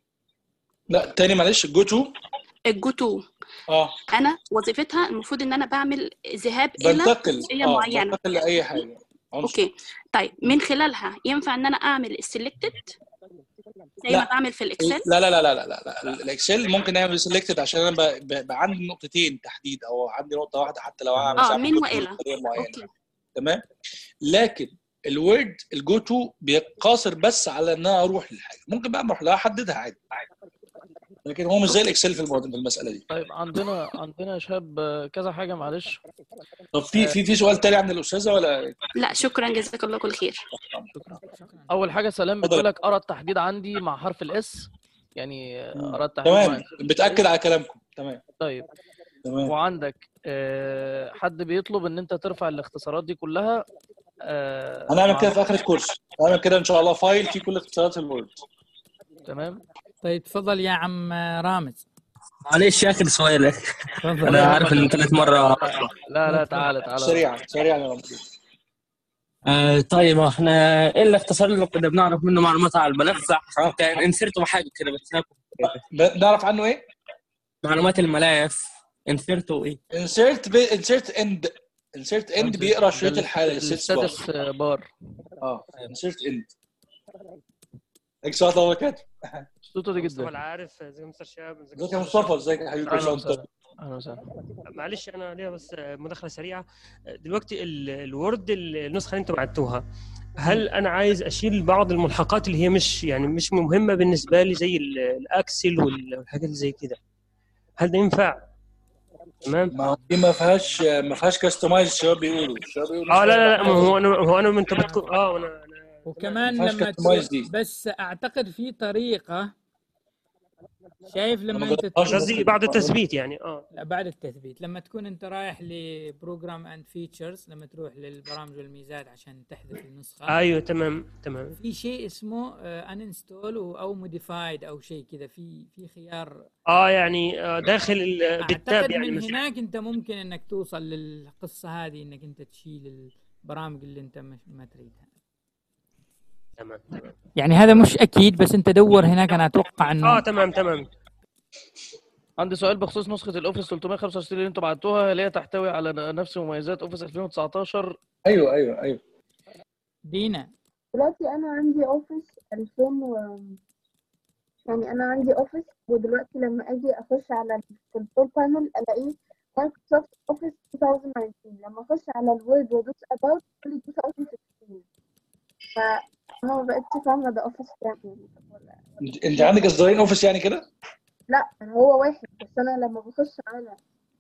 لا تاني معلش الجو تو الجوتو اه انا وظيفتها المفروض ان انا بعمل ذهاب الى بنتقل جزئيه اه معينه بنتقل لاي حاجه عنصر اوكي طيب من خلالها ينفع ان انا اعمل السيلكتد زي ما لا بعمل في الاكسل لا لا لا لا لا, لا. لا. الاكسل ممكن نعمل سيلكتد عشان انا ب- ب- بقى عندي نقطتين تحديد او عندي نقطه واحده حتى لو انا اه مثلا من عملت والى بطريقه معينه اوكي تمام لكن الوورد الجو تو بيقاصر بس على ان انا اروح للحاجه ممكن بقى اروح لها احددها عادي لكن هو مش زي الاكسل في الموضوع في المساله دي طيب عندنا عندنا يا شباب آه، كذا حاجه معلش طب في في في سؤال تاني عند الاستاذه ولا لا شكرا جزاك الله كل خير اول حاجه سلام اتفضل. بتقول لك ارى التحديد عندي مع حرف الاس يعني آه، ارى التحديد مع تمام بتاكد على كلامكم تمام طيب تمام وعندك آه، حد بيطلب ان انت ترفع الاختصارات دي كلها آه، هنعمل مع- كده في اخر الكورس هنعمل كده ان شاء الله فايل فيه كل اختصارات الوورد تمام طيب تفضل يا عم رامز معلش اخر سؤال تفضل انا عارف ان ثالث مره لا لا تعالى تعالى سريعا سريعا يا رمضان آه طيب احنا ايه الاختصار اللي كنا بنعرف منه معلومات على الملف سواء كان انسرتوا حاجه كده بس ب- نعرف عنه ايه؟ معلومات الملف انسرتوا ايه؟ انسيرت ب... انسيرت اند انسيرت اند بيقرا شريط الحاله الستاتس بار الستاتس بار اه انسيرت اند عليك سؤال الله وبركاته صوته دي مصطفى جدا العارف ازيك يا مستر شهاب ازيك ازيك يا مصطفى ازيك يا حبيبي كل اهلا سنه وانت وسهلا طيب اهلا وسهلا معلش انا ليا بس مداخله سريعه دلوقتي ال- الوورد النسخه اللي انتم بعتوها هل انا عايز اشيل بعض الملحقات اللي هي مش يعني مش مهمه بالنسبه لي زي ال- الاكسل والحاجات اللي زي كده هل ده ينفع تمام ما دي ما فيهاش ما فيهاش كاستمايز الشباب بيقولوا الشباب بيقولوا اه لا لا لا ما هو انا هو انا انت بتكون اه انا وكمان ما فيهاش لما customize تروح دي. بس اعتقد في طريقه شايف لما ما انت جربتهاش تكون- قصدي بعد التثبيت يعني اه لا بعد التثبيت لما تكون انت رايح لبروجرام اند فيتشرز لما تروح للبرامج والميزات عشان تحذف النسخه ايوه تمام تمام في شيء اسمه انستول او موديفايد او شيء كذا في في خيار اه يعني آه، داخل ال- بالتاب اعتقد يعني من مثلا هناك انت ممكن انك توصل للقصه هذه انك انت تشيل البرامج اللي انت مش ما تريدها تمام تمام يعني هذا مش اكيد بس انت دور هناك انا اتوقع انه اه تمام تمام عندي سؤال بخصوص نسخة الأوفيس 365 اللي أنتوا بعتوها اللي هي تحتوي على نفس مميزات أوفيس 2019 ايوه ايوه ايوه دينا دلوقتي انا عندي اوفيس 2000 و يعني انا عندي اوفيس ودلوقتي لما اجي اخش على الكنترول بانل الاقيه مايكروسوفت اوفيس 2019 لما اخش على الوورد وادوس اباوت يقول لي 2016 فانا ما بقتش فاهمه ده اوفيس كام يعني ولا انت انت عندك اصدارين اوفيس يعني كده؟ لا هو واحد بس انا لما بخش على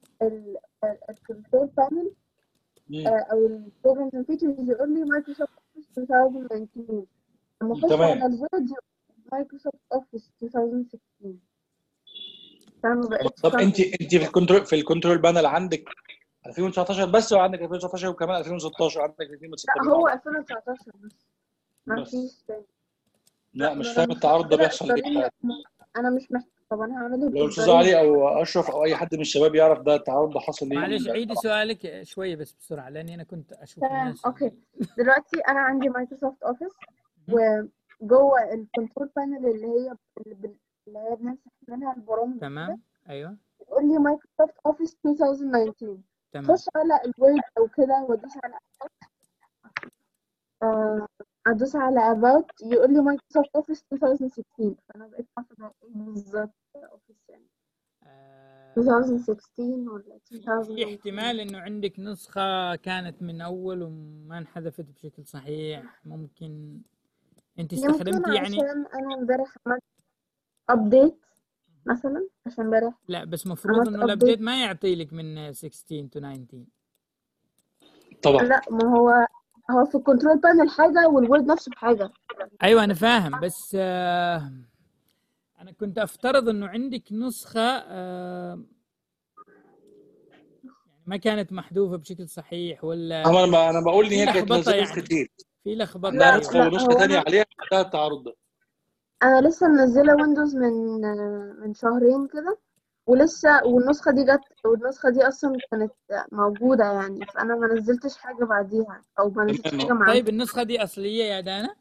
الكنترول بانل مم. او البروجرامز اند فيتشرز يقول لي مايكروسوفت اوفيس 2019 لما اخش تمام. على الوورد مايكروسوفت اوفيس 2016 فانا ما بقتش طب فاهمة. انت انت في الكنترول في الكنترول بانل عندك 2019 بس وعندك 2019 وكمان 2016 عندك الاثنين لا متسطبين هو مع بعض 2019 بس ما بس. فيش تاني لا مش أنا فاهم لما التعارض ده كده بيحصل ليه اضطريني انا مش محتاج طب انا هعمل ايه لو الاستاذ بالضروري؟ علي او اشرف او اي حد من الشباب يعرف ده التعارض ده حصل ليه معلش عيدي سؤالك شويه بس بسرعه لاني انا كنت اشوف تمام الناس اوكي دلوقتي انا عندي مايكروسوفت اوفيس وجوه الكنترول بانل اللي هي اللي بال- اللي هي بنمسح منها البرامج تمام ايوه يقول لي مايكروسوفت اوفيس 2019 تمام خش على الوورد او كده وادوس على آه، ادوس على about يقول لي مايكروسوفت اوفيس 2016 فانا بقيت عارفه ده ايه بالظبط اوفيس يعني 2016 ولا 2000 في احتمال انه عندك نسخه كانت من اول وما انحذفت بشكل صحيح ممكن انت يمكن استخدمتي يعني عشان انا امبارح عملت ابديت مثلا عشان امبارح لا بس مفروض عملت انه update. الابديت ما يعطي لك من 16 تو 19 طبعا لا ما هو هو في الكنترول بانل حاجه والوورد نفسه بحاجه ايوه انا فاهم بس آه انا كنت افترض انه عندك نسخه آه يعني ما كانت محذوفه بشكل صحيح ولا انا انا بقول ان في هي كانت لخبطة نزلت يعني. كتير في لخبطه لا أيوة. نسخه لا ونسخه هو ثانيه انا عليها انتهى التعارض ده انا لسه منزله ويندوز من من شهرين كده ولسه والنسخه دي جت والنسخه دي اصلا كانت موجوده يعني فانا ما نزلتش حاجه بعديها او ما نزلتش تمام حاجه معاها طيب النسخه دي اصليه يا دانا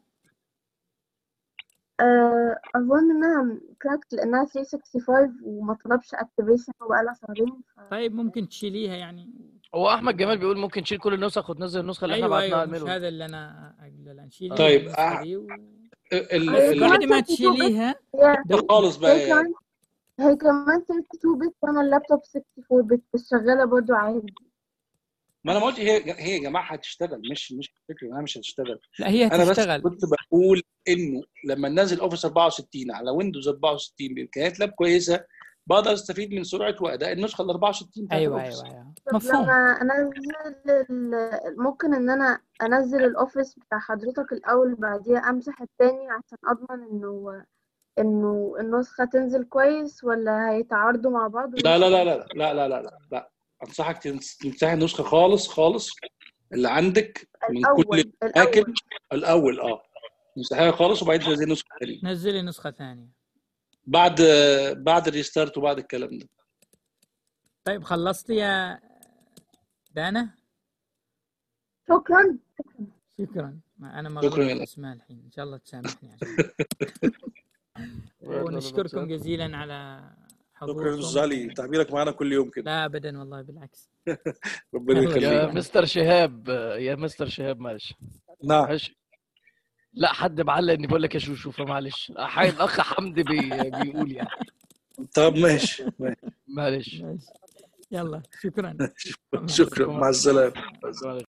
أه، اظن انها كراكت لانها 365 وما طلبش اكتيفيشن وبقالها شهرين طيب ممكن تشيليها يعني هو احمد جمال بيقول ممكن تشيل كل النسخ وتنزل النسخه اللي احنا ايوه بعتناها ايوه على مش الميل هذا اللي انا اقوله لا نشيلي طيب النسخه أح- دي و... ال هي ال بعد كمان ما 32 بت تشيليها هي ده خالص بقى هي يعني كمان هي كمان 32 بت وانا اللابتوب 64 بت بس شغاله برضو عادي ما انا ما قلت هي هي يا جماعه هتشتغل مش مش فكره انها مش هتشتغل لا هي انا بس هتشتغل كنت بقول انه لما ننزل اوفيس 64 على ويندوز 64 بامكانيات لاب كويسه بقدر استفيد من سرعه واداء النسخه ال 64 بتاعت ايوه الاوفيس ايوه ايوه طب مفهوم لما انزل ال- ممكن ان انا انزل الاوفيس بتاع حضرتك الاول بعديها امسح التاني عشان اضمن انه انه النسخة تنزل كويس ولا هيتعارضوا مع بعض لا لا ويمشوا لا لا لا لا لا لا لا انصحك تمس- تمسحي النسخه خالص خالص اللي عندك من كل الاول الاماكن الاول الاول اه تمسحيها خالص وبعدين تنزلي النسخه الثانيه نزلي نسخه ثانيه بعد بعد الريستارت وبعد الكلام ده طيب خلصتي يا دانا شكرا شكرا ما انا شكرا مغلوب يا في اسمها الحين ان شاء الله تسامحني عشان لا، لا، ونشكركم لا. جزيلا على شكرا حضوركم استاذ علي تعبيرك معانا كل يوم كده لا ابدا والله بالعكس ربنا الله يا يخليك يخليك مستر شهاب يا مستر شهاب معلش نعم معلش لا حد معلق اني بقول لك يا شوشو فمعلش حي الاخ حمدي بي... بيقول يعني طب ماشي ماشي معلش ماشي يلا شكرا مع شكرا السلامه مع السلامه معلش